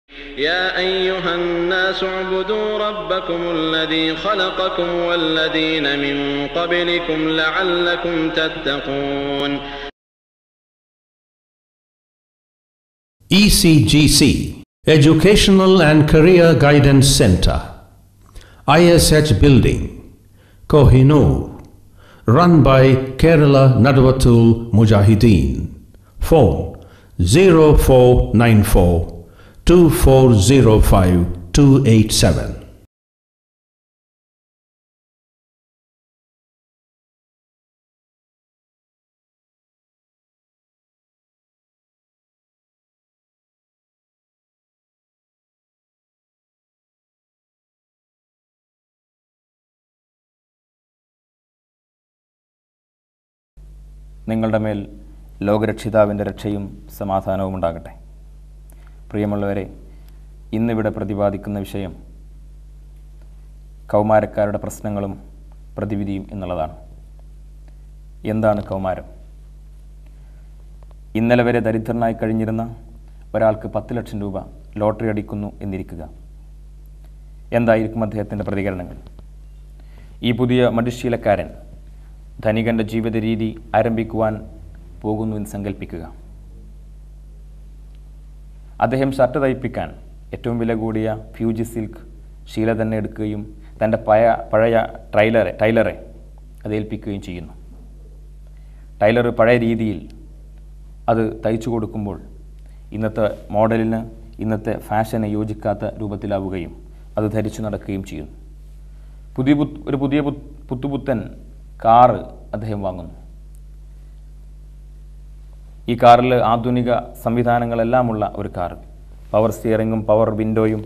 يا أيها الناس اعبدوا ربكم الذي خلقكم والذين من قبلكم لعلكم تتقون ECGC Educational and Career Guidance Center ISH Building Kohinoor Run by Kerala Nadwatul Mujahideen Phone 0494 2405 287 നിങ്ങളുടെ മേൽ ലോകരക്ഷിതാവിൻ്റെ രക്ഷയും സമാധാനവും ഉണ്ടാകട്ടെ പ്രിയമുള്ളവരെ ഇന്നിവിടെ പ്രതിപാദിക്കുന്ന വിഷയം കൗമാരക്കാരുടെ പ്രശ്നങ്ങളും പ്രതിവിധിയും എന്നുള്ളതാണ് എന്താണ് കൗമാരം ഇന്നലെ വരെ ദരിദ്രനായി കഴിഞ്ഞിരുന്ന ഒരാൾക്ക് പത്ത് ലക്ഷം രൂപ ലോട്ടറി അടിക്കുന്നു എന്നിരിക്കുക എന്തായിരിക്കും അദ്ദേഹത്തിൻ്റെ പ്രതികരണങ്ങൾ ഈ പുതിയ മടിശീലക്കാരൻ ധനികൻ്റെ ജീവിത രീതി ആരംഭിക്കുവാൻ പോകുന്നു എന്ന് സങ്കല്പിക്കുക അദ്ദേഹം ഷർട്ട് തയ്പ്പിക്കാൻ ഏറ്റവും വില കൂടിയ ഫ്യൂജി സിൽക്ക് ശീല തന്നെ എടുക്കുകയും തൻ്റെ പഴയ പഴയ ട്രൈലറെ ടൈലറെ അത് ഏൽപ്പിക്കുകയും ചെയ്യുന്നു ടൈലർ പഴയ രീതിയിൽ അത് തയ്ച്ചു കൊടുക്കുമ്പോൾ ഇന്നത്തെ മോഡലിന് ഇന്നത്തെ ഫാഷന് യോജിക്കാത്ത രൂപത്തിലാവുകയും അത് ധരിച്ചു നടക്കുകയും ചെയ്യുന്നു പുതിയ പുത്- ഒരു പുതിയ പുത്- പുത്തുപുത്തൻ കാറ് അദ്ദേഹം വാങ്ങുന്നു ഈ കാറിൽ ആധുനിക സംവിധാനങ്ങളെല്ലാമുള്ള ഒരു കാർ പവർ സ്റ്റിയറിങ്ങും പവർ വിൻഡോയും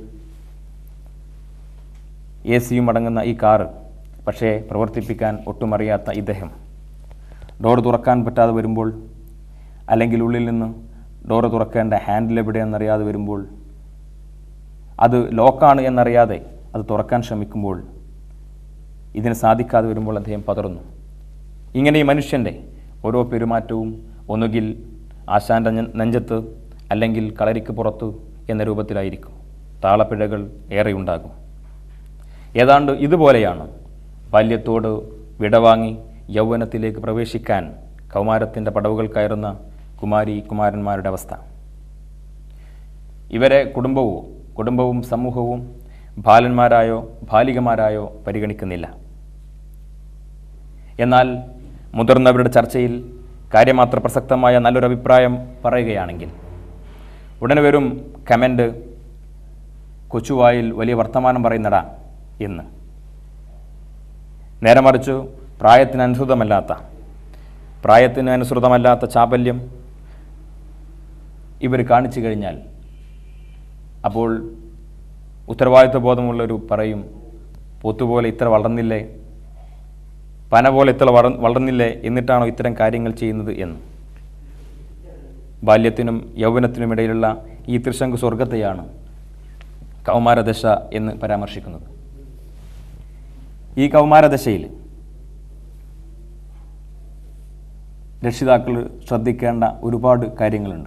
എ സിയും അടങ്ങുന്ന ഈ കാറ് പക്ഷേ പ്രവർത്തിപ്പിക്കാൻ ഒട്ടും അറിയാത്ത ഇദ്ദേഹം ഡോർ തുറക്കാൻ പറ്റാതെ വരുമ്പോൾ അല്ലെങ്കിൽ ഉള്ളിൽ നിന്ന് ഡോർ തുറക്കേണ്ട ഹാൻഡിൽ എവിടെയെന്നറിയാതെ വരുമ്പോൾ അത് ലോക്കാണ് എന്നറിയാതെ അത് തുറക്കാൻ ശ്രമിക്കുമ്പോൾ ഇതിന് സാധിക്കാതെ വരുമ്പോൾ അദ്ദേഹം പതറുന്നു ഇങ്ങനെ ഈ മനുഷ്യൻ്റെ ഓരോ പെരുമാറ്റവും ഒന്നുകിൽ ആശാൻ്റെ നെ- നെഞ്ചത്ത് അല്ലെങ്കിൽ കളരിക്ക് പുറത്ത് എന്ന രൂപത്തിലായിരിക്കും താളപ്പിഴകൾ ഏറെയുണ്ടാകും ഏതാണ്ട് ഇതുപോലെയാണ് ബാല്യത്തോട് വിടവാങ്ങി യൗവനത്തിലേക്ക് പ്രവേശിക്കാൻ കൗമാരത്തിൻ്റെ പടവുകൾ കയറുന്ന കുമാരി കുമാരന്മാരുടെ അവസ്ഥ ഇവരെ കുടുംബവും കുടുംബവും സമൂഹവും ബാലന്മാരായോ ബാലികമാരായോ പരിഗണിക്കുന്നില്ല എന്നാൽ മുതിർന്നവരുടെ ചർച്ചയിൽ കാര്യമാത്ര പ്രസക്തമായ നല്ലൊരു അഭിപ്രായം പറയുകയാണെങ്കിൽ ഉടനെ വരും കമൻ്റ് കൊച്ചുവായിൽ വലിയ വർത്തമാനം പറയുന്നടാ എന്ന് നേരെ മറിച്ചു പ്രായത്തിന് അനുസൃതമല്ലാത്ത പ്രായത്തിന് അനുസൃതമല്ലാത്ത ചാപല്യം ഇവർ കാണിച്ചു കഴിഞ്ഞാൽ അപ്പോൾ ഉത്തരവാദിത്വ ബോധമുള്ളൊരു പറയും പോത്തുപോലെ ഇത്ര വളർന്നില്ലേ പന പോലെ ഇത്ര വളർ വളർന്നില്ലേ എന്നിട്ടാണോ ഇത്തരം കാര്യങ്ങൾ ചെയ്യുന്നത് എന്ന് ബാല്യത്തിനും യൗവനത്തിനും ഇടയിലുള്ള ഈ ത്രിശങ്കു സ്വർഗത്തെയാണ് കൗമാരദശ എന്ന് പരാമർശിക്കുന്നത് ഈ കൗമാരദശയിൽ രക്ഷിതാക്കൾ ശ്രദ്ധിക്കേണ്ട ഒരുപാട് കാര്യങ്ങളുണ്ട്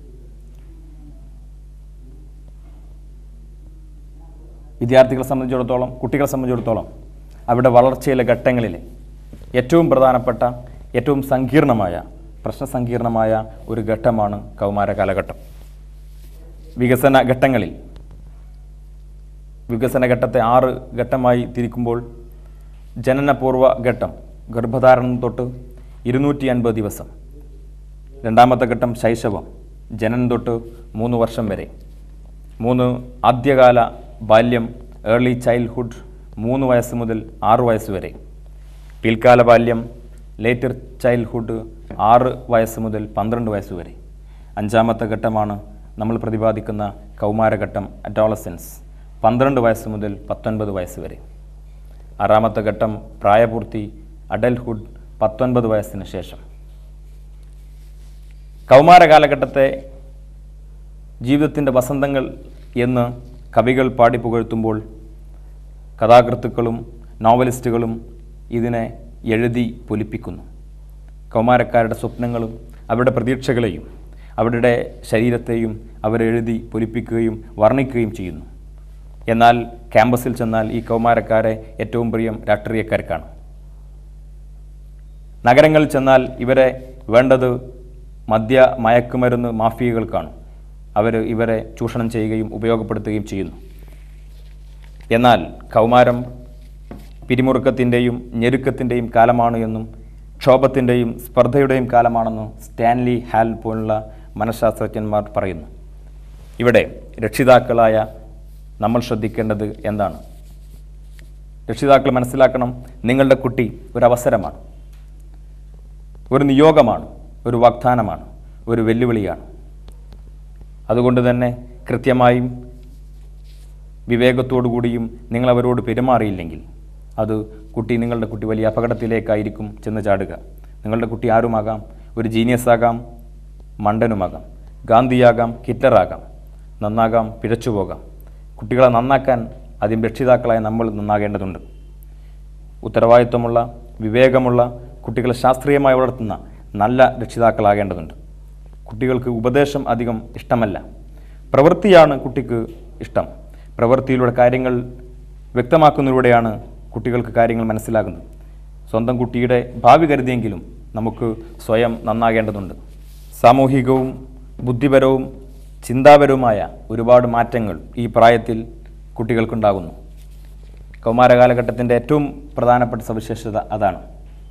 വിദ്യാർത്ഥികളെ സംബന്ധിച്ചിടത്തോളം കുട്ടികളെ സംബന്ധിച്ചിടത്തോളം അവരുടെ വളർച്ചയിലെ ഘട്ടങ്ങളിൽ ഏറ്റവും പ്രധാനപ്പെട്ട ഏറ്റവും സങ്കീർണമായ പ്രശ്നസങ്കീർണമായ ഒരു ഘട്ടമാണ് കൗമാര കാലഘട്ടം വികസന ഘട്ടങ്ങളിൽ വികസന ഘട്ടത്തെ ആറ് ഘട്ടമായി തിരിക്കുമ്പോൾ ജനനപൂർവ്വ ഘട്ടം ഗർഭധാരണം തൊട്ട് ഇരുന്നൂറ്റി അൻപത് ദിവസം രണ്ടാമത്തെ ഘട്ടം ശൈശവം ജനനം തൊട്ട് മൂന്ന് വർഷം വരെ മൂന്ന് ആദ്യകാല ബാല്യം ഏർലി ചൈൽഡ്ഹുഡ് മൂന്ന് വയസ്സ് മുതൽ ആറ് വയസ്സ് വരെ പിൽക്കാല ബാല്യം ലേറ്റർ ചൈൽഡ്ഹുഡ് ആറ് വയസ്സ് മുതൽ പന്ത്രണ്ട് വയസ്സ് വരെ അഞ്ചാമത്തെ ഘട്ടമാണ് നമ്മൾ പ്രതിപാദിക്കുന്ന കൗമാരഘട്ടം അഡോളസൻസ് പന്ത്രണ്ട് വയസ്സ് മുതൽ പത്തൊൻപത് വയസ്സ് വരെ ആറാമത്തെ ഘട്ടം പ്രായപൂർത്തി അഡൽട്ട്ഹുഡ് പത്തൊൻപത് വയസ്സിന് ശേഷം കൗമാര കാലഘട്ടത്തെ ജീവിതത്തിൻ്റെ വസന്തങ്ങൾ എന്ന് കവികൾ പാടിപ്പുകഴ്ത്തുമ്പോൾ കഥാകൃത്തുക്കളും നോവലിസ്റ്റുകളും ഇതിനെ എഴുതി പൊലിപ്പിക്കുന്നു കൗമാരക്കാരുടെ സ്വപ്നങ്ങളും അവരുടെ പ്രതീക്ഷകളെയും അവരുടെ ശരീരത്തെയും അവരെഴുതി പൊലിപ്പിക്കുകയും വർണ്ണിക്കുകയും ചെയ്യുന്നു എന്നാൽ ക്യാമ്പസിൽ ചെന്നാൽ ഈ കൗമാരക്കാരെ ഏറ്റവും പ്രിയം രാഷ്ട്രീയക്കാർക്കാണ് നഗരങ്ങളിൽ ചെന്നാൽ ഇവരെ വേണ്ടത് മദ്യ മയക്കുമരുന്ന് മാഫിയകൾക്കാണ് അവർ ഇവരെ ചൂഷണം ചെയ്യുകയും ഉപയോഗപ്പെടുത്തുകയും ചെയ്യുന്നു എന്നാൽ കൗമാരം പിരിമുറുക്കത്തിൻ്റെയും ഞെരുക്കത്തിൻ്റെയും കാലമാണ് എന്നും ക്ഷോഭത്തിൻ്റെയും സ്പർദ്ധയുടെയും കാലമാണെന്നും സ്റ്റാൻലി ഹാൽ പോലുള്ള മനഃശാസ്ത്രജ്ഞന്മാർ പറയുന്നു ഇവിടെ രക്ഷിതാക്കളായ നമ്മൾ ശ്രദ്ധിക്കേണ്ടത് എന്താണ് രക്ഷിതാക്കൾ മനസ്സിലാക്കണം നിങ്ങളുടെ കുട്ടി ഒരു അവസരമാണ് ഒരു നിയോഗമാണ് ഒരു വാഗ്ദാനമാണ് ഒരു വെല്ലുവിളിയാണ് അതുകൊണ്ട് തന്നെ കൃത്യമായും വിവേകത്തോടു കൂടിയും നിങ്ങൾ അവരോട് പെരുമാറിയില്ലെങ്കിൽ അത് കുട്ടി നിങ്ങളുടെ കുട്ടി വലിയ അപകടത്തിലേക്കായിരിക്കും ചെന്ന് ചാടുക നിങ്ങളുടെ കുട്ടി ആരുമാകാം ഒരു ജീനിയസ് ആകാം മണ്ടനുമാകാം ഗാന്ധിയാകാം ഹിറ്റ്ലറാകാം നന്നാകാം പിഴച്ചു പോകാം കുട്ടികളെ നന്നാക്കാൻ ആദ്യം രക്ഷിതാക്കളായ നമ്മൾ നന്നാകേണ്ടതുണ്ട് ഉത്തരവാദിത്വമുള്ള വിവേകമുള്ള കുട്ടികളെ ശാസ്ത്രീയമായി വളർത്തുന്ന നല്ല രക്ഷിതാക്കളാകേണ്ടതുണ്ട് കുട്ടികൾക്ക് ഉപദേശം അധികം ഇഷ്ടമല്ല പ്രവൃത്തിയാണ് കുട്ടിക്ക് ഇഷ്ടം പ്രവൃത്തിയിലൂടെ കാര്യങ്ങൾ വ്യക്തമാക്കുന്നതിലൂടെയാണ് കുട്ടികൾക്ക് കാര്യങ്ങൾ മനസ്സിലാകുന്നത് സ്വന്തം കുട്ടിയുടെ ഭാവി കരുതിയെങ്കിലും നമുക്ക് സ്വയം നന്നാകേണ്ടതുണ്ട് സാമൂഹികവും ബുദ്ധിപരവും ചിന്താപരവുമായ ഒരുപാട് മാറ്റങ്ങൾ ഈ പ്രായത്തിൽ കുട്ടികൾക്കുണ്ടാകുന്നു കൗമാര കാലഘട്ടത്തിൻ്റെ ഏറ്റവും പ്രധാനപ്പെട്ട സവിശേഷത അതാണ്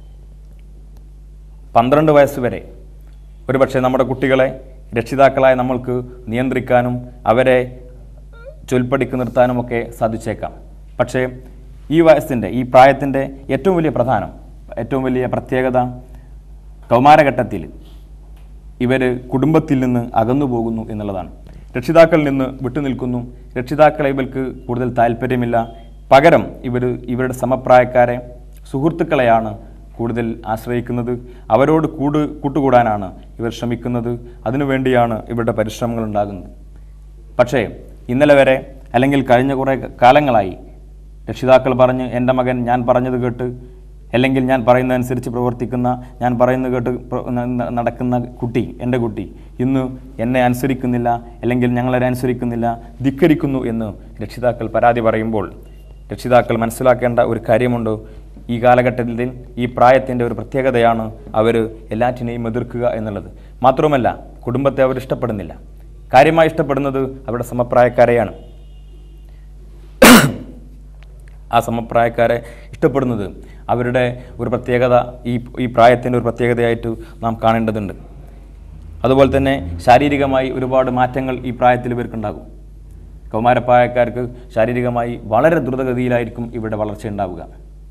പന്ത്രണ്ട് വയസ്സ് വരെ ഒരുപക്ഷെ നമ്മുടെ കുട്ടികളെ രക്ഷിതാക്കളായ നമ്മൾക്ക് നിയന്ത്രിക്കാനും അവരെ ചൊൽപ്പടിക്ക് നിർത്താനുമൊക്കെ സാധിച്ചേക്കാം പക്ഷേ ഈ വയസ്സിൻ്റെ ഈ പ്രായത്തിൻ്റെ ഏറ്റവും വലിയ പ്രധാനം ഏറ്റവും വലിയ പ്രത്യേകത കൗമാരഘട്ടത്തിൽ ഇവർ കുടുംബത്തിൽ നിന്ന് അകന്നു പോകുന്നു എന്നുള്ളതാണ് രക്ഷിതാക്കളിൽ നിന്ന് വിട്ടുനിൽക്കുന്നു രക്ഷിതാക്കളെ ഇവർക്ക് കൂടുതൽ താല്പര്യമില്ല പകരം ഇവർ ഇവരുടെ സമപ്രായക്കാരെ സുഹൃത്തുക്കളെയാണ് കൂടുതൽ ആശ്രയിക്കുന്നത് അവരോട് കൂട് കൂട്ടുകൂടാനാണ് ഇവർ ശ്രമിക്കുന്നത് അതിനുവേണ്ടിയാണ് ഇവരുടെ പരിശ്രമങ്ങൾ ഉണ്ടാകുന്നത് പക്ഷേ ഇന്നലെ വരെ അല്ലെങ്കിൽ കഴിഞ്ഞ കുറേ കാലങ്ങളായി രക്ഷിതാക്കൾ പറഞ്ഞ് എൻ്റെ മകൻ ഞാൻ പറഞ്ഞത് കേട്ട് അല്ലെങ്കിൽ ഞാൻ പറയുന്നതനുസരിച്ച് പ്രവർത്തിക്കുന്ന ഞാൻ പറയുന്നത് കേട്ട് പ്ര- ന- ന- നടക്കുന്ന കുട്ടി എൻ്റെ കുട്ടി ഇന്ന് എന്നെ അനുസരിക്കുന്നില്ല അല്ലെങ്കിൽ ഞങ്ങളെ അനുസരിക്കുന്നില്ല ധിക്കരിക്കുന്നു എന്ന് രക്ഷിതാക്കൾ പരാതി പറയുമ്പോൾ രക്ഷിതാക്കൾ മനസ്സിലാക്കേണ്ട ഒരു കാര്യമുണ്ട് ഈ കാലഘട്ടത്തിൽ ഈ പ്രായത്തിൻ്റെ ഒരു പ്രത്യേകതയാണ് അവർ എല്ലാറ്റിനെയും എതിർക്കുക എന്നുള്ളത് മാത്രവുമല്ല കുടുംബത്തെ അവർ ഇഷ്ടപ്പെടുന്നില്ല കാര്യമായി ഇഷ്ടപ്പെടുന്നത് അവരുടെ സമപ്രായക്കാരെയാണ് ആ സമപ്രായക്കാരെ ഇഷ്ടപ്പെടുന്നത് അവരുടെ ഒരു പ്രത്യേകത ഈ ഈ പ്രായത്തിൻ്റെ ഒരു പ്രത്യേകതയായിട്ട് നാം കാണേണ്ടതുണ്ട് അതുപോലെ തന്നെ ശാരീരികമായി ഒരുപാട് മാറ്റങ്ങൾ ഈ പ്രായത്തിൽ ഇവർക്കുണ്ടാകും കൗമാരപ്രായക്കാർക്ക് ശാരീരികമായി വളരെ ദ്രുതഗതിയിലായിരിക്കും ഇവരുടെ വളർച്ച ഉണ്ടാവുക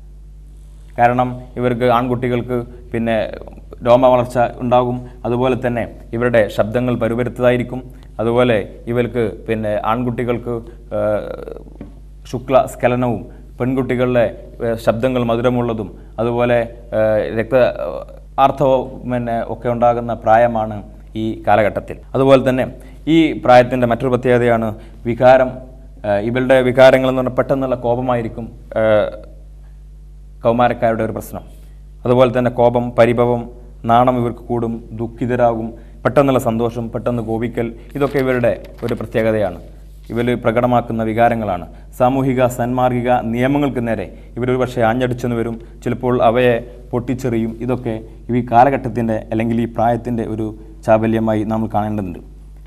കാരണം ഇവർക്ക് ആൺകുട്ടികൾക്ക് പിന്നെ രോമ വളർച്ച ഉണ്ടാകും അതുപോലെ തന്നെ ഇവരുടെ ശബ്ദങ്ങൾ പരുപരുത്തതായിരിക്കും അതുപോലെ ഇവർക്ക് പിന്നെ ആൺകുട്ടികൾക്ക് ആ, ശുക്ല സ്ഖലനവും പെൺകുട്ടികളുടെ ആ, ശബ്ദങ്ങൾ മധുരമുള്ളതും അതുപോലെ ആ, രക്ത ആർത്തവം പിന്നെ ഒക്കെ ഉണ്ടാകുന്ന പ്രായമാണ് ഈ കാലഘട്ടത്തിൽ അതുപോലെ തന്നെ ഈ പ്രായത്തിൻ്റെ മറ്റൊരു പ്രത്യേകതയാണ് വികാരം ആ, ഇവരുടെ വികാരങ്ങൾ എന്ന് പറഞ്ഞാൽ പെട്ടെന്നുള്ള കോപമായിരിക്കും ആ, കൗമാരക്കാരുടെ ഒരു പ്രശ്നം അതുപോലെ തന്നെ കോപം പരിഭവം നാണം ഇവർക്ക് കൂടും ദുഃഖിതരാകും പെട്ടെന്നുള്ള സന്തോഷം പെട്ടെന്ന് കോപിക്കൽ ഇതൊക്കെ ഇവരുടെ ഒരു പ്രത്യേകതയാണ് ഇവർ പ്രകടമാക്കുന്ന വികാരങ്ങളാണ് സാമൂഹിക സന്മാർഗിക നിയമങ്ങൾക്ക് നേരെ ഇവരൊരു പക്ഷേ ആഞ്ഞടിച്ചെന്ന് വരും ചിലപ്പോൾ അവയെ പൊട്ടിച്ചെറിയും ഇതൊക്കെ ഈ കാലഘട്ടത്തിൻ്റെ അല്ലെങ്കിൽ ഈ പ്രായത്തിൻ്റെ ഒരു ചാബല്യമായി നമ്മൾ കാണേണ്ടതുണ്ട്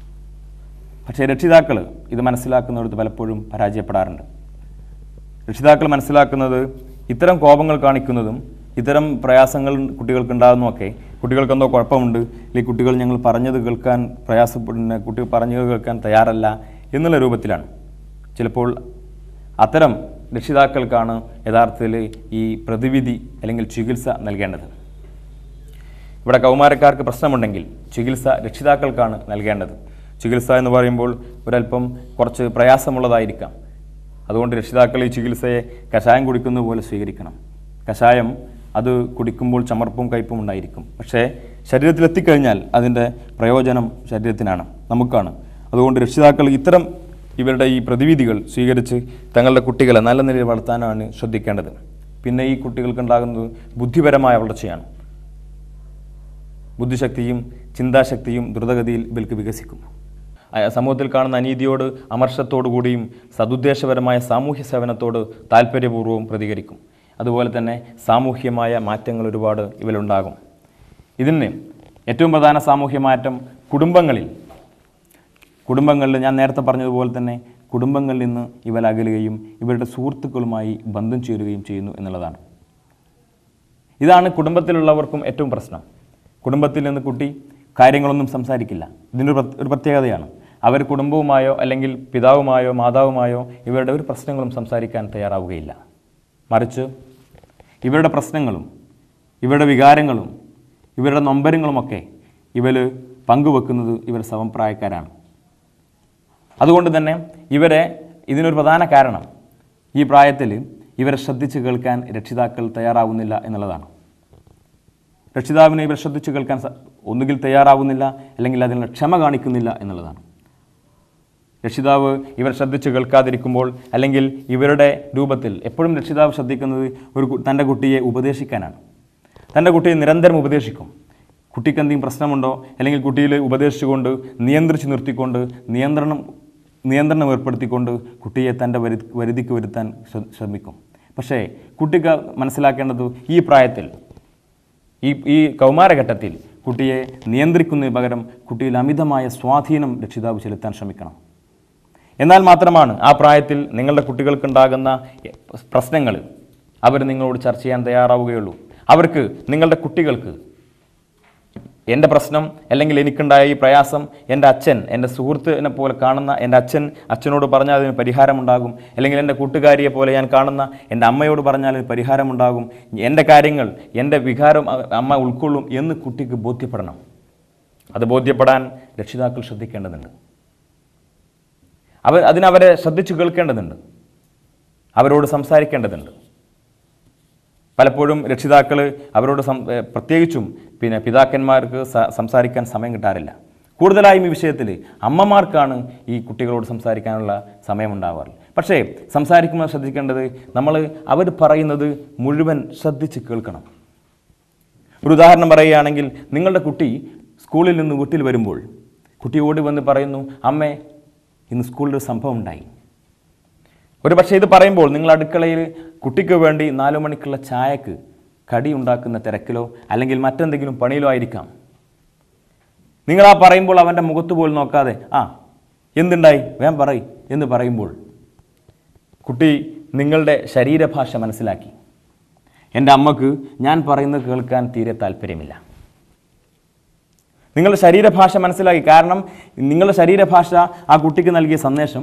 പക്ഷേ രക്ഷിതാക്കൾ ഇത് മനസ്സിലാക്കുന്നിടത്ത് പലപ്പോഴും പരാജയപ്പെടാറുണ്ട് രക്ഷിതാക്കൾ മനസ്സിലാക്കുന്നത് ഇത്തരം കോപങ്ങൾ കാണിക്കുന്നതും ഇത്തരം പ്രയാസങ്ങൾ കുട്ടികൾക്ക് ഉണ്ടാകുന്നതൊക്കെ കുട്ടികൾക്ക് എന്തോ കുഴപ്പമുണ്ട് അല്ലെങ്കിൽ കുട്ടികൾ ഞങ്ങൾ പറഞ്ഞത് കേൾക്കാൻ പ്രയാസപ്പെടുന്ന കുട്ടികൾ പറഞ്ഞത് കേൾക്കാൻ തയ്യാറല്ല എന്നുള്ള രൂപത്തിലാണ് ചിലപ്പോൾ അത്തരം രക്ഷിതാക്കൾക്കാണ് യഥാർത്ഥത്തിൽ ഈ പ്രതിവിധി അല്ലെങ്കിൽ ചികിത്സ നൽകേണ്ടത് ഇവിടെ കൗമാരക്കാർക്ക് പ്രശ്നമുണ്ടെങ്കിൽ ചികിത്സ രക്ഷിതാക്കൾക്കാണ് നൽകേണ്ടത് ചികിത്സ എന്ന് പറയുമ്പോൾ ഒരല്പം കുറച്ച് പ്രയാസമുള്ളതായിരിക്കാം അതുകൊണ്ട് രക്ഷിതാക്കൾ ഈ ചികിത്സയെ കഷായം കുടിക്കുന്ന പോലെ സ്വീകരിക്കണം കഷായം അത് കുടിക്കുമ്പോൾ ചമർപ്പും കയ്പും ഉണ്ടായിരിക്കും പക്ഷേ ശരീരത്തിലെത്തിക്കഴിഞ്ഞാൽ അതിൻ്റെ പ്രയോജനം ശരീരത്തിനാണ് നമുക്കാണ് അതുകൊണ്ട് രക്ഷിതാക്കൾ ഇത്തരം ഇവരുടെ ഈ പ്രതിവിധികൾ സ്വീകരിച്ച് തങ്ങളുടെ കുട്ടികളെ നല്ല നിലയിൽ വളർത്താനാണ് ശ്രദ്ധിക്കേണ്ടത് പിന്നെ ഈ കുട്ടികൾക്കുണ്ടാകുന്നത് ബുദ്ധിപരമായ വളർച്ചയാണ് ബുദ്ധിശക്തിയും ചിന്താശക്തിയും ദ്രുതഗതിയിൽ ഇവർക്ക് വികസിക്കും ആ, സമൂഹത്തിൽ കാണുന്ന അനീതിയോട് അമർഷത്തോടു കൂടിയും സതുദ്ദേശപരമായ സാമൂഹ്യ സേവനത്തോട് താല്പര്യപൂർവ്വവും പ്രതികരിക്കും അതുപോലെ തന്നെ സാമൂഹ്യമായ മാറ്റങ്ങൾ ഒരുപാട് ഇവരുണ്ടാകും ഇതിന് ഏറ്റവും പ്രധാന സാമൂഹ്യ മാറ്റം കുടുംബങ്ങളിൽ കുടുംബങ്ങളിൽ ഞാൻ നേരത്തെ പറഞ്ഞതുപോലെ തന്നെ കുടുംബങ്ങളിൽ നിന്ന് ഇവർ അകലുകയും ഇവരുടെ സുഹൃത്തുക്കളുമായി ബന്ധം ചേരുകയും ചെയ്യുന്നു എന്നുള്ളതാണ് ഇതാണ് കുടുംബത്തിലുള്ളവർക്കും ഏറ്റവും പ്രശ്നം കുടുംബത്തിൽ നിന്ന് കുട്ടി കാര്യങ്ങളൊന്നും സംസാരിക്കില്ല ഇതിൻ്റെ ഒരു പ്രത്- ഒരു പ്രത്യേകതയാണ് അവർ കുടുംബവുമായോ അല്ലെങ്കിൽ പിതാവുമായോ മാതാവുമായോ ഇവരുടെ ഒരു പ്രശ്നങ്ങളും സംസാരിക്കാൻ തയ്യാറാവുകയില്ല മറിച്ച് ഇവരുടെ പ്രശ്നങ്ങളും ഇവരുടെ വികാരങ്ങളും ഇവരുടെ നൊമ്പരങ്ങളുമൊക്കെ ഇവർ പങ്കുവെക്കുന്നത് ഇവർ സമപ്രായക്കാരാണ് അതുകൊണ്ട് തന്നെ ഇവരെ ഇതിനൊരു പ്രധാന കാരണം ഈ പ്രായത്തിൽ ഇവരെ ശ്രദ്ധിച്ച് കേൾക്കാൻ രക്ഷിതാക്കൾ തയ്യാറാവുന്നില്ല എന്നുള്ളതാണ് രക്ഷിതാവിനെ ഇവർ ശ്രദ്ധിച്ച് കേൾക്കാൻ സ- ഒന്നുകിൽ തയ്യാറാവുന്നില്ല അല്ലെങ്കിൽ അതിനുള്ള ക്ഷമ കാണിക്കുന്നില്ല എന്നുള്ളതാണ് രക്ഷിതാവ് ഇവർ ശ്രദ്ധിച്ച് കേൾക്കാതിരിക്കുമ്പോൾ അല്ലെങ്കിൽ ഇവരുടെ രൂപത്തിൽ എപ്പോഴും രക്ഷിതാവ് ശ്രദ്ധിക്കുന്നത് ഒരു കു- തൻ്റെ കുട്ടിയെ ഉപദേശിക്കാനാണ് തൻ്റെ കുട്ടിയെ നിരന്തരം ഉപദേശിക്കും കുട്ടിക്ക് എന്തെങ്കിലും പ്രശ്നമുണ്ടോ അല്ലെങ്കിൽ കുട്ടിയിൽ ഉപദേശിച്ചുകൊണ്ട് നിയന്ത്രിച്ച് നിർത്തിക്കൊണ്ട് നിയന്ത്രണം നിയന്ത്രണം ഏർപ്പെടുത്തിക്കൊണ്ട് കുട്ടിയെ തൻ്റെ വരു വരുതിക്ക് വരുത്താൻ ശ്ര- ശ്രമിക്കും പക്ഷേ കുട്ടിക്ക് മനസ്സിലാക്കേണ്ടത് ഈ പ്രായത്തിൽ ഈ ഈ കൗമാരഘട്ടത്തിൽ കുട്ടിയെ നിയന്ത്രിക്കുന്നതിന് പകരം കുട്ടിയിൽ അമിതമായ സ്വാധീനം രക്ഷിതാവ് ചെലുത്താൻ ശ്രമിക്കണം എന്നാൽ മാത്രമാണ് ആ പ്രായത്തിൽ നിങ്ങളുടെ കുട്ടികൾക്കുണ്ടാകുന്ന പ്രശ്നങ്ങൾ അവർ നിങ്ങളോട് ചർച്ച ചെയ്യാൻ തയ്യാറാവുകയുള്ളൂ അവർക്ക് നിങ്ങളുടെ കുട്ടികൾക്ക് എൻ്റെ പ്രശ്നം അല്ലെങ്കിൽ എനിക്കുണ്ടായ ഈ പ്രയാസം എൻ്റെ അച്ഛൻ എൻ്റെ സുഹൃത്തിനെ പോലെ കാണുന്ന എൻ്റെ അച്ഛൻ അച്ഛനോട് പറഞ്ഞാൽ അതിന് പരിഹാരമുണ്ടാകും അല്ലെങ്കിൽ എൻ്റെ കൂട്ടുകാരിയെ പോലെ ഞാൻ കാണുന്ന എൻ്റെ അമ്മയോട് പറഞ്ഞാൽ അതിന് പരിഹാരമുണ്ടാകും എൻ്റെ കാര്യങ്ങൾ എൻ്റെ വികാരം അ- അമ്മ ഉൾക്കൊള്ളും എന്ന് കുട്ടിക്ക് ബോധ്യപ്പെടണം അത് ബോധ്യപ്പെടാൻ രക്ഷിതാക്കൾ ശ്രദ്ധിക്കേണ്ടതുണ്ട് അവർ അതിനവരെ ശ്രദ്ധിച്ചു കേൾക്കേണ്ടതുണ്ട് അവരോട് സംസാരിക്കേണ്ടതുണ്ട് പലപ്പോഴും രക്ഷിതാക്കൾ അവരോട് സം ഏ, പ്രത്യേകിച്ചും പിന്നെ പിതാക്കന്മാർക്ക് സ- സംസാരിക്കാൻ സമയം കിട്ടാറില്ല കൂടുതലായും ഈ വിഷയത്തിൽ അമ്മമാർക്കാണ് ഈ കുട്ടികളോട് സംസാരിക്കാനുള്ള സമയമുണ്ടാവാറ് പക്ഷേ സംസാരിക്കുമ്പോൾ ശ്രദ്ധിക്കേണ്ടത് നമ്മൾ അവർ പറയുന്നത് മുഴുവൻ ശ്രദ്ധിച്ച് കേൾക്കണം ഒരു ഉദാഹരണം പറയുകയാണെങ്കിൽ നിങ്ങളുടെ കുട്ടി സ്കൂളിൽ നിന്ന് വീട്ടിൽ വരുമ്പോൾ കുട്ടി ഓടി വന്ന് പറയുന്നു അമ്മേ ഇന്ന് സ്കൂളിൽ ഒരു സംഭവം ഉണ്ടായി ഒരു പക്ഷേ ഇത് പറയുമ്പോൾ നിങ്ങൾ അടുക്കളയിൽ കുട്ടിക്ക് വേണ്ടി നാലു മണിക്കുള്ള ചായക്ക് കടി ഉണ്ടാക്കുന്ന തിരക്കിലോ അല്ലെങ്കിൽ മറ്റെന്തെങ്കിലും പണിയിലോ ആയിരിക്കാം നിങ്ങൾ ആ പറയുമ്പോൾ അവൻ്റെ മുഖത്ത് പോലും നോക്കാതെ ആ എന്തുണ്ടായി വേഗം പറയ് എന്ന് പറയുമ്പോൾ കുട്ടി നിങ്ങളുടെ ശരീരഭാഷ മനസ്സിലാക്കി എൻ്റെ അമ്മക്ക് ഞാൻ പറയുന്നത് കേൾക്കാൻ തീരെ താല്പര്യമില്ല നിങ്ങളുടെ ശരീരഭാഷ മനസ്സിലാക്കി കാരണം നിങ്ങളുടെ ശരീരഭാഷ ആ കുട്ടിക്ക് നൽകിയ സന്ദേശം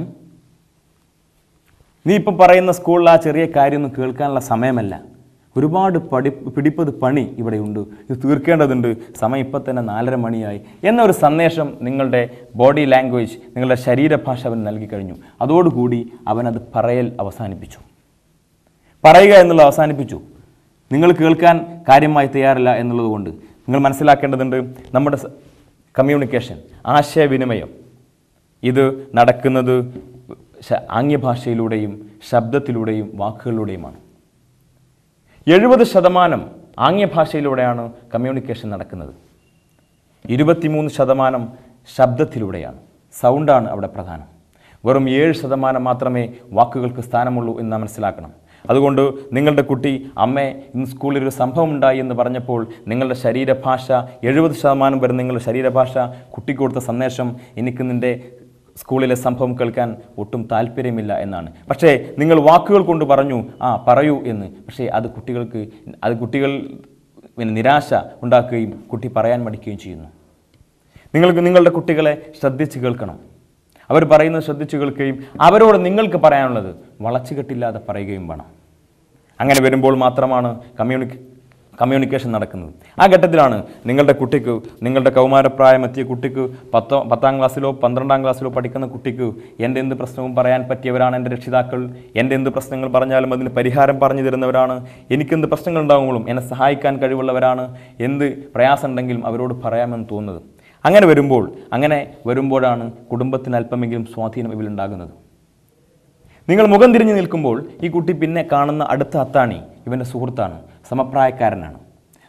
നീ ഇപ്പം പറയുന്ന സ്കൂളിൽ ആ ചെറിയ കാര്യമൊന്നും കേൾക്കാനുള്ള സമയമല്ല ഒരുപാട് പടി പിടിപ്പത് പണി ഇവിടെയുണ്ട് ഇത് തീർക്കേണ്ടതുണ്ട് സമയം ഇപ്പം തന്നെ നാലര മണിയായി എന്നൊരു സന്ദേശം നിങ്ങളുടെ ബോഡി ലാംഗ്വേജ് നിങ്ങളുടെ ശരീരഭാഷ അവൻ നൽകി കഴിഞ്ഞു അതോടുകൂടി അവനത് പറയൽ അവസാനിപ്പിച്ചു പറയുക എന്നുള്ളത് അവസാനിപ്പിച്ചു നിങ്ങൾ കേൾക്കാൻ കാര്യമായി തയ്യാറില്ല എന്നുള്ളതുകൊണ്ട് നിങ്ങൾ മനസ്സിലാക്കേണ്ടതുണ്ട് നമ്മുടെ കമ്മ്യൂണിക്കേഷൻ ആശയവിനിമയം ഇത് നടക്കുന്നത് ശ- ആംഗ്യഭാഷയിലൂടെയും ശബ്ദത്തിലൂടെയും വാക്കുകളിലൂടെയുമാണ് എഴുപത് ശതമാനം ആംഗ്യഭാഷയിലൂടെയാണ് കമ്മ്യൂണിക്കേഷൻ നടക്കുന്നത് ഇരുപത്തിമൂന്ന് ശതമാനം ശബ്ദത്തിലൂടെയാണ് സൗണ്ടാണ് അവിടെ പ്രധാനം വെറും ഏഴ് ശതമാനം മാത്രമേ വാക്കുകൾക്ക് സ്ഥാനമുള്ളൂ എന്ന് നാം മനസ്സിലാക്കണം അതുകൊണ്ട് നിങ്ങളുടെ കുട്ടി അമ്മേ ഇന്ന് സ്കൂളിൽ ഒരു സംഭവം ഉണ്ടായി എന്ന് പറഞ്ഞപ്പോൾ നിങ്ങളുടെ ശരീരഭാഷ എഴുപത് ശതമാനം വരെ നിങ്ങളുടെ ശരീരഭാഷ കുട്ടിക്ക് കൊടുത്ത സന്ദേശം എനിക്ക് നിൻ്റെ സ്കൂളിലെ സംഭവം കേൾക്കാൻ ഒട്ടും താല്പര്യമില്ല എന്നാണ് പക്ഷേ നിങ്ങൾ വാക്കുകൾ കൊണ്ട് പറഞ്ഞു ആ പറയൂ എന്ന് പക്ഷേ അത് കുട്ടികൾക്ക് അത് കുട്ടികൾ പിന്നെ നിരാശ ഉണ്ടാക്കുകയും കുട്ടി പറയാൻ മടിക്കുകയും ചെയ്യുന്നു നിങ്ങൾക്ക് നിങ്ങളുടെ കുട്ടികളെ ശ്രദ്ധിച്ച് കേൾക്കണം അവർ പറയുന്നത് ശ്രദ്ധിച്ച് കേൾക്കുകയും അവരോട് നിങ്ങൾക്ക് പറയാനുള്ളത് വളച്ചുകെട്ടില്ലാതെ പറയുകയും വേണം അങ്ങനെ വരുമ്പോൾ മാത്രമാണ് കമ്മ്യൂണിക്ക കമ്മ്യൂണിക്കേഷൻ നടക്കുന്നത് ആ ഘട്ടത്തിലാണ് നിങ്ങളുടെ കുട്ടിക്ക് നിങ്ങളുടെ കൗമാരപ്രായം എത്തിയ കുട്ടിക്ക് പത്തോ പത്താം ക്ലാസ്സിലോ പന്ത്രണ്ടാം ക്ലാസ്സിലോ പഠിക്കുന്ന കുട്ടിക്ക് എൻ്റെ എന്ത് പ്രശ്നവും പറയാൻ പറ്റിയവരാണ് എൻ്റെ രക്ഷിതാക്കൾ എൻ്റെ എന്ത് പ്രശ്നങ്ങൾ പറഞ്ഞാലും അതിന് പരിഹാരം പറഞ്ഞു തരുന്നവരാണ് എനിക്കെന്ത് പ്രശ്നങ്ങൾ ഉണ്ടാകുമ്പോഴും എന്നെ സഹായിക്കാൻ കഴിവുള്ളവരാണ് എന്ത് പ്രയാസം ഉണ്ടെങ്കിലും അവരോട് പറയാമെന്ന് തോന്നുന്നത് അങ്ങനെ വരുമ്പോൾ അങ്ങനെ വരുമ്പോഴാണ് കുടുംബത്തിന് അല്പമെങ്കിലും സ്വാധീനം ഇവരുണ്ടാകുന്നത് നിങ്ങൾ മുഖം തിരിഞ്ഞു നിൽക്കുമ്പോൾ ഈ കുട്ടി പിന്നെ കാണുന്ന അടുത്ത അത്താണി ഇവൻ്റെ സുഹൃത്താണ് സമപ്രായക്കാരനാണ്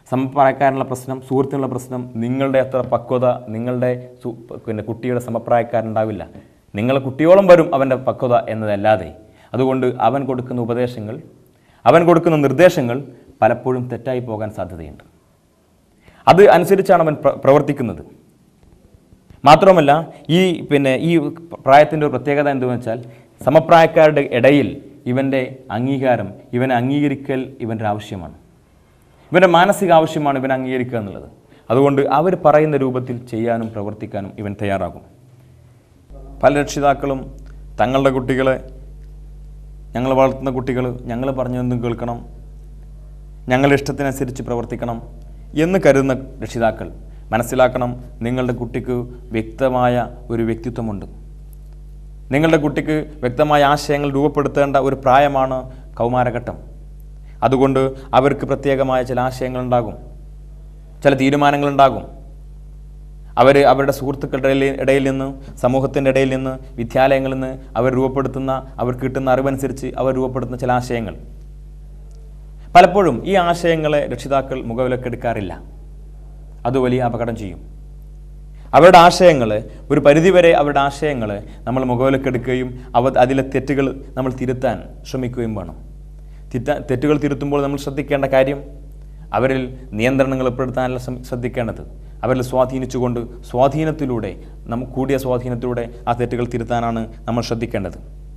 സമപ്രായക്കാരനുള്ള പ്രശ്നം സുഹൃത്തിനുള്ള പ്രശ്നം നിങ്ങളുടെ അത്ര പക്വത നിങ്ങളുടെ സു- പിന്നെ കുട്ടിയുടെ സമപ്രായക്കാരുണ്ടാവില്ല നിങ്ങളെ കുട്ടിയോളം വരും അവൻ്റെ പക്വത എന്നതല്ലാതെ അതുകൊണ്ട് അവൻ കൊടുക്കുന്ന ഉപദേശങ്ങൾ അവൻ കൊടുക്കുന്ന നിർദ്ദേശങ്ങൾ പലപ്പോഴും തെറ്റായി പോകാൻ സാധ്യതയുണ്ട് അത് അനുസരിച്ചാണ് അവൻ പ്ര- പ്രവർത്തിക്കുന്നത് മാത്രമല്ല ഈ പിന്നെ ഈ പ്രായത്തിൻ്റെ ഒരു പ്രത്യേകത എന്തെന്ന് വെച്ചാൽ സമപ്രായക്കാരുടെ ഇടയിൽ ഇവൻ്റെ അംഗീകാരം ഇവനെ അംഗീകരിക്കൽ ഇവൻ്റെ ആവശ്യമാണ് ഇവൻ്റെ മാനസിക ആവശ്യമാണ് ഇവൻ അംഗീകരിക്കുക എന്നുള്ളത് അതുകൊണ്ട് അവർ പറയുന്ന രൂപത്തിൽ ചെയ്യാനും പ്രവർത്തിക്കാനും ഇവൻ തയ്യാറാകും പല രക്ഷിതാക്കളും തങ്ങളുടെ കുട്ടികളെ ഞങ്ങൾ വളർത്തുന്ന കുട്ടികൾ ഞങ്ങൾ പറഞ്ഞതെന്തും കേൾക്കണം ഞങ്ങളുടെ ഇഷ്ടത്തിനനുസരിച്ച് പ്രവർത്തിക്കണം എന്ന് കരുതുന്ന രക്ഷിതാക്കൾ മനസ്സിലാക്കണം നിങ്ങളുടെ കുട്ടിക്ക് വ്യക്തമായ ഒരു വ്യക്തിത്വമുണ്ട് നിങ്ങളുടെ കുട്ടിക്ക് വ്യക്തമായ ആശയങ്ങൾ രൂപപ്പെടുത്തേണ്ട ഒരു പ്രായമാണ് കൗമാരഘട്ടം അതുകൊണ്ട് അവർക്ക് പ്രത്യേകമായ ചില ആശയങ്ങളുണ്ടാകും ചില തീരുമാനങ്ങളുണ്ടാകും അവർ അവരുടെ സുഹൃത്തുക്കളുടെ ഇടയിൽ- ഇടയിൽ നിന്ന് സമൂഹത്തിൻ്റെ ഇടയിൽ നിന്ന് വിദ്യാലയങ്ങളിൽ നിന്ന് അവർ രൂപപ്പെടുത്തുന്ന അവർക്ക് കിട്ടുന്ന അറിവനുസരിച്ച് അവർ രൂപപ്പെടുത്തുന്ന ചില ആശയങ്ങൾ പലപ്പോഴും ഈ ആശയങ്ങളെ രക്ഷിതാക്കൾ മുഖവിലക്കെടുക്കാറില്ല അത് വലിയ അപകടം ചെയ്യും അവരുടെ ആശയങ്ങൾ ഒരു പരിധിവരെ അവരുടെ ആശയങ്ങൾ നമ്മൾ മുഖവിലക്കെടുക്കുകയും അവ അതിലെ തെറ്റുകൾ നമ്മൾ തിരുത്താൻ ശ്രമിക്കുകയും വേണം തിരുത്താൻ തെറ്റുകൾ തിരുത്തുമ്പോൾ നമ്മൾ ശ്രദ്ധിക്കേണ്ട കാര്യം അവരിൽ നിയന്ത്രണങ്ങൾ ഏർപ്പെടുത്താനല്ല ശ്രമ- ശ്രദ്ധിക്കേണ്ടത് അവരിൽ സ്വാധീനിച്ചുകൊണ്ട് സ്വാധീനത്തിലൂടെ നമുക്ക് കൂടിയ സ്വാധീനത്തിലൂടെ ആ തെറ്റുകൾ തിരുത്താനാണ് നമ്മൾ ശ്രദ്ധിക്കേണ്ടത്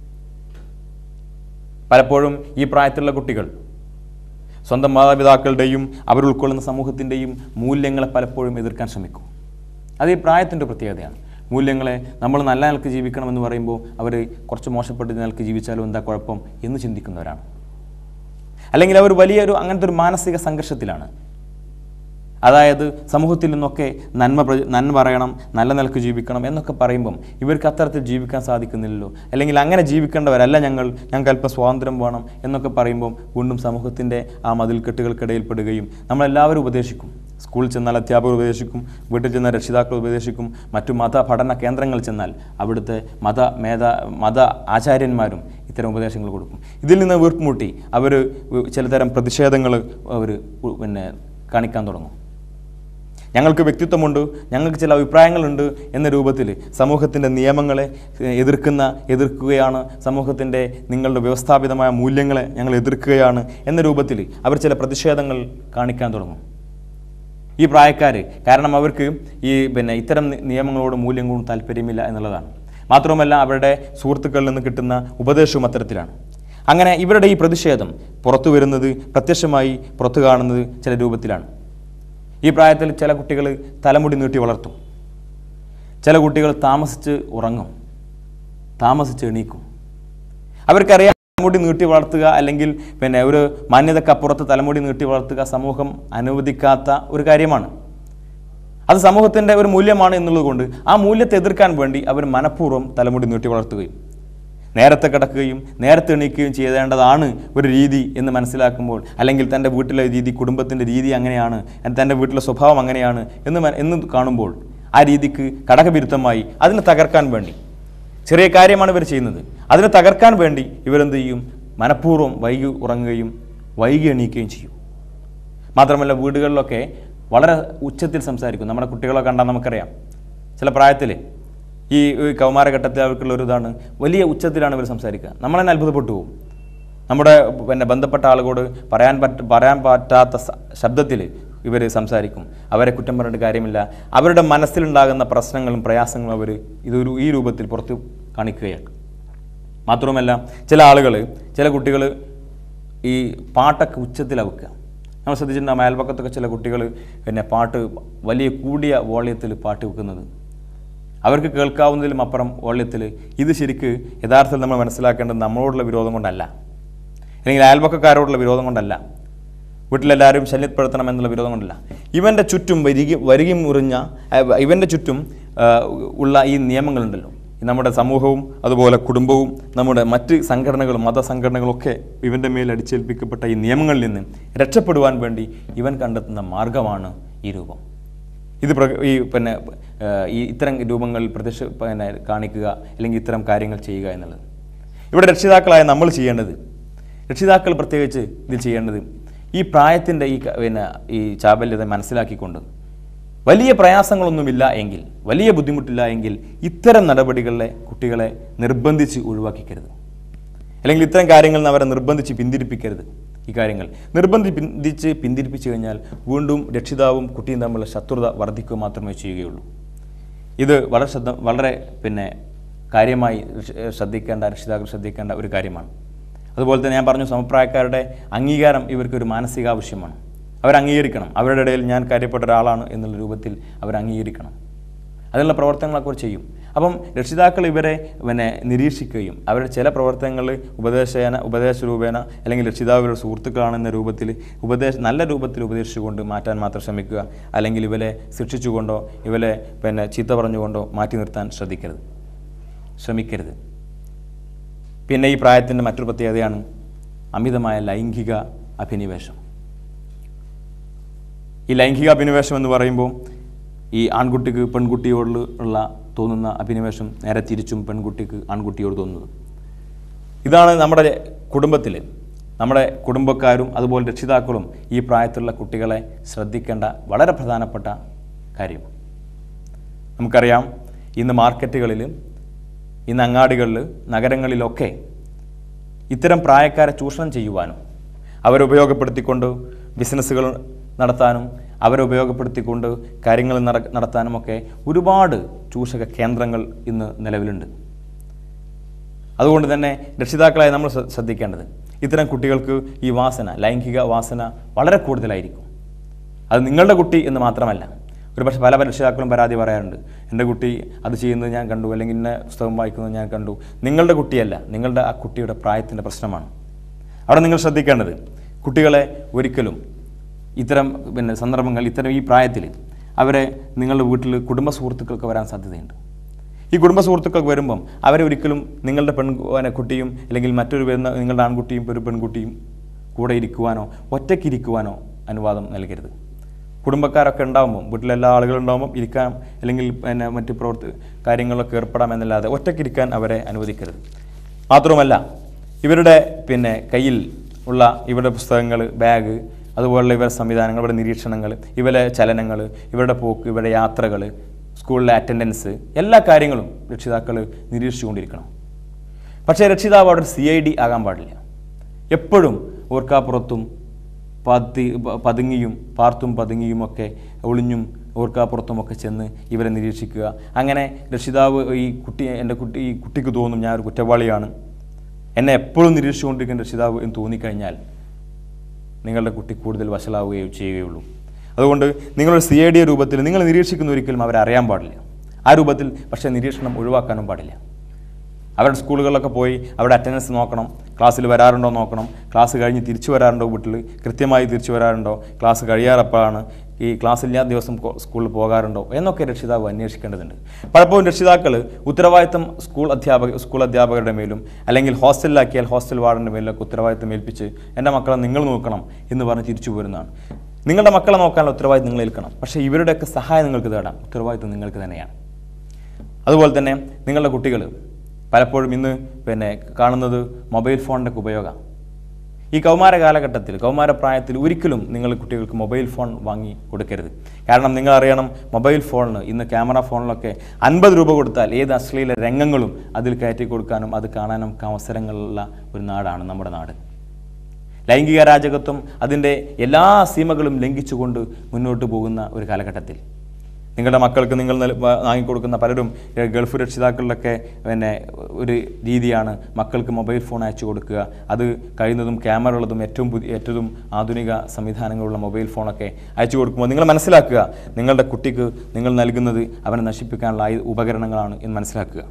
പലപ്പോഴും ഈ പ്രായത്തിലുള്ള കുട്ടികൾ സ്വന്തം മാതാപിതാക്കളുടെയും അവർ ഉൾക്കൊള്ളുന്ന സമൂഹത്തിൻ്റെയും മൂല്യങ്ങളെ പലപ്പോഴും എതിർക്കാൻ ശ്രമിക്കും അത് ഈ പ്രായത്തിൻ്റെ പ്രത്യേകതയാണ് മൂല്യങ്ങളെ നമ്മൾ നല്ല നിലക്ക് ജീവിക്കണമെന്ന് പറയുമ്പോൾ അവർ കുറച്ച് മോശപ്പെട്ട നിലക്ക് ജീവിച്ചാലും എന്താ കുഴപ്പം എന്ന് ചിന്തിക്കുന്നവരാണ് അല്ലെങ്കിൽ അവർ വലിയൊരു അങ്ങനത്തെ ഒരു മാനസിക സംഘർഷത്തിലാണ് അതായത് സമൂഹത്തിൽ നിന്നൊക്കെ നന്മ പ്ര- നന്മ പറയണം നല്ല നിലക്ക് ജീവിക്കണം എന്നൊക്കെ പറയുമ്പം ഇവർക്ക് അത്തരത്തിൽ ജീവിക്കാൻ സാധിക്കുന്നില്ലല്ലോ അല്ലെങ്കിൽ അങ്ങനെ ജീവിക്കേണ്ടവരല്ല ഞങ്ങൾ ഞങ്ങൾക്ക് അല്പം സ്വാതന്ത്ര്യം വേണം എന്നൊക്കെ പറയുമ്പം വീണ്ടും സമൂഹത്തിൻ്റെ ആ മതിൽക്കെട്ടുകൾക്കിടയിൽ പെടുകയും നമ്മളെല്ലാവരും ഉപദേശിക്കും സ്കൂളിൽ ചെന്നാൽ അധ്യാപകർ ഉപദേശിക്കും വീട്ടിൽ ചെന്നാൽ രക്ഷിതാക്കൾ ഉപദേശിക്കും മറ്റു മത പഠന കേന്ദ്രങ്ങളിൽ ചെന്നാൽ അവിടുത്തെ മത മേധ മത ആചാര്യന്മാരും ഇത്തരം ഉപദേശങ്ങൾ കൊടുക്കും ഇതിൽ നിന്ന് വീർപ്പുമുട്ടി അവർ ചിലതരം പ്രതിഷേധങ്ങൾ അവർ പിന്നെ കാണിക്കാൻ തുടങ്ങും ഞങ്ങൾക്ക് വ്യക്തിത്വമുണ്ട് ഞങ്ങൾക്ക് ചില അഭിപ്രായങ്ങളുണ്ട് എന്ന രൂപത്തിൽ സമൂഹത്തിൻ്റെ നിയമങ്ങളെ ഏഹ്, എതിർക്കുന്ന എതിർക്കുകയാണ് സമൂഹത്തിൻ്റെ നിങ്ങളുടെ വ്യവസ്ഥാപിതമായ മൂല്യങ്ങളെ ഞങ്ങൾ എതിർക്കുകയാണ് എന്ന രൂപത്തിൽ അവർ ചില പ്രതിഷേധങ്ങൾ കാണിക്കാൻ തുടങ്ങും ഈ പ്രായക്കാർ കാരണം അവർക്ക് ഈ പിന്നെ ഇത്തരം നി- നിയമങ്ങളോടും മൂല്യങ്ങളോടും താല്പര്യമില്ല എന്നുള്ളതാണ് മാത്രവുമല്ല അവരുടെ സുഹൃത്തുക്കളിൽ നിന്ന് കിട്ടുന്ന ഉപദേശവും അത്തരത്തിലാണ് അങ്ങനെ ഇവരുടെ ഈ പ്രതിഷേധം പുറത്തു വരുന്നത് പ്രത്യക്ഷമായി പുറത്തു കാണുന്നത് ചില രൂപത്തിലാണ് ഈ പ്രായത്തിൽ ചില കുട്ടികൾ തലമുടി നീട്ടി വളർത്തും ചില കുട്ടികൾ താമസിച്ച് ഉറങ്ങും താമസിച്ച് എണീക്കും അവർക്കറിയാം തലമുടി നീട്ടി വളർത്തുക അല്ലെങ്കിൽ പിന്നെ ഒരു മാന്യതക്കപ്പുറത്ത് തലമുടി നീട്ടി വളർത്തുക സമൂഹം അനുവദിക്കാത്ത ഒരു കാര്യമാണ് അത് സമൂഹത്തിൻ്റെ ഒരു മൂല്യമാണ് എന്നുള്ളത് കൊണ്ട് ആ മൂല്യത്തെ എതിർക്കാൻ വേണ്ടി അവർ മനഃപൂർവ്വം തലമുടി നീട്ടി വളർത്തുകയും നേരത്തെ കിടക്കുകയും നേരത്തെ എണീക്കുകയും ചെയ്തേണ്ടതാണ് ഒരു രീതി എന്ന് മനസ്സിലാക്കുമ്പോൾ അല്ലെങ്കിൽ തൻ്റെ വീട്ടിലെ രീതി കുടുംബത്തിൻ്റെ രീതി അങ്ങനെയാണ് തൻ്റെ വീട്ടിലെ സ്വഭാവം അങ്ങനെയാണ് എന്ന് മന- എന്ന് കാണുമ്പോൾ ആ രീതിക്ക് കടകവിരുദ്ധമായി അതിനെ തകർക്കാൻ വേണ്ടി ചെറിയ കാര്യമാണ് ഇവർ ചെയ്യുന്നത് അതിനെ തകർക്കാൻ വേണ്ടി ഇവരെന്ത് ചെയ്യും മനഃപൂർവ്വം വൈകി ഉറങ്ങുകയും വൈകി എണീക്കുകയും ചെയ്യും മാത്രമല്ല വീടുകളിലൊക്കെ വളരെ ഉച്ചത്തിൽ സംസാരിക്കും നമ്മുടെ കുട്ടികളെ കണ്ടാൽ നമുക്കറിയാം ചില പ്രായത്തിൽ ഈ ഈ കൗമാരഘട്ടത്തിൽ അവർക്കുള്ള ഒരു ഇതാണ് വലിയ ഉച്ചത്തിലാണ് ഇവർ സംസാരിക്കുക നമ്മൾ തന്നെ അത്ഭുതപ്പെട്ടു പോകും നമ്മുടെ പിന്നെ ബന്ധപ്പെട്ട ആളുകളോട് പറയാൻ പറ്റ പറയാൻ പറ്റാത്ത സ- ശബ്ദത്തിൽ ഇവർ സംസാരിക്കും അവരെ കുറ്റം പറഞ്ഞിട്ട് കാര്യമില്ല അവരുടെ മനസ്സിലുണ്ടാകുന്ന പ്രശ്നങ്ങളും പ്രയാസങ്ങളും അവർ ഇതൊരു ഈ രൂപത്തിൽ പുറത്ത് കാണിക്കുകയാണ് മാത്രവുമല്ല ചില ആളുകൾ ചില കുട്ടികൾ ഈ പാട്ടൊക്കെ ഉച്ചത്തിലാണ് വെക്കുക നമ്മൾ ശ്രദ്ധിച്ചിട്ടുണ്ടാകും അയൽപക്കത്തൊക്കെ ചില കുട്ടികൾ പിന്നെ പാട്ട് വലിയ കൂടിയ വോള്യത്തിൽ പാട്ട് വെക്കുന്നത് അവർക്ക് കേൾക്കാവുന്നതിലും അപ്പുറം വോള്യത്തിൽ ഇത് ശരിക്ക് യഥാർത്ഥത്തിൽ നമ്മൾ മനസ്സിലാക്കേണ്ടത് നമ്മളോടുള്ള വിരോധം കൊണ്ടല്ല അല്ലെങ്കിൽ അയൽപക്കക്കാരോടുള്ള വിരോധം കൊണ്ടല്ല വീട്ടിലെല്ലാവരും ശല്യപ്പെടുത്തണം എന്നുള്ള വിരോധം കൊണ്ടല്ല ഇവൻ്റെ ചുറ്റും വരികി വരികി മുറിഞ്ഞ അഹ് ഇവൻ്റെ ചുറ്റും ആ, ഉള്ള ഈ നിയമങ്ങളുണ്ടല്ലോ ഈ നമ്മുടെ സമൂഹവും അതുപോലെ കുടുംബവും നമ്മുടെ മറ്റ് സംഘടനകളും മതസംഘടനകളും ഒക്കെ ഇവൻ്റെ മേൽ അടിച്ചേൽപ്പിക്കപ്പെട്ട ഈ നിയമങ്ങളിൽ നിന്ന് രക്ഷപ്പെടുവാൻ വേണ്ടി ഇവൻ കണ്ടെത്തുന്ന മാർഗമാണ് ഈ രൂപം ഇത് പ്ര ഈ പിന്നെ ആ, ഈ ഇത്തരം രൂപങ്ങളിൽ പ്രത്യക്ഷ പിന്നെ കാണിക്കുക അല്ലെങ്കിൽ ഇത്തരം കാര്യങ്ങൾ ചെയ്യുക എന്നുള്ളത് ഇവിടെ രക്ഷിതാക്കളായ നമ്മൾ ചെയ്യേണ്ടത് രക്ഷിതാക്കൾ പ്രത്യേകിച്ച് ഇതിൽ ചെയ്യേണ്ടത് ഈ പ്രായത്തിൻ്റെ ഈ ക- പിന്നെ ഈ ചാബല്യത മനസ്സിലാക്കിക്കൊണ്ട് വലിയ പ്രയാസങ്ങളൊന്നുമില്ല എങ്കിൽ വലിയ ബുദ്ധിമുട്ടില്ല എങ്കിൽ ഇത്തരം നടപടികളെ കുട്ടികളെ നിർബന്ധിച്ച് ഒഴിവാക്കിക്കരുത് അല്ലെങ്കിൽ ഇത്തരം കാര്യങ്ങളിൽ നിന്ന് അവരെ നിർബന്ധിച്ച് പിന്തിരിപ്പിക്കരുത് ഈ കാര്യങ്ങൾ നിർബന്ധിച്ച് പിന്തിരിപ്പിച്ചു കഴിഞ്ഞാൽ വീണ്ടും രക്ഷിതാവും കുട്ടിയും തമ്മിലുള്ള ശത്രുത വർദ്ധിക്കുക മാത്രമേ ചെയ്യുകയുള്ളൂ ഇത് വളരെ ശ്രദ്ധ വളരെ പിന്നെ കാര്യമായി രക്ഷ- ശ്രദ്ധിക്കേണ്ട രക്ഷിതാക്കൾ ശ്രദ്ധിക്കേണ്ട ഒരു കാര്യമാണ് അതുപോലെ തന്നെ ഞാൻ പറഞ്ഞു സമപ്രായക്കാരുടെ അംഗീകാരം ഇവർക്കൊരു മാനസിക ആവശ്യമാണ് അവർ അംഗീകരിക്കണം അവരുടെ ഇടയിൽ ഞാൻ കാര്യപ്പെട്ട ഒരാളാണ് എന്നുള്ള രൂപത്തിൽ അവർ അംഗീകരിക്കണം അതിനുള്ള പ്രവർത്തനങ്ങളൊക്കെ അവർ ചെയ്യും അപ്പം രക്ഷിതാക്കൾ ഇവരെ പിന്നെ നിരീക്ഷിക്കുകയും അവരുടെ ചില പ്രവർത്തനങ്ങൾ ഉപദേശേന ഉപദേശ രൂപേണ അല്ലെങ്കിൽ രക്ഷിതാവിയുടെ സുഹൃത്തുക്കളാണെന്ന രൂപത്തിൽ ഉപദേശ നല്ല രൂപത്തിൽ ഉപദേശിച്ചുകൊണ്ട് മാറ്റാൻ മാത്രം ശ്രമിക്കുക അല്ലെങ്കിൽ ഇവരെ ശിക്ഷിച്ചുകൊണ്ടോ ഇവരെ പിന്നെ ചീത്ത പറഞ്ഞുകൊണ്ടോ മാറ്റി നിർത്താൻ ശ്രദ്ധിക്കരുത് ശ്രമിക്കരുത് പിന്നെ ഈ പ്രായത്തിൻ്റെ മറ്റൊരു പ്രത്യേകതയാണ് അമിതമായ ലൈംഗിക അഭിനിവേശം ഈ ലൈംഗിക അഭിനിവേശം എന്ന് പറയുമ്പോൾ ഈ ആൺകുട്ടിക്ക് പെൺകുട്ടിയോട് ഉള്ള തോന്നുന്ന അഭിനിവേശം നേരെ തിരിച്ചും പെൺകുട്ടിക്ക് ആൺകുട്ടിയോട് തോന്നുന്നത് ഇതാണ് നമ്മുടെ കുടുംബത്തിൽ നമ്മുടെ കുടുംബക്കാരും അതുപോലെ രക്ഷിതാക്കളും ഈ പ്രായത്തിലുള്ള കുട്ടികളെ ശ്രദ്ധിക്കേണ്ട വളരെ പ്രധാനപ്പെട്ട കാര്യം നമുക്കറിയാം ഇന്ന് മാർക്കറ്റുകളിൽ ഇന്ന് അങ്ങാടികളിൽ നഗരങ്ങളിലൊക്കെ ഇത്തരം പ്രായക്കാരെ ചൂഷണം ചെയ്യുവാനും അവരെ ഉപയോഗപ്പെടുത്തിക്കൊണ്ട് ബിസിനസ്സുകൾ നടത്താനും അവരെ ഉപയോഗപ്പെടുത്തിക്കൊണ്ട് കാര്യങ്ങൾ നട- നടത്താനുമൊക്കെ ഒരുപാട് ചൂഷക കേന്ദ്രങ്ങൾ ഇന്ന് നിലവിലുണ്ട് അതുകൊണ്ട് തന്നെ രക്ഷിതാക്കളായി നമ്മൾ ശ്ര- ശ്രദ്ധിക്കേണ്ടത് ഇത്തരം കുട്ടികൾക്ക് ഈ വാസന ലൈംഗിക വാസന വളരെ കൂടുതലായിരിക്കും അത് നിങ്ങളുടെ കുട്ടി എന്ന് മാത്രമല്ല ഒരു പക്ഷേ പല രക്ഷിതാക്കളും പരാതി പറയാറുണ്ട് എൻ്റെ കുട്ടി അത് ചെയ്യുന്നത് ഞാൻ കണ്ടു അല്ലെങ്കിൽ ഇന്ന പുസ്തകം വായിക്കുന്നത് ഞാൻ കണ്ടു നിങ്ങളുടെ കുട്ടിയല്ല നിങ്ങളുടെ ആ കുട്ടിയുടെ പ്രായത്തിൻ്റെ പ്രശ്നമാണ് അവിടെ നിങ്ങൾ ശ്രദ്ധിക്കേണ്ടത് കുട്ടികളെ ഒരിക്കലും ഇത്തരം പിന്നെ സന്ദർഭങ്ങൾ ഇത്തരം ഈ പ്രായത്തിൽ അവരെ നിങ്ങളുടെ വീട്ടിൽ കുടുംബ സുഹൃത്തുക്കൾക്ക് വരാൻ സാധ്യതയുണ്ട് ഈ കുടുംബ സുഹൃത്തുക്കൾക്ക് വരുമ്പം അവരെ ഒരിക്കലും നിങ്ങളുടെ പെൺ പിന്നെ കുട്ടിയും അല്ലെങ്കിൽ മറ്റൊരു വരുന്ന നിങ്ങളുടെ ആൺകുട്ടിയും ഒരു പെൺകുട്ടിയും കൂടെ ഇരിക്കുവാനോ ഒറ്റയ്ക്ക് ഇരിക്കുവാനോ അനുവാദം നൽകരുത് കുടുംബക്കാരൊക്കെ ഉണ്ടാകുമ്പോൾ വീട്ടിലെല്ലാ ആളുകളും ഉണ്ടാകുമ്പോൾ ഇരിക്കാം അല്ലെങ്കിൽ പിന്നെ മറ്റ് പ്രവർത്തി കാര്യങ്ങളിലൊക്കെ ഏർപ്പെടാമെന്നല്ലാതെ ഒറ്റയ്ക്ക് ഇരിക്കാൻ അവരെ അനുവദിക്കരുത് മാത്രവുമല്ല ഇവരുടെ പിന്നെ കയ്യിൽ ഉള്ള ഇവരുടെ പുസ്തകങ്ങൾ ബാഗ് അതുപോലുള്ള ഇവരുടെ സംവിധാനങ്ങൾ ഇവരുടെ നിരീക്ഷണങ്ങൾ ഇവരുടെ ചലനങ്ങൾ ഇവരുടെ പോക്ക് ഇവരുടെ യാത്രകൾ സ്കൂളിലെ അറ്റൻഡൻസ് എല്ലാ കാര്യങ്ങളും രക്ഷിതാക്കൾ നിരീക്ഷിച്ചുകൊണ്ടിരിക്കണം പക്ഷേ രക്ഷിതാവ് അവിടെ സി ഐ ഡി ആകാൻ പാടില്ല എപ്പോഴും ഓർക്കാപ്പുറത്തും പതി പ- പതുങ്ങിയും പാർത്തും പതുങ്ങിയുമൊക്കെ ഒളിഞ്ഞും ഓർക്കാപ്പുറത്തുമൊക്കെ ചെന്ന് ഇവരെ നിരീക്ഷിക്കുക അങ്ങനെ രക്ഷിതാവ് ഈ കുട്ടി എൻ്റെ കുട്ടി ഈ കുട്ടിക്ക് തോന്നും ഞാൻ ഒരു കുറ്റവാളിയാണ് എന്നെ എപ്പോഴും നിരീക്ഷിച്ചുകൊണ്ടിരിക്കുന്ന രക്ഷിതാവ് എന്ന് തോന്നിക്കഴിഞ്ഞാൽ നിങ്ങളുടെ കുട്ടി കൂടുതൽ വഷളാവുകയോ ചെയ്യുകയുള്ളൂ അതുകൊണ്ട് നിങ്ങളുടെ സി ഐ ഡി രൂപത്തിൽ നിങ്ങൾ നിരീക്ഷിക്കുന്ന ഒരിക്കലും അവരെ അറിയാൻ പാടില്ല ആ രൂപത്തിൽ പക്ഷേ നിരീക്ഷണം ഒഴിവാക്കാനും പാടില്ല അവരുടെ സ്കൂളുകളിലൊക്കെ പോയി അവിടെ അറ്റൻഡൻസ് നോക്കണം ക്ലാസ്സിൽ വരാറുണ്ടോ നോക്കണം ക്ലാസ് കഴിഞ്ഞ് തിരിച്ചു വരാറുണ്ടോ വീട്ടിൽ കൃത്യമായി തിരിച്ചു വരാറുണ്ടോ ക്ലാസ് കഴിയാറപ്പോഴാണ് ഈ ക്ലാസ് ഇല്ലാത്ത ദിവസം കോ- സ്കൂളിൽ പോകാറുണ്ടോ എന്നൊക്കെ രക്ഷിതാവ് അന്വേഷിക്കേണ്ടതുണ്ട് പലപ്പോഴും രക്ഷിതാക്കൾ ഉത്തരവാദിത്തം സ്കൂൾ അധ്യാപക സ്കൂൾ അധ്യാപകരുടെ മേലും അല്ലെങ്കിൽ ഹോസ്റ്റലിലാക്കിയാൽ ഹോസ്റ്റൽ വാർഡിൻ്റെ മേലൊക്കെ ഉത്തരവാദിത്തം ഏൽപ്പിച്ച് എൻ്റെ മക്കളെ നിങ്ങൾ നോക്കണം എന്ന് പറഞ്ഞ് തിരിച്ചു പോരുന്നതാണ് നിങ്ങളുടെ മക്കളെ നോക്കാനുള്ള ഉത്തരവാദിത്തം നിങ്ങൾ ഏൽക്കണം പക്ഷേ ഇവരുടെയൊക്കെ സഹായം നിങ്ങൾക്ക് തേടാം ഉത്തരവാദിത്തം നിങ്ങൾക്ക് തന്നെയാണ് അതുപോലെ തന്നെ നിങ്ങളുടെ കുട്ടികൾ പലപ്പോഴും ഇന്ന് പിന്നെ കാണുന്നത് മൊബൈൽ ഫോണിൻ്റെ ഒക്കെ ഉപയോഗം ഈ കൗമാര കാലഘട്ടത്തിൽ കൗമാര പ്രായത്തിൽ ഒരിക്കലും നിങ്ങൾ കുട്ടികൾക്ക് മൊബൈൽ ഫോൺ വാങ്ങി കൊടുക്കരുത് കാരണം നിങ്ങൾ അറിയണം മൊബൈൽ ഫോണിന് ഇന്ന് ക്യാമറ ഫോണിലൊക്കെ അൻപത് രൂപ കൊടുത്താൽ ഏത് അശ്ലീല രംഗങ്ങളും അതിൽ കയറ്റി കൊടുക്കാനും അത് കാണാനും ഒക്കെ അവസരങ്ങളുള്ള ഒരു നാടാണ് നമ്മുടെ നാട് ലൈംഗിക അരാജകത്വം അതിൻ്റെ എല്ലാ സീമകളും ലംഘിച്ചുകൊണ്ട് മുന്നോട്ട് പോകുന്ന ഒരു കാലഘട്ടത്തിൽ നിങ്ങളുടെ മക്കൾക്ക് നിങ്ങൾ നൽ- വാ- വാങ്ങിക്കൊടുക്കുന്ന പലരും ഏ, ഗൾഫ് രക്ഷിതാക്കളിലൊക്കെ പിന്നെ ഒരു രീതിയാണ് മക്കൾക്ക് മൊബൈൽ ഫോൺ അയച്ചു കൊടുക്കുക അത് കഴിയുന്നതും ക്യാമറ ഉള്ളതും ഏറ്റവും പുതിയ ഏറ്റവും ആധുനിക സംവിധാനങ്ങളുള്ള മൊബൈൽ ഫോണൊക്കെ അയച്ചു കൊടുക്കുമ്പോൾ നിങ്ങൾ മനസ്സിലാക്കുക നിങ്ങളുടെ കുട്ടിക്ക് നിങ്ങൾ നൽകുന്നത് അവനെ നശിപ്പിക്കാനുള്ള ആയു ഉപകരണങ്ങളാണ് എന്ന് മനസ്സിലാക്കുക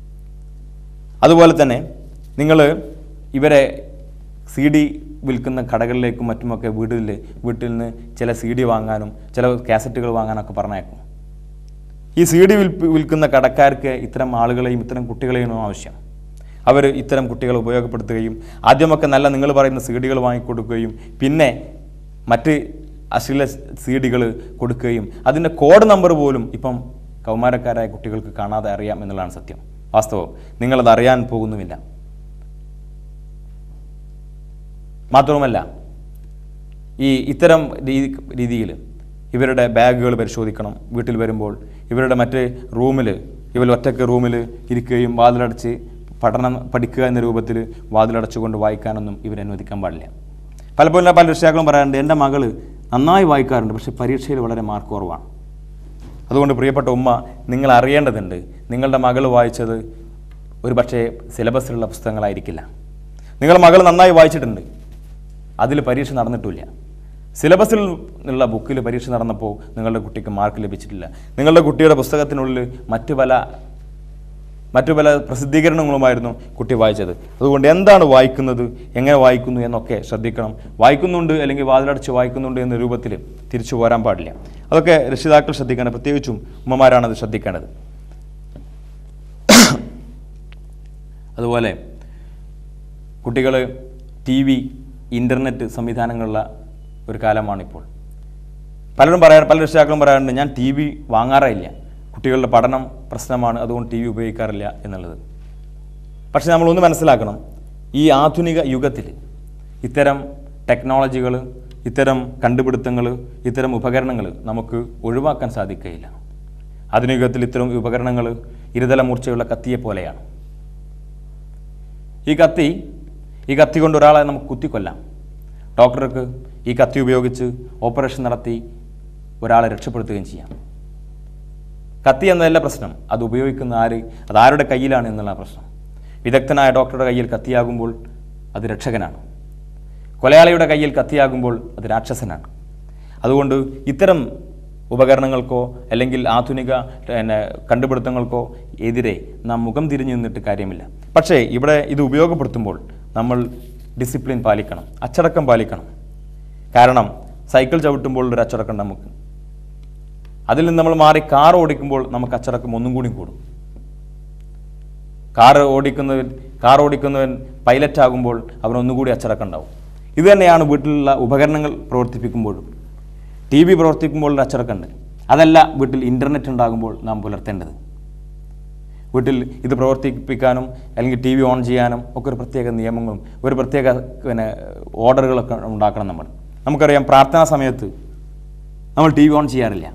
അതുപോലെ തന്നെ നിങ്ങൾ ഇവരെ സി ഡി വിൽക്കുന്ന കടകളിലേക്കും മറ്റുമൊക്കെ വീട്ടിൽ വീട്ടിൽ നിന്ന് ചില സി ഡി വാങ്ങാനും ചില കാസറ്റുകൾ വാങ്ങാനൊക്കെ പറഞ്ഞേക്കും ഈ സി ഡി വിൽപ്പ് വിൽക്കുന്ന കടക്കാർക്ക് ഇത്തരം ആളുകളെയും ഇത്തരം കുട്ടികളെയും ആവശ്യം അവർ ഇത്തരം കുട്ടികളെ ഉപയോഗപ്പെടുത്തുകയും ആദ്യമൊക്കെ നല്ല നിങ്ങൾ പറയുന്ന സി ഡികൾ വാങ്ങിക്കൊടുക്കുകയും പിന്നെ മറ്റ് അശ്ലീല സി ഡികൾ കൊടുക്കുകയും അതിൻ്റെ കോഡ് നമ്പർ പോലും ഇപ്പം കൗമാരക്കാരായ കുട്ടികൾക്ക് കാണാതെ അറിയാം എന്നുള്ളതാണ് സത്യം വാസ്തവം നിങ്ങളത് അറിയാൻ പോകുന്നുമില്ല മാത്രവുമല്ല ഈ ഇത്തരം രീതി രീതിയിൽ ഇവരുടെ ബാഗുകൾ പരിശോധിക്കണം വീട്ടിൽ വരുമ്പോൾ ഇവരുടെ മറ്റ് റൂമിൽ ഇവർ ഒറ്റയ്ക്ക് റൂമിൽ ഇരിക്കുകയും വാതിലടച്ച് പഠനം പഠിക്കുക എന്ന രൂപത്തിൽ വാതിലടച്ചുകൊണ്ട് വായിക്കാനൊന്നും ഇവരെ അനുവദിക്കാൻ പാടില്ല പലപ്പോഴും പല രക്ഷിതാക്കളും പറയാറുണ്ട് എൻ്റെ മകൾ നന്നായി വായിക്കാറുണ്ട് പക്ഷേ പരീക്ഷയിൽ വളരെ മാർക്ക് കുറവാണ് അതുകൊണ്ട് പ്രിയപ്പെട്ട ഉമ്മ നിങ്ങൾ അറിയേണ്ടതുണ്ട് നിങ്ങളുടെ മകൾ വായിച്ചത് ഒരു പക്ഷേ സിലബസിലുള്ള പുസ്തകങ്ങളായിരിക്കില്ല നിങ്ങളുടെ മകൾ നന്നായി വായിച്ചിട്ടുണ്ട് അതിൽ പരീക്ഷ നടന്നിട്ടില്ല സിലബസിൽ ഉള്ള ബുക്കിൽ പരീക്ഷ നടന്നപ്പോൾ നിങ്ങളുടെ കുട്ടിക്ക് മാർക്ക് ലഭിച്ചിട്ടില്ല നിങ്ങളുടെ കുട്ടിയുടെ പുസ്തകത്തിനുള്ളിൽ മറ്റു പല മറ്റു പല പ്രസിദ്ധീകരണങ്ങളുമായിരുന്നു കുട്ടി വായിച്ചത് അതുകൊണ്ട് എന്താണ് വായിക്കുന്നത് എങ്ങനെ വായിക്കുന്നു എന്നൊക്കെ ശ്രദ്ധിക്കണം വായിക്കുന്നുണ്ട് അല്ലെങ്കിൽ വാതിലടച്ച് വായിക്കുന്നുണ്ട് എന്ന രൂപത്തിൽ തിരിച്ചു പോരാൻ പാടില്ല അതൊക്കെ രക്ഷിതാക്കൾ ശ്രദ്ധിക്കേണ്ടത് പ്രത്യേകിച്ചും ഉമ്മമാരാണ് അത് ശ്രദ്ധിക്കേണ്ടത് അതുപോലെ കുട്ടികൾ ടി വി ഇൻ്റർനെറ്റ് സംവിധാനങ്ങളുള്ള ഒരു കാലമാണിപ്പോൾ പലരും പറയാൻ പല രക്ഷിതാക്കളും പറയാറുണ്ട് ഞാൻ ടി വി വാങ്ങാറില്ല കുട്ടികളുടെ പഠനം പ്രശ്നമാണ് അതുകൊണ്ട് ടി വി ഉപയോഗിക്കാറില്ല എന്നുള്ളത് പക്ഷേ നമ്മളൊന്ന് മനസ്സിലാക്കണം ഈ ആധുനിക യുഗത്തിൽ ഇത്തരം ടെക്നോളജികൾ ഇത്തരം കണ്ടുപിടുത്തങ്ങൾ ഇത്തരം ഉപകരണങ്ങൾ നമുക്ക് ഒഴിവാക്കാൻ സാധിക്കുകയില്ല ആധുനിക യുഗത്തിൽ ഇത്തരം ഉപകരണങ്ങൾ ഇരുതല മൂർച്ചയുള്ള കത്തിയെ പോലെയാണ് ഈ കത്തി ഈ കത്തി കൊണ്ട് ഒരാളെ നമുക്ക് കുത്തിക്കൊല്ലാം ഡോക്ടർക്ക് ഈ കത്തി ഉപയോഗിച്ച് ഓപ്പറേഷൻ നടത്തി ഒരാളെ രക്ഷപ്പെടുത്തുകയും ചെയ്യാം കത്തി എന്നതല്ല പ്രശ്നം അത് ഉപയോഗിക്കുന്ന ആര് അത് ആരുടെ കയ്യിലാണ് എന്നുള്ള പ്രശ്നം വിദഗ്ധനായ ഡോക്ടറുടെ കയ്യിൽ കത്തിയാകുമ്പോൾ അത് രക്ഷകനാണ് കൊലയാളിയുടെ കയ്യിൽ കത്തിയാകുമ്പോൾ അത് രാക്ഷസനാണ് അതുകൊണ്ട് ഇത്തരം ഉപകരണങ്ങൾക്കോ അല്ലെങ്കിൽ ആധുനിക പിന്നെ കണ്ടുപിടുത്തങ്ങൾക്കോ എതിരെ നാം മുഖം തിരിഞ്ഞു നിന്നിട്ട് കാര്യമില്ല പക്ഷേ ഇവിടെ ഇത് ഉപയോഗപ്പെടുത്തുമ്പോൾ നമ്മൾ ഡിസിപ്ലിൻ പാലിക്കണം അച്ചടക്കം പാലിക്കണം കാരണം സൈക്കിൾ ചവിട്ടുമ്പോൾ ഒരു അച്ചടക്കം നമുക്ക് അതിൽ നിന്ന് നമ്മൾ മാറി കാർ ഓടിക്കുമ്പോൾ നമുക്ക് അച്ചടക്കം ഒന്നും കൂടി കൂടും കാർ ഓടിക്കുന്നവൻ കാർ ഓടിക്കുന്നവൻ പൈലറ്റ് ആകുമ്പോൾ അവൻ ഒന്നുകൂടി അച്ചടക്കം ഉണ്ടാവും ഇത് തന്നെയാണ് വീട്ടിലുള്ള ഉപകരണങ്ങൾ പ്രവർത്തിപ്പിക്കുമ്പോഴും ടി വി പ്രവർത്തിക്കുമ്പോൾ ഒരു അച്ചടക്കമുണ്ട് അതല്ല വീട്ടിൽ ഇൻ്റർനെറ്റ് ഉണ്ടാകുമ്പോൾ നാം പുലർത്തേണ്ടത് വീട്ടിൽ ഇത് പ്രവർത്തിപ്പിക്കാനും അല്ലെങ്കിൽ ടി വി ഓൺ ചെയ്യാനും ഒക്കെ ഒരു പ്രത്യേക നിയമങ്ങളും ഒരു പ്രത്യേക പിന്നെ ഓർഡറുകളൊക്കെ ഉണ്ടാക്കണം നമ്മൾ നമുക്കറിയാം പ്രാർത്ഥനാ സമയത്ത് നമ്മൾ ടി വി ഓൺ ചെയ്യാറില്ല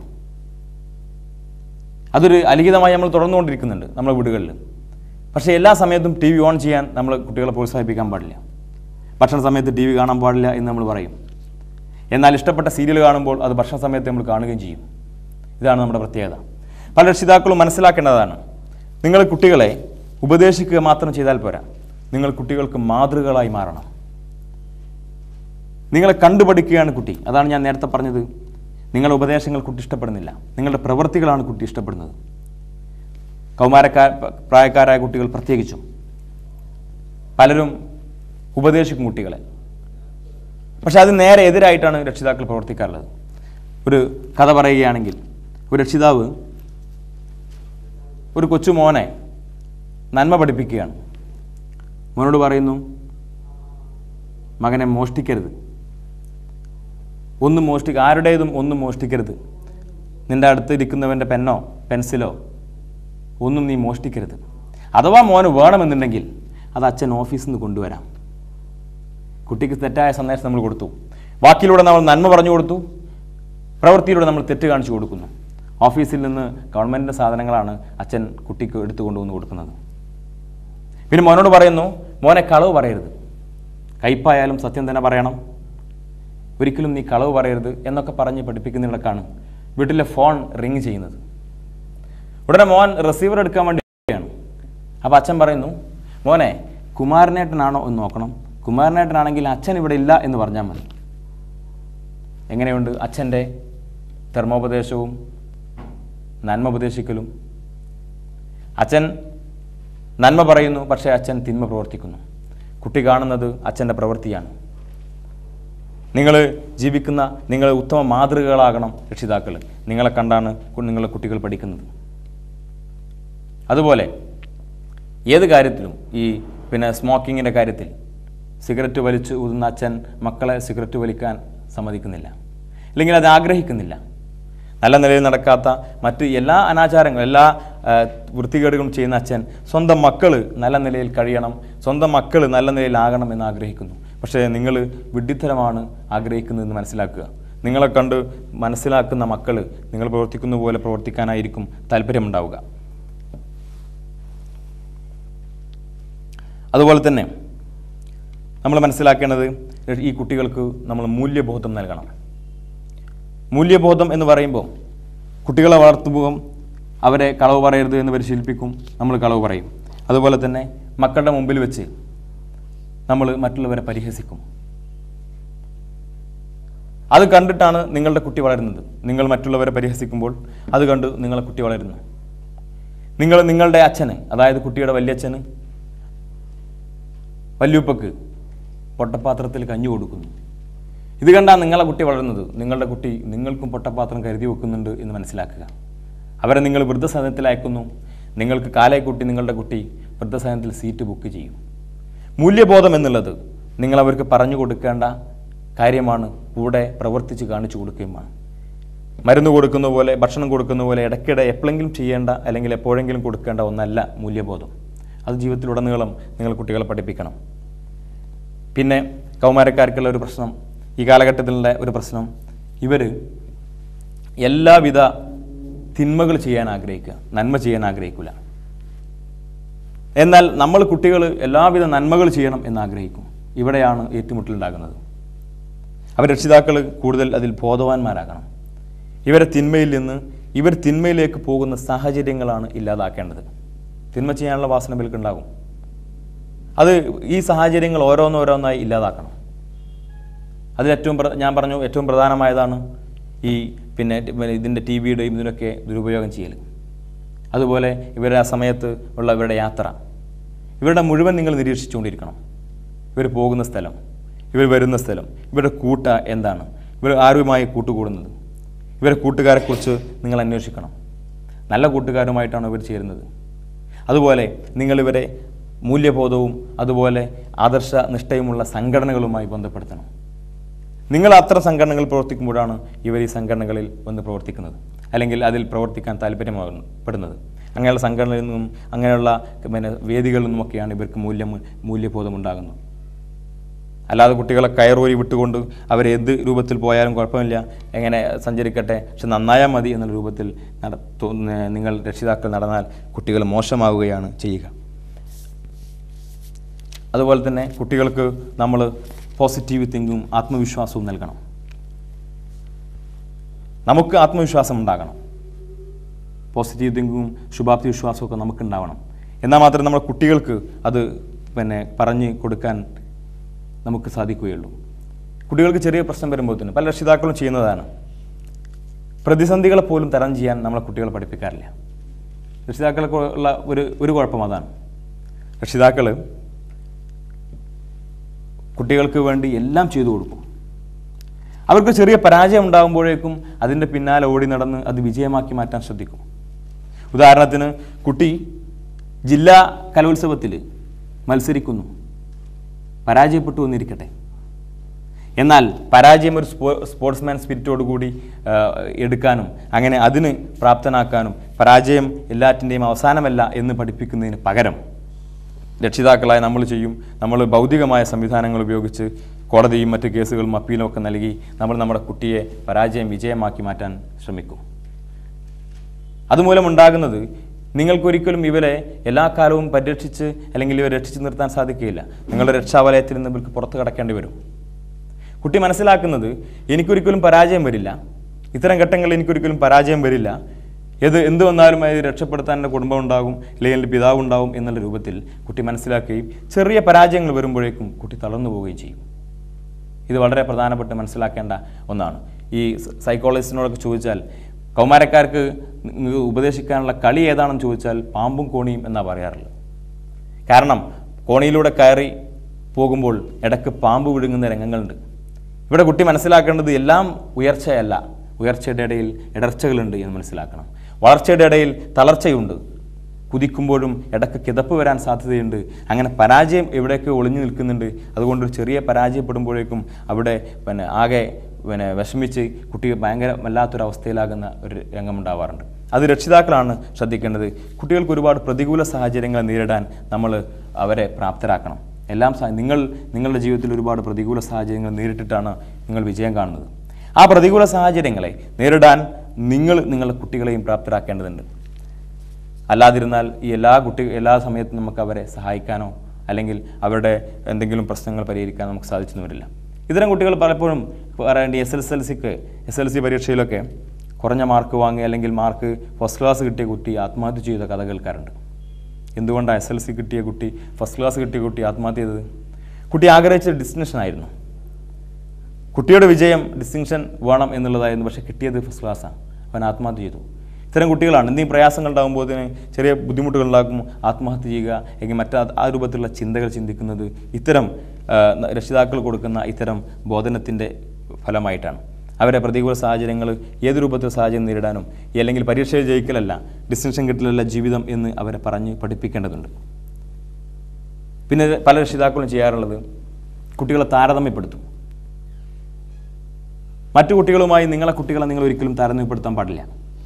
അതൊരു അലിഖിതമായി നമ്മൾ തുടർന്നുകൊണ്ടിരിക്കുന്നുണ്ട് നമ്മുടെ വീടുകളിൽ പക്ഷേ എല്ലാ സമയത്തും ടി വി ഓൺ ചെയ്യാൻ നമ്മൾ കുട്ടികളെ പ്രോത്സാഹിപ്പിക്കാൻ പാടില്ല ഭക്ഷണ സമയത്ത് ടി വി കാണാൻ പാടില്ല എന്ന് നമ്മൾ പറയും എന്നാൽ ഇഷ്ടപ്പെട്ട സീരിയൽ കാണുമ്പോൾ അത് ഭക്ഷണ സമയത്ത് നമ്മൾ കാണുകയും ചെയ്യും ഇതാണ് നമ്മുടെ പ്രത്യേകത പല രക്ഷിതാക്കളും മനസ്സിലാക്കേണ്ടതാണ് നിങ്ങൾ കുട്ടികളെ ഉപദേശിക്കുക മാത്രം ചെയ്താൽ പോരാ നിങ്ങൾ കുട്ടികൾക്ക് മാതൃകകളായി മാറണം നിങ്ങളെ കണ്ടുപഠിക്കുകയാണ് കുട്ടി അതാണ് ഞാൻ നേരത്തെ പറഞ്ഞത് നിങ്ങളുടെ ഉപദേശങ്ങൾ കുട്ടി ഇഷ്ടപ്പെടുന്നില്ല നിങ്ങളുടെ പ്രവൃത്തികളാണ് കുട്ടി ഇഷ്ടപ്പെടുന്നത് കൗമാരക്കാർ പ്രായക്കാരായ കുട്ടികൾ പ്രത്യേകിച്ചും പലരും ഉപദേശിക്കും കുട്ടികളെ പക്ഷെ അത് നേരെ എതിരായിട്ടാണ് രക്ഷിതാക്കൾ പ്രവർത്തിക്കാറുള്ളത് ഒരു കഥ പറയുകയാണെങ്കിൽ ഒരു രക്ഷിതാവ് ഒരു കൊച്ചു മോനെ നന്മ പഠിപ്പിക്കുകയാണ് മോനോട് പറയുന്നു മകനെ മോഷ്ടിക്കരുത് ഒന്നും മോഷ്ടിക്ക ആരുടേതും ഒന്നും മോഷ്ടിക്കരുത് നിൻ്റെ അടുത്ത് ഇരിക്കുന്നവൻ്റെ പെന്നോ പെൻസിലോ ഒന്നും നീ മോഷ്ടിക്കരുത് അഥവാ മോന് വേണമെന്നുണ്ടെങ്കിൽ അത് അച്ഛൻ ഓഫീസിൽ നിന്ന് കൊണ്ടുവരാം കുട്ടിക്ക് തെറ്റായ സന്ദേശം നമ്മൾ കൊടുത്തു വാക്കിലൂടെ നമ്മൾ നന്മ പറഞ്ഞു കൊടുത്തു പ്രവൃത്തിയിലൂടെ നമ്മൾ തെറ്റ് കാണിച്ചു കൊടുക്കുന്നു ഓഫീസിൽ നിന്ന് ഗവൺമെൻറ്റിൻ്റെ സാധനങ്ങളാണ് അച്ഛൻ കുട്ടിക്ക് എടുത്തു കൊണ്ടുവന്ന് കൊടുക്കുന്നത് പിന്നെ മോനോട് പറയുന്നു മോനെ കളവ് പറയരുത് കയ്പായാലും സത്യം തന്നെ പറയണം ഒരിക്കലും നീ കളവ് പറയരുത് എന്നൊക്കെ പറഞ്ഞ് പഠിപ്പിക്കുന്നിടക്കാണ് വീട്ടിലെ ഫോൺ റിങ് ചെയ്യുന്നത് ഉടനെ മോൻ റിസീവർ എടുക്കാൻ വേണ്ടിയാണ് അപ്പോൾ അച്ഛൻ പറയുന്നു മോനെ കുമാരനേട്ടനാണോ എന്ന് നോക്കണം കുമാരനേട്ടനാണെങ്കിൽ അച്ഛൻ ഇവിടെ ഇല്ല എന്ന് പറഞ്ഞാൽ മതി എങ്ങനെയുണ്ട് അച്ഛൻ്റെ ധർമ്മോപദേശവും നന്മ ഉപദേശിക്കലും അച്ഛൻ നന്മ പറയുന്നു പക്ഷേ അച്ഛൻ തിന്മ പ്രവർത്തിക്കുന്നു കുട്ടി കാണുന്നത് അച്ഛൻ്റെ പ്രവൃത്തിയാണ് നിങ്ങൾ ജീവിക്കുന്ന നിങ്ങൾ ഉത്തമ മാതൃകകളാകണം രക്ഷിതാക്കൾ നിങ്ങളെ കണ്ടാണ് കു- നിങ്ങളെ കുട്ടികൾ പഠിക്കുന്നത് അതുപോലെ ഏത് കാര്യത്തിലും ഈ പിന്നെ സ്മോക്കിങ്ങിൻ്റെ കാര്യത്തിൽ സിഗരറ്റ് വലിച്ച് ഊതുന്ന അച്ഛൻ മക്കളെ സിഗരറ്റ് വലിക്കാൻ സമ്മതിക്കുന്നില്ല അല്ലെങ്കിൽ അത് ആഗ്രഹിക്കുന്നില്ല നല്ല നിലയിൽ നടക്കാത്ത മറ്റ് എല്ലാ അനാചാരങ്ങളും എല്ലാ ആ, വൃത്തികേടുകളും ചെയ്യുന്ന അച്ഛൻ സ്വന്തം മക്കൾ നല്ല നിലയിൽ കഴിയണം സ്വന്തം മക്കൾ നല്ല നിലയിലാകണം എന്ന് ആഗ്രഹിക്കുന്നു പക്ഷേ നിങ്ങൾ വിഡ്ഢിത്തരമാണ് ആഗ്രഹിക്കുന്നതെന്ന് മനസ്സിലാക്കുക നിങ്ങളെ കണ്ട് മനസ്സിലാക്കുന്ന മക്കൾ നിങ്ങൾ പ്രവർത്തിക്കുന്ന പോലെ പ്രവർത്തിക്കാനായിരിക്കും താല്പര്യമുണ്ടാവുക അതുപോലെ തന്നെ നമ്മൾ മനസ്സിലാക്കേണ്ടത് ഈ കുട്ടികൾക്ക് നമ്മൾ മൂല്യബോധം നൽകണം മൂല്യബോധം എന്ന് പറയുമ്പോൾ കുട്ടികളെ വളർത്തുമ്പോൾ അവരെ കളവ് പറയരുത് എന്ന് പരിശീലിപ്പിക്കും നമ്മൾ കളവ് പറയും അതുപോലെ തന്നെ മക്കളുടെ മുമ്പിൽ വെച്ച് നമ്മൾ മറ്റുള്ളവരെ പരിഹസിക്കും അത് കണ്ടിട്ടാണ് നിങ്ങളുടെ കുട്ടി വളരുന്നത് നിങ്ങൾ മറ്റുള്ളവരെ പരിഹസിക്കുമ്പോൾ അത് കണ്ട് നിങ്ങളെ കുട്ടി വളരുന്നു നിങ്ങൾ നിങ്ങളുടെ അച്ഛന് അതായത് കുട്ടിയുടെ വല്യച്ഛന് വല്യുപ്പക്ക് പൊട്ടപ്പാത്രത്തിൽ കഞ്ഞി കൊടുക്കുന്നു ഇത് കണ്ടാണ് നിങ്ങളെ കുട്ടി വളരുന്നത് നിങ്ങളുടെ കുട്ടി നിങ്ങൾക്കും പൊട്ടപ്പാത്രം കരുതി വെക്കുന്നുണ്ട് എന്ന് മനസ്സിലാക്കുക അവരെ നിങ്ങൾ വൃദ്ധസദനത്തിൽ അയക്കുന്നു നിങ്ങൾക്ക് കാലേ കുട്ടി നിങ്ങളുടെ കുട്ടി വൃദ്ധസദനത്തിൽ സീറ്റ് ബുക്ക് ചെയ്യും മൂല്യബോധം എന്നുള്ളത് നിങ്ങൾ അവർക്ക് പറഞ്ഞു കൊടുക്കേണ്ട കാര്യമാണ് കൂടെ പ്രവർത്തിച്ച് കാണിച്ചു കൊടുക്കുകയുമാണ് മരുന്ന് കൊടുക്കുന്ന പോലെ ഭക്ഷണം കൊടുക്കുന്ന പോലെ ഇടയ്ക്കിടെ എപ്പോഴെങ്കിലും ചെയ്യേണ്ട അല്ലെങ്കിൽ എപ്പോഴെങ്കിലും കൊടുക്കേണ്ട ഒന്നല്ല മൂല്യബോധം അത് ജീവിതത്തിലുടനീളം നിങ്ങൾ കുട്ടികളെ പഠിപ്പിക്കണം പിന്നെ കൗമാരക്കാർക്കുള്ള ഒരു പ്രശ്നം ഈ കാലഘട്ടത്തിലുള്ള ഒരു പ്രശ്നം ഇവർ എല്ലാവിധ തിന്മകൾ ചെയ്യാൻ ആഗ്രഹിക്കുക നന്മ ചെയ്യാൻ ആഗ്രഹിക്കില്ല എന്നാൽ നമ്മൾ കുട്ടികൾ എല്ലാവിധ നന്മകൾ ചെയ്യണം എന്ന് ആഗ്രഹിക്കും ഇവിടെയാണ് ഏറ്റുമുട്ടലുണ്ടാകുന്നത് അവർ രക്ഷിതാക്കൾ കൂടുതൽ അതിൽ ബോധവാന്മാരാകണം ഇവരെ തിന്മയിൽ നിന്ന് ഇവർ തിന്മയിലേക്ക് പോകുന്ന സാഹചര്യങ്ങളാണ് ഇല്ലാതാക്കേണ്ടത് തിന്മ ചെയ്യാനുള്ള വാസന ഇവർക്കുണ്ടാകും അത് ഈ സാഹചര്യങ്ങൾ ഓരോന്നോരോന്നായി ഇല്ലാതാക്കണം അതിൽ ഏറ്റവും പ്ര- ഞാൻ പറഞ്ഞു ഏറ്റവും പ്രധാനമായതാണ് ഈ പിന്നെ ടി- പിന്നെ ഇതിൻ്റെ ടി വിയുടെയും ഇതിനൊക്കെ ദുരുപയോഗം ചെയ്യൽ അതുപോലെ ഇവരുടെ ആ സമയത്ത് ഉള്ള ഇവരുടെ യാത്ര ഇവരുടെ മുഴുവൻ നിങ്ങൾ നിരീക്ഷിച്ചുകൊണ്ടിരിക്കണം ഇവർ പോകുന്ന സ്ഥലം ഇവർ വരുന്ന സ്ഥലം ഇവരുടെ കൂട്ട എന്താണ് ഇവർ ആരുമായി കൂട്ടുകൂടുന്നത് ഇവരുടെ കൂട്ടുകാരെക്കുറിച്ച് നിങ്ങൾ അന്വേഷിക്കണം നല്ല കൂട്ടുകാരുമായിട്ടാണ് ഇവർ ചേരുന്നത് അതുപോലെ നിങ്ങളിവരെ മൂല്യബോധവും അതുപോലെ ആദർശ നിഷ്ഠയുമുള്ള സംഘടനകളുമായി ബന്ധപ്പെടുത്തണം നിങ്ങൾ അത്ര സംഘടനകൾ പ്രവർത്തിക്കുമ്പോഴാണ് ഇവർ ഈ സംഘടനകളിൽ വന്ന് പ്രവർത്തിക്കുന്നത് അല്ലെങ്കിൽ അതിൽ പ്രവർത്തിക്കാൻ താല്പര്യമാകപ്പെടുന്നത് അങ്ങനെയുള്ള സംഘടനയിൽ നിന്നും അങ്ങനെയുള്ള പിന്നെ വേദികളിൽ നിന്നുമൊക്കെയാണ് ഇവർക്ക് മൂല്യം മൂല്യബോധം ഉണ്ടാകുന്നത് അല്ലാതെ കുട്ടികളെ കയറൂരി വിട്ടുകൊണ്ട് അവർ ഏത് രൂപത്തിൽ പോയാലും കുഴപ്പമില്ല എങ്ങനെ സഞ്ചരിക്കട്ടെ പക്ഷെ നന്നായാൽ മതി എന്നുള്ള രൂപത്തിൽ നട തോ- നിങ്ങൾ രക്ഷിതാക്കൾ നടന്നാൽ കുട്ടികൾ മോശമാവുകയാണ് ചെയ്യുക അതുപോലെ തന്നെ കുട്ടികൾക്ക് നമ്മൾ പോസിറ്റീവ് തിങ്കിങ്ങും ആത്മവിശ്വാസവും നൽകണം നമുക്ക് ആത്മവിശ്വാസം ഉണ്ടാകണം പോസിറ്റീവ് തിങ്കിങ്ങും ശുഭാപ്തി വിശ്വാസവും ഒക്കെ നമുക്കുണ്ടാവണം എന്നാൽ മാത്രമേ നമ്മുടെ കുട്ടികൾക്ക് അത് പിന്നെ പറഞ്ഞ് കൊടുക്കാൻ നമുക്ക് സാധിക്കുകയുള്ളൂ കുട്ടികൾക്ക് ചെറിയ പ്രശ്നം വരുമ്പോഴത്തേനും പല രക്ഷിതാക്കളും ചെയ്യുന്നതാണ് പ്രതിസന്ധികളെ പോലും തരണം ചെയ്യാൻ നമ്മളെ കുട്ടികളെ പഠിപ്പിക്കാറില്ല രക്ഷിതാക്കൾക്ക് ഉള്ള ഒരു ഒരു കുഴപ്പം അതാണ് രക്ഷിതാക്കൾ കുട്ടികൾക്ക് വേണ്ടി എല്ലാം ചെയ്തു കൊടുക്കും അവർക്ക് ചെറിയ പരാജയം ഉണ്ടാകുമ്പോഴേക്കും അതിൻ്റെ പിന്നാലെ ഓടി നടന്ന് അത് വിജയമാക്കി മാറ്റാൻ ശ്രദ്ധിക്കും ഉദാഹരണത്തിന് കുട്ടി ജില്ലാ കലോത്സവത്തിൽ മത്സരിക്കുന്നു പരാജയപ്പെട്ടു എന്നിരിക്കട്ടെ എന്നാൽ പരാജയം ഒരു സ്പോ സ്പോർട്സ്മാൻ സ്പിരിറ്റോട് കൂടി ആ, എടുക്കാനും അങ്ങനെ അതിന് പ്രാപ്തനാക്കാനും പരാജയം എല്ലാറ്റിൻ്റെയും അവസാനമല്ല എന്ന് പഠിപ്പിക്കുന്നതിന് പകരം രക്ഷിതാക്കളായ നമ്മൾ ചെയ്യും നമ്മൾ ഭൗതികമായ സംവിധാനങ്ങൾ ഉപയോഗിച്ച് കോടതിയും മറ്റ് കേസുകളും അപ്പീലും ഒക്കെ നൽകി നമ്മൾ നമ്മുടെ കുട്ടിയെ പരാജയം വിജയമാക്കി മാറ്റാൻ ശ്രമിക്കും അതുമൂലം ഉണ്ടാകുന്നത് നിങ്ങൾക്കൊരിക്കലും ഇവരെ എല്ലാ കാലവും പരിരക്ഷിച്ച് അല്ലെങ്കിൽ ഇവരെ രക്ഷിച്ച് നിർത്താൻ സാധിക്കുകയില്ല നിങ്ങളുടെ രക്ഷാവലയത്തിൽ നിന്ന് ഇവർക്ക് പുറത്ത് കടക്കേണ്ടി വരും കുട്ടി മനസ്സിലാക്കുന്നത് എനിക്കൊരിക്കലും പരാജയം വരില്ല ഇത്തരം ഘട്ടങ്ങളിൽ എനിക്കൊരിക്കലും പരാജയം വരില്ല ഏത് എന്ത് വന്നാലും അത് രക്ഷപ്പെടുത്താൻ എൻ്റെ കുടുംബം ഉണ്ടാകും അല്ലെങ്കിൽ എൻ്റെ പിതാവ് ഉണ്ടാകും എന്നുള്ള രൂപത്തിൽ കുട്ടി മനസ്സിലാക്കുകയും ചെറിയ പരാജയങ്ങൾ വരുമ്പോഴേക്കും കുട്ടി തളർന്നു പോവുകയും ചെയ്യും ഇത് വളരെ പ്രധാനപ്പെട്ട് മനസ്സിലാക്കേണ്ട ഒന്നാണ് ഈ സ- സൈക്കോളജിസ്റ്റിനോടൊക്കെ ചോദിച്ചാൽ കൗമാരക്കാർക്ക് നിങ്ങൾക്ക് ഉപദേശിക്കാനുള്ള കളി ഏതാണെന്ന് ചോദിച്ചാൽ പാമ്പും കോണിയും എന്നാണ് പറയാറുള്ളത് കാരണം കോണിയിലൂടെ കയറി പോകുമ്പോൾ ഇടയ്ക്ക് പാമ്പ് വിഴുങ്ങുന്ന രംഗങ്ങളുണ്ട് ഇവിടെ കുട്ടി മനസ്സിലാക്കേണ്ടത് എല്ലാം ഉയർച്ചയല്ല ഉയർച്ചയുടെ ഇടയിൽ ഇടർച്ചകളുണ്ട് എന്ന് മനസ്സിലാക്കണം വളർച്ചയുടെ ഇടയിൽ തളർച്ചയുണ്ട് കുതിക്കുമ്പോഴും ഇടയ്ക്ക് കിതപ്പ് വരാൻ സാധ്യതയുണ്ട് അങ്ങനെ പരാജയം എവിടെയൊക്കെ ഒളിഞ്ഞു നിൽക്കുന്നുണ്ട് അതുകൊണ്ട് ഒരു ചെറിയ പരാജയപ്പെടുമ്പോഴേക്കും അവിടെ പിന്നെ ആകെ പിന്നെ വിഷമിച്ച് കുട്ടി ഭയങ്കര വല്ലാത്തൊരവസ്ഥയിലാകുന്ന ഒരു രംഗമുണ്ടാവാറുണ്ട് അത് രക്ഷിതാക്കളാണ് ശ്രദ്ധിക്കേണ്ടത് കുട്ടികൾക്ക് ഒരുപാട് പ്രതികൂല സാഹചര്യങ്ങൾ നേരിടാൻ നമ്മൾ അവരെ പ്രാപ്തരാക്കണം എല്ലാം സാ നിങ്ങൾ നിങ്ങളുടെ ജീവിതത്തിൽ ഒരുപാട് പ്രതികൂല സാഹചര്യങ്ങൾ നേരിട്ടിട്ടാണ് നിങ്ങൾ വിജയം കാണുന്നത് ആ പ്രതികൂല സാഹചര്യങ്ങളെ നേരിടാൻ നിങ്ങൾ നിങ്ങളുടെ കുട്ടികളെയും പ്രാപ്തരാക്കേണ്ടതുണ്ട് അല്ലാതിരുന്നാൽ ഈ എല്ലാ കുട്ടി എല്ലാ സമയത്തും നമുക്ക് അവരെ സഹായിക്കാനോ അല്ലെങ്കിൽ അവരുടെ എന്തെങ്കിലും പ്രശ്നങ്ങൾ പരിഹരിക്കാൻ നമുക്ക് സാധിച്ചെന്ന് വരില്ല ഇത്തരം കുട്ടികൾ പലപ്പോഴും പറയേണ്ടി എസ് എസ് എൽ സിക്ക് എസ് എൽ സി പരീക്ഷയിലൊക്കെ കുറഞ്ഞ മാർക്ക് വാങ്ങി അല്ലെങ്കിൽ മാർക്ക് ഫസ്റ്റ് ക്ലാസ് കിട്ടിയ കുട്ടി ആത്മഹത്യ ചെയ്ത കഥ കേൾക്കാറുണ്ട് എന്തുകൊണ്ടാണ് എസ് എൽ സി കിട്ടിയ കുട്ടി ഫസ്റ്റ് ക്ലാസ് കിട്ടിയ കുട്ടി ആത്മഹത്യ ചെയ്തത് കുട്ടി ആഗ്രഹിച്ച ഡിസ്റ്റിങ്ഷൻ ആയിരുന്നു കുട്ടിയുടെ വിജയം ഡിസ്റ്റിങ്ഷൻ വേണം എന്നുള്ളതായിരുന്നു പക്ഷേ കിട്ടിയത് ഫസ്റ്റ് ക്ലാസ്സാണ് അവൻ ആത്മഹത്യ ചെയ്തു ഇത്തരം കുട്ടികളാണ് എന്തെങ്കിലും പ്രയാസങ്ങൾ ഉണ്ടാകുമ്പോൾ അതിന് ചെറിയ ബുദ്ധിമുട്ടുകൾ ഉണ്ടാകുമ്പോൾ ആത്മഹത്യ ചെയ്യുക അല്ലെങ്കിൽ മറ്റ് ആ- ആ രൂപത്തിലുള്ള ചിന്തകൾ ചിന്തിക്കുന്നത് ഇത്തരം ആ, ന- രക്ഷിതാക്കൾ കൊടുക്കുന്ന ഇത്തരം ബോധനത്തിൻ്റെ ഫലമായിട്ടാണ് അവരെ പ്രതികൂല സാഹചര്യങ്ങൾ ഏത് രൂപത്തിൽ സാഹചര്യം നേരിടാനും ഈ അല്ലെങ്കിൽ പരീക്ഷയിൽ ജയിക്കലല്ല ഡിസ്റ്റിങ്ഷൻ കിട്ടലല്ല ജീവിതം എന്ന് അവരെ പറഞ്ഞ് പഠിപ്പിക്കേണ്ടതുണ്ട് പിന്നെ പല രക്ഷിതാക്കളും ചെയ്യാറുള്ളത് കുട്ടികളെ താരതമ്യപ്പെടുത്തും മറ്റു കുട്ടികളുമായി നിങ്ങളെ കുട്ടികളെ നിങ്ങൾ ഒരിക്കലും താരതമ്യപ്പെടുത്താൻ പാടില്ല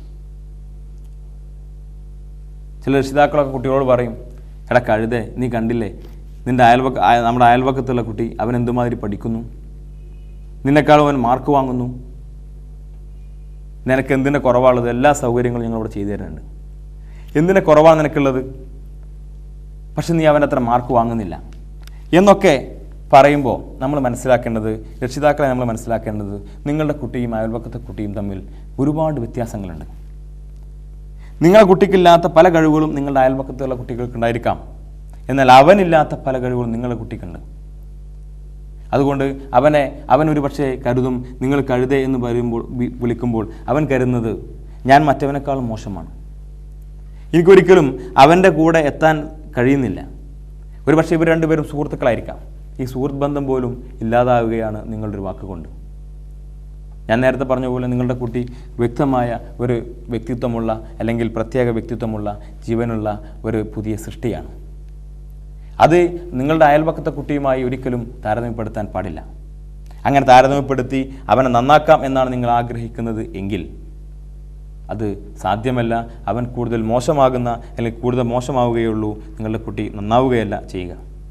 ചില രക്ഷിതാക്കളൊക്കെ കുട്ടികളോട് പറയും എടാ കഴുതേ നീ കണ്ടില്ലേ നിൻ്റെ അയൽവക്ക അയ- നമ്മുടെ അയൽവക്കത്തുള്ള കുട്ടി അവൻ എന്തുമാതിരി പഠിക്കുന്നു നിന്നെക്കാളും അവൻ മാർക്ക് വാങ്ങുന്നു നിനക്ക് എന്തിൻ്റെ കുറവാണുള്ളത് എല്ലാ സൗകര്യങ്ങളും ഞങ്ങളിവിടെ ചെയ്തു തരുന്നുണ്ട് എന്തിൻ്റെ കുറവാണ് നിനക്കുള്ളത് പക്ഷെ നീ അവൻ അത്ര മാർക്ക് വാങ്ങുന്നില്ല എന്നൊക്കെ പറയുമ്പോൾ നമ്മൾ മനസ്സിലാക്കേണ്ടത് രക്ഷിതാക്കളെ നമ്മൾ മനസ്സിലാക്കേണ്ടത് നിങ്ങളുടെ കുട്ടിയും അയൽവക്കത്തെ കുട്ടിയും തമ്മിൽ ഒരുപാട് വ്യത്യാസങ്ങളുണ്ട് നിങ്ങളുടെ കുട്ടിക്കില്ലാത്ത പല കഴിവുകളും നിങ്ങളുടെ അയൽപക്കത്തുള്ള കുട്ടികൾക്കുണ്ടായിരിക്കാം എന്നാൽ അവനില്ലാത്ത പല കഴിവുകളും നിങ്ങളുടെ കുട്ടിക്കുണ്ട് അതുകൊണ്ട് അവനെ അവൻ ഒരു പക്ഷേ കരുതും നിങ്ങൾ കഴുതേ എന്ന് പറയുമ്പോൾ വി- വിളിക്കുമ്പോൾ അവൻ കരുതുന്നത് ഞാൻ മറ്റവനേക്കാളും മോശമാണ് എനിക്കൊരിക്കലും അവൻ്റെ കൂടെ എത്താൻ കഴിയുന്നില്ല ഒരു പക്ഷേ ഇവർ രണ്ടുപേരും സുഹൃത്തുക്കളായിരിക്കാം ഈ സുഹൃത്ത് ബന്ധം പോലും ഇല്ലാതാവുകയാണ് നിങ്ങളുടെ ഒരു വാക്കുകൊണ്ട് ഞാൻ നേരത്തെ പറഞ്ഞ പോലെ നിങ്ങളുടെ കുട്ടി വ്യക്തമായ ഒരു വ്യക്തിത്വമുള്ള അല്ലെങ്കിൽ പ്രത്യേക വ്യക്തിത്വമുള്ള ജീവനുള്ള ഒരു പുതിയ സൃഷ്ടിയാണ് അത് നിങ്ങളുടെ അയൽപക്കത്തെ കുട്ടിയുമായി ഒരിക്കലും താരതമ്യപ്പെടുത്താൻ പാടില്ല അങ്ങനെ താരതമ്യപ്പെടുത്തി അവനെ നന്നാക്കാം എന്നാണ് നിങ്ങൾ ആഗ്രഹിക്കുന്നത് എങ്കിൽ അത് സാധ്യമല്ല അവൻ കൂടുതൽ മോശമാകുന്ന അല്ലെങ്കിൽ കൂടുതൽ മോശമാവുകയുള്ളൂ നിങ്ങളുടെ കുട്ടി നന്നാവുകയല്ല ചെയ്യുക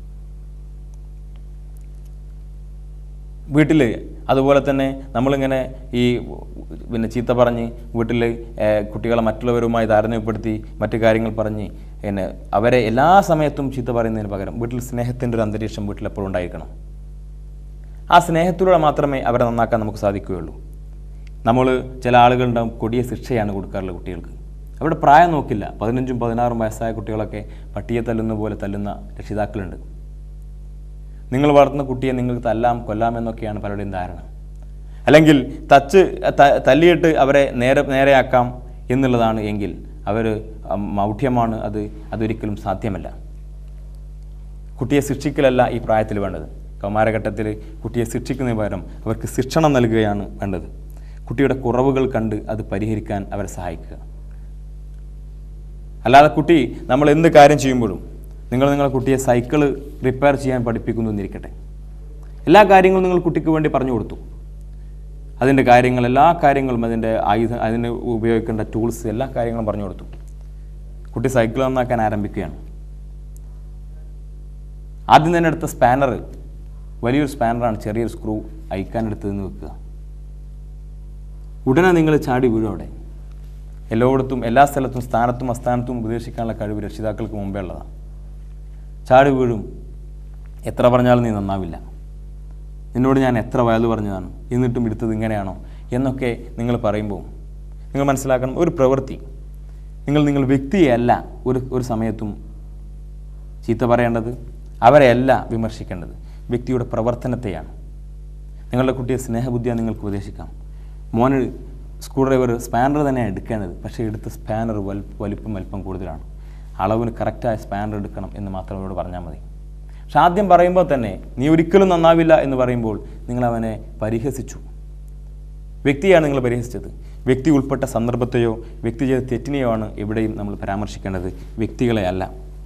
വീട്ടിൽ അതുപോലെ തന്നെ നമ്മളിങ്ങനെ ഈ പിന്നെ ചീത്ത പറഞ്ഞ് വീട്ടിൽ കുട്ടികളെ മറ്റുള്ളവരുമായി താരതമ്യപ്പെടുത്തി മറ്റു കാര്യങ്ങൾ പറഞ്ഞ് പിന്നെ അവരെ എല്ലാ സമയത്തും ചീത്ത പറയുന്നതിന് പകരം വീട്ടിൽ സ്നേഹത്തിൻ്റെ ഒരു അന്തരീക്ഷം വീട്ടിൽ എപ്പോഴും ഉണ്ടായിരിക്കണം ആ സ്നേഹത്തിലൂടെ മാത്രമേ അവരെ നന്നാക്കാൻ നമുക്ക് സാധിക്കുകയുള്ളൂ നമ്മൾ ചില ആളുകളുണ്ടാവും കൊടിയ ശിക്ഷയാണ് കൊടുക്കാറുള്ളത് കുട്ടികൾക്ക് അവരുടെ പ്രായം നോക്കില്ല പതിനഞ്ചും പതിനാറും വയസ്സായ കുട്ടികളൊക്കെ പട്ടിയെ തല്ലുന്ന പോലെ തല്ലുന്ന രക്ഷിതാക്കളുണ്ട് നിങ്ങൾ വളർത്തുന്ന കുട്ടിയെ നിങ്ങൾക്ക് തല്ലാം കൊല്ലാം എന്നൊക്കെയാണ് പലരുടെയും ധാരണ അല്ലെങ്കിൽ തച്ച് ത- തല്ലിയിട്ട് അവരെ നേരെ നേരെയാക്കാം എന്നുള്ളതാണ് എങ്കിൽ അവർ മൗഢ്യമാണ് അത് അതൊരിക്കലും സാധ്യമല്ല കുട്ടിയെ ശിക്ഷിക്കലല്ല ഈ പ്രായത്തിൽ വേണ്ടത് കൗമാരഘട്ടത്തിൽ കുട്ടിയെ ശിക്ഷിക്കുന്നതിന് പകരം അവർക്ക് ശിക്ഷണം നൽകുകയാണ് വേണ്ടത് കുട്ടിയുടെ കുറവുകൾ കണ്ട് അത് പരിഹരിക്കാൻ അവരെ സഹായിക്കുക അല്ലാതെ കുട്ടി നമ്മൾ എന്ത് കാര്യം ചെയ്യുമ്പോഴും നിങ്ങൾ നിങ്ങളുടെ കുട്ടിയെ സൈക്കിള് റിപ്പയർ ചെയ്യാൻ പഠിപ്പിക്കുന്നു എന്നിരിക്കട്ടെ എല്ലാ കാര്യങ്ങളും നിങ്ങൾ കുട്ടിക്ക് വേണ്ടി പറഞ്ഞു കൊടുത്തു അതിൻ്റെ കാര്യങ്ങൾ എല്ലാ കാര്യങ്ങളും അതിൻ്റെ ആയുധം അതിന് ഉപയോഗിക്കേണ്ട ടൂൾസ് എല്ലാ കാര്യങ്ങളും പറഞ്ഞു കൊടുത്തു കുട്ടി സൈക്കിൾ നന്നാക്കാൻ ആരംഭിക്കുകയാണ് ആദ്യം തന്നെ എടുത്ത സ്പാനർ വലിയൊരു സ്പാനറാണ് ചെറിയൊരു സ്ക്രൂ അയക്കാൻ എടുത്തതെന്ന് വെക്കുക ഉടനെ നിങ്ങൾ ചാടി വീഴും അവിടെ എല്ലായിടത്തും എല്ലാ സ്ഥലത്തും സ്ഥാനത്തും അസ്ഥാനത്തും ഉപദേശിക്കാനുള്ള കഴിവ് രക്ഷിതാക്കൾക്ക് മുമ്പേ ഉള്ളതാണ് ചാടി വീഴും എത്ര പറഞ്ഞാലും നീ നന്നാവില്ല നിന്നോട് ഞാൻ എത്ര വയത് പറഞ്ഞതാണ് എന്നിട്ടും എടുത്തത് ഇങ്ങനെയാണോ എന്നൊക്കെ നിങ്ങൾ പറയുമ്പോൾ നിങ്ങൾ മനസ്സിലാക്കണം ഒരു പ്രവൃത്തി നിങ്ങൾ നിങ്ങൾ വ്യക്തിയെയല്ല ഒരു ഒരു സമയത്തും ചീത്ത പറയേണ്ടത് അവരെയല്ല വിമർശിക്കേണ്ടത് വ്യക്തിയുടെ പ്രവർത്തനത്തെയാണ് നിങ്ങളുടെ കുട്ടിയെ സ്നേഹബുദ്ധിയാണ് നിങ്ങൾക്ക് ഉപദേശിക്കാം മോന് സ്ക്രൂ ഡ്രൈവർ സ്പാനർ തന്നെയാണ് എടുക്കേണ്ടത് പക്ഷേ എടുത്ത സ്പാനർ വൽ വലിപ്പം വലിപ്പം കൂടുതലാണ് അളവിന് കറക്റ്റായ സ്പാനർ എടുക്കണം എന്ന് മാത്രം അവരോട് പറഞ്ഞാൽ മതി പക്ഷെ ആദ്യം പറയുമ്പോൾ തന്നെ നീ ഒരിക്കലും നന്നാവില്ല എന്ന് പറയുമ്പോൾ നിങ്ങൾ അവനെ പരിഹസിച്ചു വ്യക്തിയാണ് നിങ്ങൾ പരിഹസിച്ചത് വ്യക്തി ഉൾപ്പെട്ട സന്ദർഭത്തെയോ വ്യക്തി ചെയ്ത തെറ്റിനെയോ ആണ് എവിടെയും നമ്മൾ പരാമർശിക്കേണ്ടത് വ്യക്തികളെ അല്ല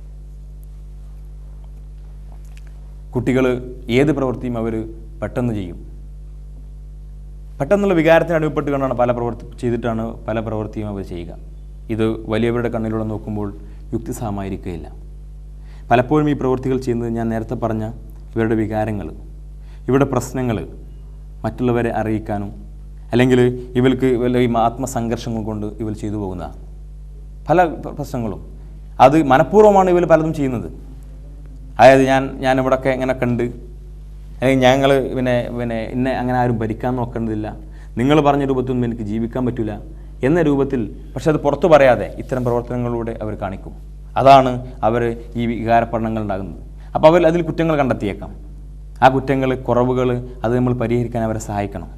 കുട്ടികൾ ഏത് പ്രവൃത്തിയും അവർ പെട്ടെന്ന് ചെയ്യും പെട്ടെന്നുള്ള വികാരത്തിന് അടിമപ്പെട്ട് കൊണ്ടാണ് പല പ്രവൃത്തി ചെയ്തിട്ടാണ് പല പ്രവൃത്തിയും അവർ ചെയ്യുക ഇത് വലിയവരുടെ കണ്ണിലൂടെ നോക്കുമ്പോൾ യുക്തിസഹമായിരിക്കുകയില്ല പലപ്പോഴും ഈ പ്രവൃത്തികൾ ചെയ്യുന്നത് ഞാൻ നേരത്തെ പറഞ്ഞ ഇവരുടെ വികാരങ്ങൾ ഇവരുടെ പ്രശ്നങ്ങൾ മറ്റുള്ളവരെ അറിയിക്കാനും അല്ലെങ്കിൽ ഇവർക്ക് വല്ല ഈ ആത്മസംഘർഷങ്ങൾ കൊണ്ട് ഇവർ ചെയ്തു പോകുന്നതാണ് പല പ്ര- പ്രശ്നങ്ങളും അത് മനഃപൂർവ്വമാണ് ഇവർ പലതും ചെയ്യുന്നത് അതായത് ഞാൻ ഞാൻ ഇവിടെയൊക്കെ ഇങ്ങനെ കണ്ട് അല്ലെങ്കിൽ ഞങ്ങൾ പിന്നെ പിന്നെ എന്നെ അങ്ങനെ ആരും ഭരിക്കാൻ നോക്കേണ്ടതില്ല നിങ്ങൾ പറഞ്ഞ രൂപത്തിലൊന്നും എനിക്ക് ജീവിക്കാൻ പറ്റില്ല എന്ന രൂപത്തിൽ പക്ഷെ അത് പുറത്തു പറയാതെ ഇത്തരം പ്രവർത്തനങ്ങളിലൂടെ അവർ കാണിക്കും അതാണ് അവർ ഈ വികാരപഠനങ്ങൾ ഉണ്ടാകുന്നത് അപ്പോൾ അവർ അതിൽ കുറ്റങ്ങൾ കണ്ടെത്തിയേക്കാം ആ കുറ്റങ്ങൾ കുറവുകൾ അത് നമ്മൾ പരിഹരിക്കാൻ അവരെ സഹായിക്കണം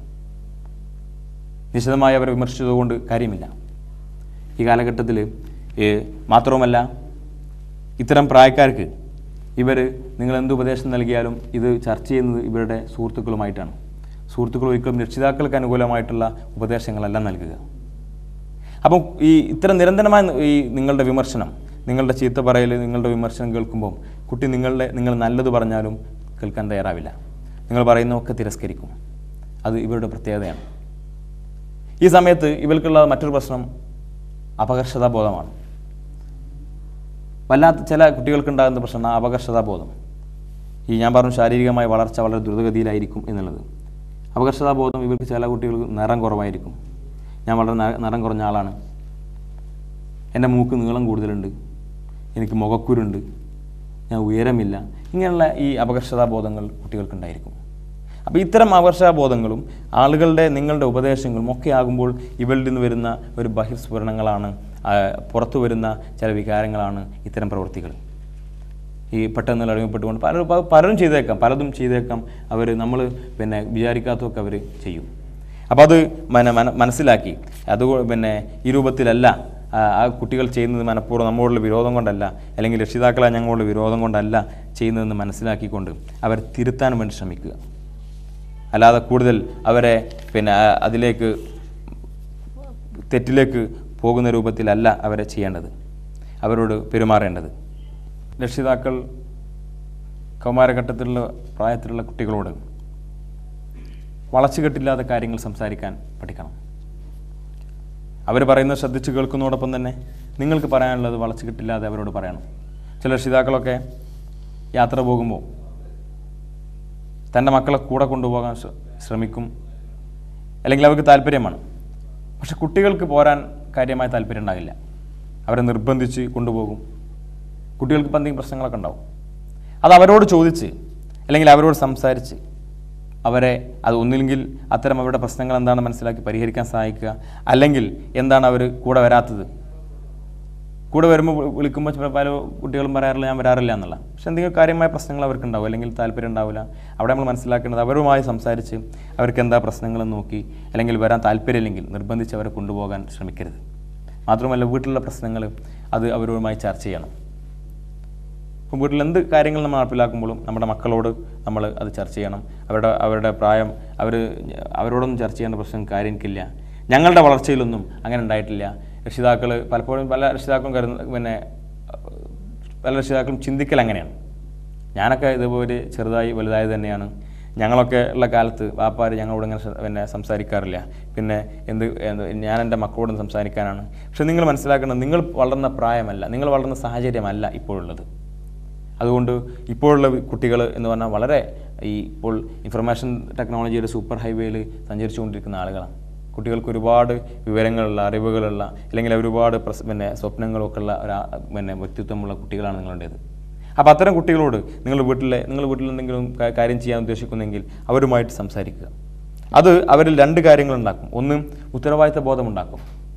നിശിതമായി അവരെ വിമർശിച്ചതുകൊണ്ട് കാര്യമില്ല ഈ കാലഘട്ടത്തിൽ മാത്രവുമല്ല ഇത്തരം പ്രായക്കാർക്ക് ഇവർ നിങ്ങൾ എന്ത് ഉപദേശം നൽകിയാലും ഇത് ചർച്ച ചെയ്യുന്നത് ഇവരുടെ സുഹൃത്തുക്കളുമായിട്ടാണ് സുഹൃത്തുക്കൾ ഒരിക്കലും രക്ഷിതാക്കൾക്ക് അനുകൂലമായിട്ടുള്ള ഉപദേശങ്ങളല്ല നൽകുക അപ്പം ഈ ഇത്തരം നിരന്തരമായ ഈ നിങ്ങളുടെ വിമർശനം നിങ്ങളുടെ ചീത്ത പറയൽ നിങ്ങളുടെ വിമർശനം കേൾക്കുമ്പോൾ കുട്ടി നിങ്ങളുടെ നിങ്ങൾ നല്ലത് പറഞ്ഞാലും കേൾക്കാൻ തയ്യാറാവില്ല നിങ്ങൾ പറയുന്നതൊക്കെ തിരസ്കരിക്കും അത് ഇവരുടെ പ്രത്യേകതയാണ് ഈ സമയത്ത് ഇവർക്കുള്ള മറ്റൊരു പ്രശ്നം അപകർഷതാബോധമാണ് വല്ലാത്ത ചില കുട്ടികൾക്കുണ്ടാകുന്ന പ്രശ്നം ആ അപകർഷതാബോധം ഈ ഞാൻ പറഞ്ഞു ശാരീരികമായ വളർച്ച വളരെ ദ്രുതഗതിയിലായിരിക്കും എന്നുള്ളത് അപകർഷതാബോധം ഇവർക്ക് ചില കുട്ടികൾക്ക് നിറം കുറവായിരിക്കും ഞാൻ വളരെ ന- നിറം കുറഞ്ഞ ആളാണ് എൻ്റെ മൂക്ക് നീളം കൂടുതലുണ്ട് എനിക്ക് മുഖക്കുരുണ്ട് ഞാൻ ഉയരമില്ല ഇങ്ങനെയുള്ള ഈ അപകർഷതാബോധങ്ങൾ കുട്ടികൾക്കുണ്ടായിരിക്കും അപ്പോൾ ഇത്തരം അപകർഷതാബോധങ്ങളും ആളുകളുടെ നിങ്ങളുടെ ഉപദേശങ്ങളും ഒക്കെ ആകുമ്പോൾ ഇവരിൽ നിന്ന് വരുന്ന ഒരു ബഹിർസ്ഫുരണങ്ങളാണ് ആ, പുറത്തു വരുന്ന ചില വികാരങ്ങളാണ് ഇത്തരം പ്രവൃത്തികൾ ഈ പെട്ടെന്ന് അടിമപ്പെട്ടുകൊണ്ട് പലരും പ- പലരും ചെയ്തേക്കാം പലതും ചെയ്തേക്കാം അവർ നമ്മൾ പിന്നെ വിചാരിക്കാത്തതൊക്കെ അവർ ചെയ്യും അപ്പോൾ അത് മന മന- മനസ്സിലാക്കി അത് പിന്നെ ഈ രൂപത്തിലല്ല ആ ആ കുട്ടികൾ ചെയ്യുന്നത് മനഃപൂർവ്വം നമ്മളോടുള്ള വിരോധം കൊണ്ടല്ല അല്ലെങ്കിൽ രക്ഷിതാക്കളെ ഞങ്ങളോടുള്ള വിരോധം കൊണ്ടല്ല ചെയ്യുന്നതെന്ന് മനസ്സിലാക്കിക്കൊണ്ട് അവർ തിരുത്താൻ വേണ്ടി ശ്രമിക്കുക അല്ലാതെ കൂടുതൽ അവരെ പിന്നെ ആ, അതിലേക്ക് തെറ്റിലേക്ക് പോകുന്ന രൂപത്തിലല്ല അവരെ ചെയ്യേണ്ടത് അവരോട് പെരുമാറേണ്ടത് രക്ഷിതാക്കൾ കൗമാരഘട്ടത്തിലുള്ള പ്രായത്തിലുള്ള കുട്ടികളോട് വളച്ചുകെട്ടില്ലാത്ത കാര്യങ്ങൾ സംസാരിക്കാൻ പഠിക്കണം അവർ പറയുന്നത് ശ്രദ്ധിച്ച് കേൾക്കുന്നതോടൊപ്പം തന്നെ നിങ്ങൾക്ക് പറയാനുള്ളത് വളച്ചുകെട്ടില്ലാതെ അവരോട് പറയണം ചില രക്ഷിതാക്കളൊക്കെ യാത്ര പോകുമ്പോൾ തൻ്റെ മക്കളെ കൂടെ കൊണ്ടുപോകാൻ ശ്ര- ശ്രമിക്കും അല്ലെങ്കിൽ അവർക്ക് താല്പര്യമാണ് പക്ഷെ കുട്ടികൾക്ക് പോരാൻ കാര്യമായ താല്പര്യം ഉണ്ടാകില്ല അവരെ നിർബന്ധിച്ച് കൊണ്ടുപോകും കുട്ടികൾക്ക് ഇപ്പം എന്തെങ്കിലും പ്രശ്നങ്ങളൊക്കെ ഉണ്ടാവും അത് അവരോട് ചോദിച്ച് അല്ലെങ്കിൽ അവരോട് സംസാരിച്ച് അവരെ അത് ഒന്നില്ലെങ്കിൽ അത്തരം അവരുടെ പ്രശ്നങ്ങൾ എന്താണെന്ന് മനസ്സിലാക്കി പരിഹരിക്കാൻ സഹായിക്കുക അല്ലെങ്കിൽ എന്താണ് അവർ കൂടെ വരാത്തത് കൂടെ വരുമ്പോൾ വി- വിളിക്കുമ്പോൾ ചില പല കുട്ടികളും പറയാറില്ല ഞാൻ വരാറില്ല എന്നുള്ള പക്ഷെ എന്തെങ്കിലും കാര്യമായ പ്രശ്നങ്ങൾ അവർക്ക് ഉണ്ടാവും അല്ലെങ്കിൽ താല്പര്യം ഉണ്ടാവില്ല അവിടെ നമ്മൾ മനസ്സിലാക്കേണ്ടത് അവരുമായി സംസാരിച്ച് അവർക്ക് എന്താ പ്രശ്നങ്ങളെന്ന് നോക്കി അല്ലെങ്കിൽ വരാൻ താല്പര്യമില്ലെങ്കിൽ നിർബന്ധിച്ച് അവരെ കൊണ്ടുപോകാൻ ശ്രമിക്കരുത് മാത്രമല്ല വീട്ടിലുള്ള പ്രശ്നങ്ങൾ അത് അവരുമായി ചർച്ച ചെയ്യണം ഇപ്പം വീട്ടിൽ എന്ത് കാര്യങ്ങൾ നമ്മൾ നടപ്പിലാക്കുമ്പോഴും നമ്മുടെ മക്കളോട് നമ്മൾ അത് ചർച്ച ചെയ്യണം അവരുടെ അവരുടെ പ്രായം അവർ അവരോടൊന്നും ചർച്ച ചെയ്യേണ്ട പ്രശ്നം കാര്യം എനിക്കില്ല ഞങ്ങളുടെ വളർച്ചയിലൊന്നും അങ്ങനെ ഉണ്ടായിട്ടില്ല രക്ഷിതാക്കൾ പലപ്പോഴും പല രക്ഷിതാക്കളും കരുതുന്ന പിന്നെ പല രക്ഷിതാക്കളും ചിന്തിക്കൽ അങ്ങനെയാണ് ഞാനൊക്കെ ഇതുപോലെ ചെറുതായി വലുതായി തന്നെയാണ് ഞങ്ങളൊക്കെ ഉള്ള കാലത്ത് വാപ്പാർ ഞങ്ങളോട് ഇങ്ങനെ സ- പിന്നെ സംസാരിക്കാറില്ല പിന്നെ എന്ത് എന്ത് ഞാൻ എൻ്റെ മക്കളോടും സംസാരിക്കാനാണ് പക്ഷെ നിങ്ങൾ മനസ്സിലാക്കണം നിങ്ങൾ വളർന്ന പ്രായമല്ല നിങ്ങൾ വളർന്ന സാഹചര്യമല്ല ഇപ്പോഴുള്ളത് അതുകൊണ്ട് ഇപ്പോഴുള്ള കുട്ടികൾ എന്ന് പറഞ്ഞാൽ വളരെ ഈ ഇപ്പോൾ ഇൻഫർമേഷൻ ടെക്നോളജിയുടെ സൂപ്പർ ഹൈവേയിൽ സഞ്ചരിച്ചുകൊണ്ടിരിക്കുന്ന ആളുകളാണ് കുട്ടികൾക്ക് ഒരുപാട് വിവരങ്ങളുള്ള അറിവുകളുള്ള അല്ലെങ്കിൽ ഒരുപാട് പ്രസ് പിന്നെ സ്വപ്നങ്ങളൊക്കെ ഉള്ള ഒരു ആ- പിന്നെ വ്യക്തിത്വമുള്ള കുട്ടികളാണ് നിങ്ങളുടേത് അപ്പോൾ അത്തരം കുട്ടികളോട് നിങ്ങൾ വീട്ടിലെ നിങ്ങൾ വീട്ടിൽ എന്തെങ്കിലും കാ- കാര്യം ചെയ്യാൻ ഉദ്ദേശിക്കുന്നെങ്കിൽ അവരുമായിട്ട് സംസാരിക്കുക അത് അവരിൽ രണ്ട് കാര്യങ്ങൾ ഉണ്ടാക്കും ഒന്ന് ഉത്തരവാദിത്ത ബോധം ഉണ്ടാക്കും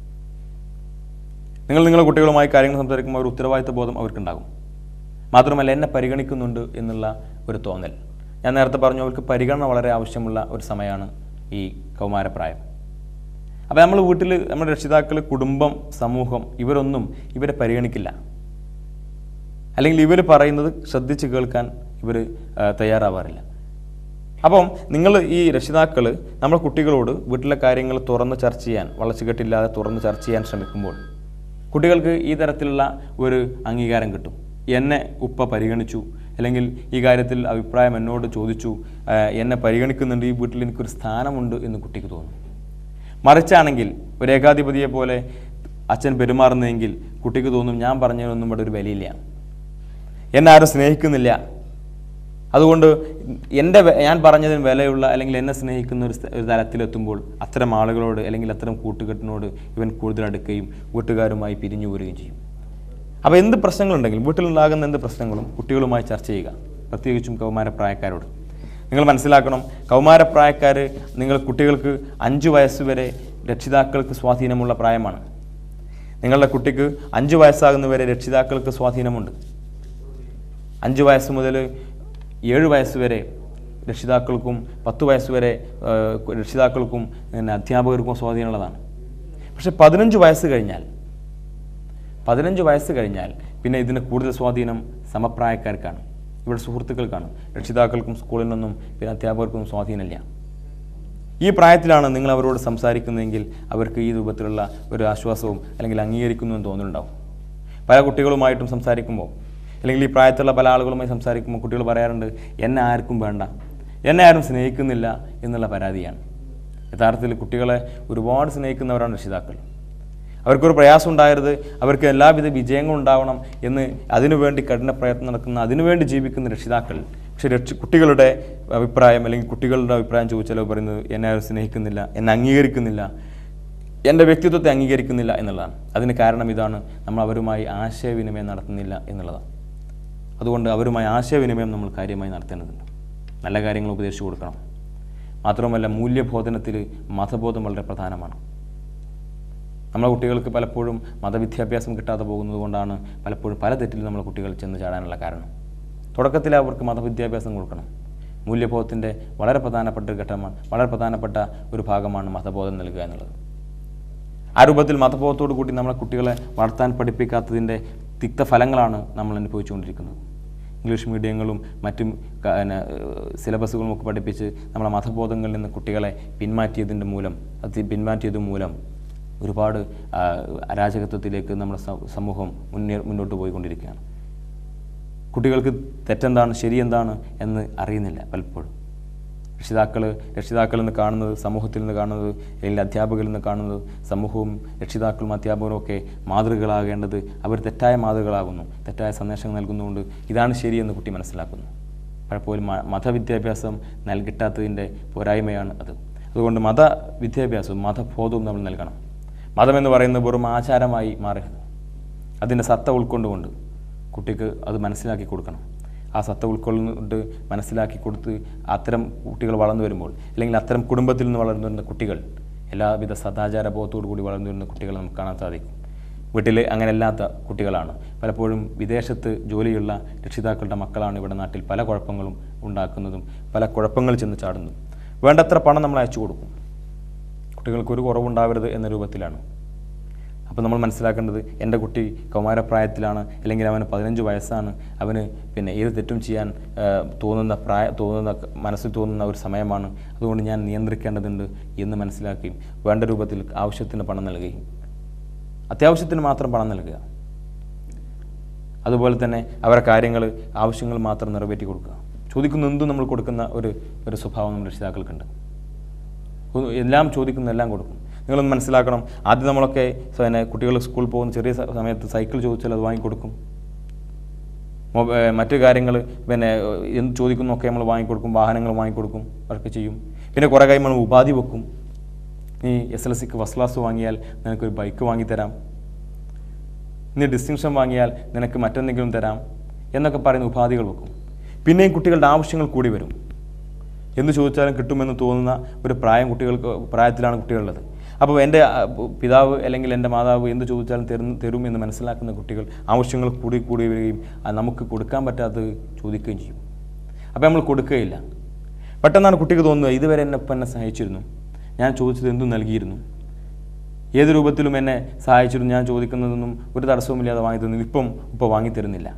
നിങ്ങൾ നിങ്ങളുടെ കുട്ടികളുമായി കാര്യങ്ങൾ സംസാരിക്കുമ്പോൾ ഒരു ഉത്തരവാദിത്ത ബോധം അവർക്കുണ്ടാകും മാത്രമല്ല എന്നെ പരിഗണിക്കുന്നുണ്ട് എന്നുള്ള ഒരു തോന്നൽ ഞാൻ നേരത്തെ പറഞ്ഞു അവർക്ക് പരിഗണന വളരെ ആവശ്യമുള്ള ഒരു സമയമാണ് ഈ കൗമാരപ്രായം അപ്പോൾ നമ്മൾ വീട്ടിൽ നമ്മുടെ രക്ഷിതാക്കൾ കുടുംബം സമൂഹം ഇവരൊന്നും ഇവരെ പരിഗണിക്കില്ല അല്ലെങ്കിൽ ഇവർ പറയുന്നത് ശ്രദ്ധിച്ച് കേൾക്കാൻ ഇവർ തയ്യാറാവാറില്ല അപ്പം നിങ്ങൾ ഈ രക്ഷിതാക്കൾ നമ്മുടെ കുട്ടികളോട് വീട്ടിലെ കാര്യങ്ങൾ തുറന്ന് ചർച്ച ചെയ്യാൻ വളച്ചുകെട്ടില്ലാതെ തുറന്ന് ചർച്ച ചെയ്യാൻ ശ്രമിക്കുമ്പോൾ കുട്ടികൾക്ക് ഈ തരത്തിലുള്ള ഒരു അംഗീകാരം കിട്ടും എന്നെ ഉപ്പ പരിഗണിച്ചു അല്ലെങ്കിൽ ഈ കാര്യത്തിൽ അഭിപ്രായം എന്നോട് ചോദിച്ചു ആ, എന്നെ പരിഗണിക്കുന്നുണ്ട് ഈ വീട്ടിൽ എനിക്കൊരു സ്ഥാനമുണ്ട് എന്ന് കുട്ടിക്ക് തോന്നും മറിച്ചാണെങ്കിൽ ഒരു ഏകാധിപതിയെ പോലെ അച്ഛൻ പെരുമാറുന്നതെങ്കിൽ കുട്ടിക്ക് തോന്നും ഞാൻ പറഞ്ഞതിനൊന്നും ഇവിടെ ഒരു വിലയില്ല എന്നെ ആരും സ്നേഹിക്കുന്നില്ല അതുകൊണ്ട് എൻ്റെ വെ- ഞാൻ പറഞ്ഞതിന് വിലയുള്ള അല്ലെങ്കിൽ എന്നെ സ്നേഹിക്കുന്ന ഒരു സ്ഥ- ഒരു തലത്തിലെത്തുമ്പോൾ അത്തരം ആളുകളോട് അല്ലെങ്കിൽ അത്തരം കൂട്ടുകെട്ടിനോട് ഇവൻ കൂടുതൽ അടുക്കുകയും വീട്ടുകാരുമായി പിരിഞ്ഞു പോരുകയും ചെയ്യും അപ്പോൾ എന്ത് പ്രശ്നങ്ങളുണ്ടെങ്കിലും വീട്ടിലുണ്ടാകുന്ന എന്ത് പ്രശ്നങ്ങളും കുട്ടികളുമായി ചർച്ച ചെയ്യുക പ്രത്യേകിച്ചും കൗമാരപ്രായക്കാരോട് നിങ്ങൾ മനസ്സിലാക്കണം കൗമാരപ്രായക്കാർ നിങ്ങൾ കുട്ടികൾക്ക് അഞ്ച് വയസ്സ് വരെ രക്ഷിതാക്കൾക്ക് സ്വാധീനമുള്ള പ്രായമാണ് നിങ്ങളുടെ കുട്ടിക്ക് അഞ്ച് വയസ്സാകുന്നവരെ രക്ഷിതാക്കൾക്ക് സ്വാധീനമുണ്ട് അഞ്ച് വയസ്സ് മുതൽ ഏഴ് വയസ്സ് വരെ രക്ഷിതാക്കൾക്കും പത്ത് വയസ്സ് വരെ ആ, രക്ഷിതാക്കൾക്കും പിന്നെ അധ്യാപകർക്കും സ്വാധീനമുള്ളതാണ് പക്ഷെ പതിനഞ്ച് വയസ്സ് കഴിഞ്ഞാൽ പതിനഞ്ച് വയസ്സ് കഴിഞ്ഞാൽ പിന്നെ ഇതിന് കൂടുതൽ സ്വാധീനം സമപ്രായക്കാർക്കാണ് ഇവിടെ സുഹൃത്തുക്കൾക്കാണ് രക്ഷിതാക്കൾക്കും സ്കൂളിൽ നിന്നും പിന്നെ അധ്യാപകർക്കും സ്വാധീനമില്ല ഈ പ്രായത്തിലാണ് നിങ്ങൾ അവരോട് സംസാരിക്കുന്നതെങ്കിൽ അവർക്ക് ഈ രൂപത്തിലുള്ള ഒരു ആശ്വാസവും അല്ലെങ്കിൽ അംഗീകരിക്കുന്നു എന്ന് തോന്നുന്നുണ്ടാവും പല കുട്ടികളുമായിട്ടും സംസാരിക്കുമ്പോൾ അല്ലെങ്കിൽ ഈ പ്രായത്തിലുള്ള പല ആളുകളുമായി സംസാരിക്കുമ്പോൾ കുട്ടികൾ പറയാറുണ്ട് എന്നെ ആർക്കും വേണ്ട എന്നെ ആരും സ്നേഹിക്കുന്നില്ല എന്നുള്ള പരാതിയാണ് യഥാർത്ഥത്തിൽ കുട്ടികളെ ഒരുപാട് സ്നേഹിക്കുന്നവരാണ് രക്ഷിതാക്കൾ അവർക്കൊരു പ്രയാസം ഉണ്ടാകരുത് അവർക്ക് എല്ലാവിധ വിജയങ്ങളും ഉണ്ടാവണം എന്ന് അതിനുവേണ്ടി കഠിന പ്രയത്നം നടക്കുന്ന അതിനുവേണ്ടി ജീവിക്കുന്ന രക്ഷിതാക്കൾ പക്ഷേ രക്ഷ കുട്ടികളുടെ അഭിപ്രായം അല്ലെങ്കിൽ കുട്ടികളുടെ അഭിപ്രായം ചോദിച്ചാലോ പറയുന്നത് എന്നെ ആരും സ്നേഹിക്കുന്നില്ല എന്നെ അംഗീകരിക്കുന്നില്ല എൻ്റെ വ്യക്തിത്വത്തെ അംഗീകരിക്കുന്നില്ല എന്നുള്ളതാണ് അതിന് കാരണം ഇതാണ് നമ്മൾ അവരുമായി ആശയവിനിമയം നടത്തുന്നില്ല എന്നുള്ളതാണ് അതുകൊണ്ട് അവരുമായി ആശയവിനിമയം നമ്മൾ കാര്യമായി നടത്തേണ്ടതുണ്ട് നല്ല കാര്യങ്ങൾ ഉപദേശിച്ചു കൊടുക്കണം മാത്രമല്ല മൂല്യബോധനത്തിൽ മതബോധം വളരെ പ്രധാനമാണ് നമ്മളെ കുട്ടികൾക്ക് പലപ്പോഴും മതവിദ്യാഭ്യാസം കിട്ടാതെ പോകുന്നത് കൊണ്ടാണ് പലപ്പോഴും പല തെറ്റിൽ നമ്മളെ കുട്ടികൾ ചെന്ന് ചാടാനുള്ള കാരണം തുടക്കത്തിൽ അവർക്ക് മതവിദ്യാഭ്യാസം കൊടുക്കണം മൂല്യബോധത്തിൻ്റെ വളരെ പ്രധാനപ്പെട്ട ഒരു ഘട്ടമാണ് വളരെ പ്രധാനപ്പെട്ട ഒരു ഭാഗമാണ് മതബോധം നൽകുക എന്നുള്ളത് ആ രൂപത്തിൽ മതബോധത്തോടു കൂടി നമ്മളെ കുട്ടികളെ വളർത്താൻ പഠിപ്പിക്കാത്തതിൻ്റെ തിക്തഫലങ്ങളാണ് നമ്മൾ അനുഭവിച്ചുകൊണ്ടിരിക്കുന്നത് ഇംഗ്ലീഷ് മീഡിയങ്ങളും മറ്റും ക- പിന്നെ, ഏഹ്, സിലബസുകളും ഒക്കെ പഠിപ്പിച്ച് നമ്മളെ മതബോധങ്ങളിൽ നിന്ന് കുട്ടികളെ പിന്മാറ്റിയതിൻ്റെ മൂലം അത് പിന്മാറ്റിയത് മൂലം ഒരുപാട് ആ, അരാജകത്വത്തിലേക്ക് നമ്മുടെ സ- സമൂഹം മുന്നേ മുന്നോട്ട് പോയിക്കൊണ്ടിരിക്കുകയാണ് കുട്ടികൾക്ക് തെറ്റെന്താണ് ശരിയെന്താണ് എന്ന് അറിയുന്നില്ല പലപ്പോഴും രക്ഷിതാക്കൾ രക്ഷിതാക്കളിൽ നിന്ന് കാണുന്നത് സമൂഹത്തിൽ നിന്ന് കാണുന്നത് അല്ലെങ്കിൽ അധ്യാപകരിൽ നിന്ന് കാണുന്നത് സമൂഹവും രക്ഷിതാക്കളും അധ്യാപകരും ഒക്കെ മാതൃകളാകേണ്ടത് അവർ തെറ്റായ മാതൃകളാകുന്നു തെറ്റായ സന്ദേശങ്ങൾ നൽകുന്നതുകൊണ്ട് ഇതാണ് ശരിയെന്ന് കുട്ടി മനസ്സിലാക്കുന്നു പലപ്പോഴും മ- മതവിദ്യാഭ്യാസം നൽകിട്ടാത്തതിൻ്റെ പോരായ്മയാണ് അത് അതുകൊണ്ട് മതവിദ്യാഭ്യാസവും മതബോധവും നമ്മൾ നൽകണം മതമെന്ന് പറയുന്നത് വെറും ആചാരമായി മാറരുത് അതിൻ്റെ സത്ത ഉൾക്കൊണ്ടുകൊണ്ട് കുട്ടിക്ക് അത് മനസ്സിലാക്കി കൊടുക്കണം ആ സത്ത ഉൾക്കൊള്ളുന്നുണ്ട് മനസ്സിലാക്കി കൊടുത്ത് അത്തരം കുട്ടികൾ വളർന്നു വരുമ്പോൾ അല്ലെങ്കിൽ അത്തരം കുടുംബത്തിൽ നിന്ന് വളർന്നു വരുന്ന കുട്ടികൾ എല്ലാവിധ സദാചാര ബോധത്തോടു കൂടി വളർന്നു വരുന്ന കുട്ടികളെ നമുക്ക് കാണാൻ സാധിക്കും വീട്ടിൽ അങ്ങനെ അല്ലാത്ത കുട്ടികളാണ് പലപ്പോഴും വിദേശത്ത് ജോലിയുള്ള രക്ഷിതാക്കളുടെ മക്കളാണ് ഇവിടെ നാട്ടിൽ പല കുഴപ്പങ്ങളും ഉണ്ടാക്കുന്നതും പല കുഴപ്പങ്ങൾ ചെന്ന് ചാടുന്നതും വേണ്ടത്ര പണം നമ്മൾ അയച്ചു കൊടുക്കും കുട്ടികൾക്ക് ഒരു കുറവുണ്ടാവരുത് എന്ന രൂപത്തിലാണ് അപ്പോൾ നമ്മൾ മനസ്സിലാക്കേണ്ടത് എൻ്റെ കുട്ടി കൗമാരപ്രായത്തിലാണ് അല്ലെങ്കിൽ അവന് പതിനഞ്ച് വയസ്സാണ് അവന് പിന്നെ ഏത് തെറ്റും ചെയ്യാൻ ആ, തോന്നുന്ന പ്രായ തോന്നുന്ന മനസ്സിൽ തോന്നുന്ന ഒരു സമയമാണ് അതുകൊണ്ട് ഞാൻ നിയന്ത്രിക്കേണ്ടതുണ്ട് എന്ന് മനസ്സിലാക്കുകയും വേണ്ട രൂപത്തിൽ ആവശ്യത്തിന് പണം നൽകുകയും അത്യാവശ്യത്തിന് മാത്രം പണം നൽകുക അതുപോലെ തന്നെ അവരുടെ കാര്യങ്ങൾ ആവശ്യങ്ങൾ മാത്രം നിറവേറ്റി കൊടുക്കുക ചോദിക്കുന്ന എന്തും നമ്മൾ കൊടുക്കുന്ന ഒരു ഒരു സ്വഭാവം നമ്മുടെ രക്ഷിതാക്കൾക്കുണ്ട് ഒന്ന് എല്ലാം ചോദിക്കുന്ന എല്ലാം കൊടുക്കും നിങ്ങളൊന്ന് മനസ്സിലാക്കണം ആദ്യം നമ്മളൊക്കെ പിന്നെ കുട്ടികൾ സ്കൂളിൽ പോകുന്ന ചെറിയ സ- സമയത്ത് സൈക്കിൾ ചോദിച്ചാൽ അത് വാങ്ങിക്കൊടുക്കും മൊബ- ഏ, മറ്റു കാര്യങ്ങൾ പിന്നെ ഏ, എന്ത് ചോദിക്കുന്നൊക്കെ നമ്മൾ വാങ്ങിക്കൊടുക്കും വാഹനങ്ങൾ വാങ്ങിക്കൊടുക്കും അതൊക്കെ ചെയ്യും പിന്നെ കുറേ കഴിയുമ്പോൾ നമ്മൾ ഉപാധി വെക്കും നീ എസ് എൽ സിക്ക് ഫസ്റ്റ് ക്ലാസ് വാങ്ങിയാൽ നിനക്കൊരു ബൈക്ക് വാങ്ങിത്തരാം നീ ഡിസ്റ്റിങ്ഷൻ വാങ്ങിയാൽ നിനക്ക് മറ്റെന്തെങ്കിലും തരാം എന്നൊക്കെ പറയുന്ന ഉപാധികൾ വെക്കും പിന്നെയും കുട്ടികളുടെ ആവശ്യങ്ങൾ കൂടി വരും എന്ത് ചോദിച്ചാലും കിട്ടുമെന്ന് തോന്നുന്ന ഒരു പ്രായം കുട്ടികൾക്ക് പ്രായത്തിലാണ് കുട്ടികളുള്ളത് അപ്പോൾ എൻ്റെ ആ, പിതാവ് അല്ലെങ്കിൽ എൻ്റെ മാതാവ് എന്ത് ചോദിച്ചാലും തരുന്ന തരും എന്ന് മനസ്സിലാക്കുന്ന കുട്ടികൾ ആവശ്യങ്ങൾ കൂടി കൂടി വരികയും അത് നമുക്ക് കൊടുക്കാൻ പറ്റാത്തത് ചോദിക്കുകയും ചെയ്യും അപ്പോൾ നമ്മൾ കൊടുക്കുകയില്ല പെട്ടെന്നാണ് കുട്ടിക്ക് തോന്നുന്നത് ഇതുവരെ എന്നെ ഇപ്പം എന്നെ സഹായിച്ചിരുന്നു ഞാൻ ചോദിച്ചത് എന്തും നൽകിയിരുന്നു ഏത് രൂപത്തിലും എന്നെ സഹായിച്ചിരുന്നു ഞാൻ ചോദിക്കുന്നതൊന്നും ഒരു തടസ്സവുമില്ലാതെ വാങ്ങി തന്നു ഇപ്പം ഇപ്പോൾ വാങ്ങിത്തരുന്നില്ല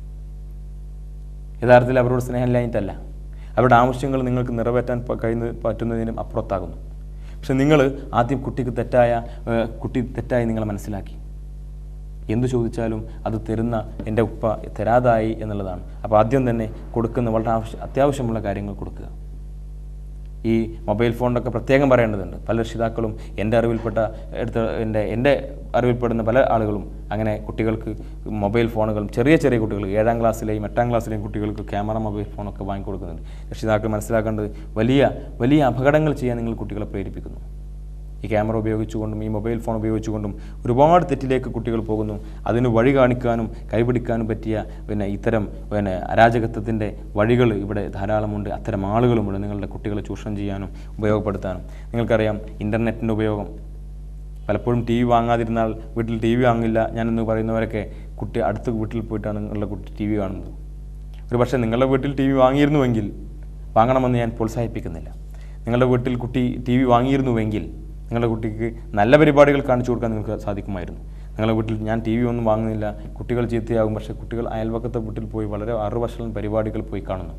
യഥാർത്ഥത്തിൽ അവരോട് സ്നേഹമില്ലായിട്ടല്ല അവരുടെ ആവശ്യങ്ങൾ നിങ്ങൾക്ക് നിറവേറ്റാൻ പ- കഴിയുന്ന പറ്റുന്നതിനും അപ്പുറത്താകുന്നു പക്ഷെ നിങ്ങൾ ആദ്യം കുട്ടിക്ക് തെറ്റായ ഏഹ്, കുട്ടി തെറ്റായി നിങ്ങളെ മനസ്സിലാക്കി എന്തു ചോദിച്ചാലും അത് തരുന്ന എൻ്റെ ഉപ്പ തരാതായി എന്നുള്ളതാണ് അപ്പോൾ ആദ്യം തന്നെ കൊടുക്കുന്ന വളരെ ആവശ്യ അത്യാവശ്യമുള്ള കാര്യങ്ങൾ കൊടുക്കുക ഈ മൊബൈൽ ഫോണിനൊക്കെ പ്രത്യേകം പറയേണ്ടതുണ്ട് പല രക്ഷിതാക്കളും എൻ്റെ അറിവിൽപ്പെട്ട എടുത്ത എൻ്റെ എൻ്റെ അറിവിൽപ്പെടുന്ന പല ആളുകളും അങ്ങനെ കുട്ടികൾക്ക് മൊബൈൽ ഫോണുകളും ചെറിയ ചെറിയ കുട്ടികൾ ഏഴാം ക്ലാസ്സിലെയും എട്ടാം ക്ലാസ്സിലെയും കുട്ടികൾക്ക് ക്യാമറ മൊബൈൽ ഫോണൊക്കെ വാങ്ങിക്കൊടുക്കുന്നുണ്ട് രക്ഷിതാക്കൾ മനസ്സിലാക്കേണ്ടത് വലിയ വലിയ അപകടങ്ങൾ ചെയ്യാൻ നിങ്ങൾ കുട്ടികളെ പ്രേരിപ്പിക്കുന്നു ഈ ക്യാമറ ഉപയോഗിച്ചുകൊണ്ടും ഈ മൊബൈൽ ഫോൺ ഉപയോഗിച്ചുകൊണ്ടും ഒരുപാട് തെറ്റിലേക്ക് കുട്ടികൾ പോകുന്നു അതിന് വഴി കാണിക്കാനും കൈപിടിക്കാനും പറ്റിയ പിന്നെ ഇത്തരം പിന്നെ അരാജകത്വത്തിൻ്റെ വഴികൾ ഇവിടെ ധാരാളമുണ്ട് അത്തരം ആളുകളുമുണ്ട് നിങ്ങളുടെ കുട്ടികളെ ചൂഷണം ചെയ്യാനും ഉപയോഗപ്പെടുത്താനും നിങ്ങൾക്കറിയാം ഇൻ്റർനെറ്റിൻ്റെ ഉപയോഗം പലപ്പോഴും ടി വി വാങ്ങാതിരുന്നാൽ വീട്ടിൽ ടി വി വാങ്ങില്ല ഞാനെന്ന് പറയുന്നവരൊക്കെ കുട്ടി അടുത്ത വീട്ടിൽ പോയിട്ടാണ് നിങ്ങളുടെ കുട്ടി ടി വി കാണുന്നത് ഒരു പക്ഷേ നിങ്ങളുടെ വീട്ടിൽ ടി വി വാങ്ങിയിരുന്നുവെങ്കിൽ വാങ്ങണമെന്ന് ഞാൻ പ്രോത്സാഹിപ്പിക്കുന്നില്ല നിങ്ങളുടെ വീട്ടിൽ കുട്ടി ടി വി വാങ്ങിയിരുന്നുവെങ്കിൽ നിങ്ങളുടെ കുട്ടിക്ക് നല്ല പരിപാടികൾ കാണിച്ചു കൊടുക്കാൻ നിങ്ങൾക്ക് സാധിക്കുമായിരുന്നു നിങ്ങളുടെ വീട്ടിൽ ഞാൻ ടി വി ഒന്നും വാങ്ങുന്നില്ല കുട്ടികൾ ചീത്തയാകും പക്ഷേ കുട്ടികൾ അയൽവക്കത്തെ വീട്ടിൽ പോയി വളരെ അറുവശം പരിപാടികൾ പോയി കാണുന്നു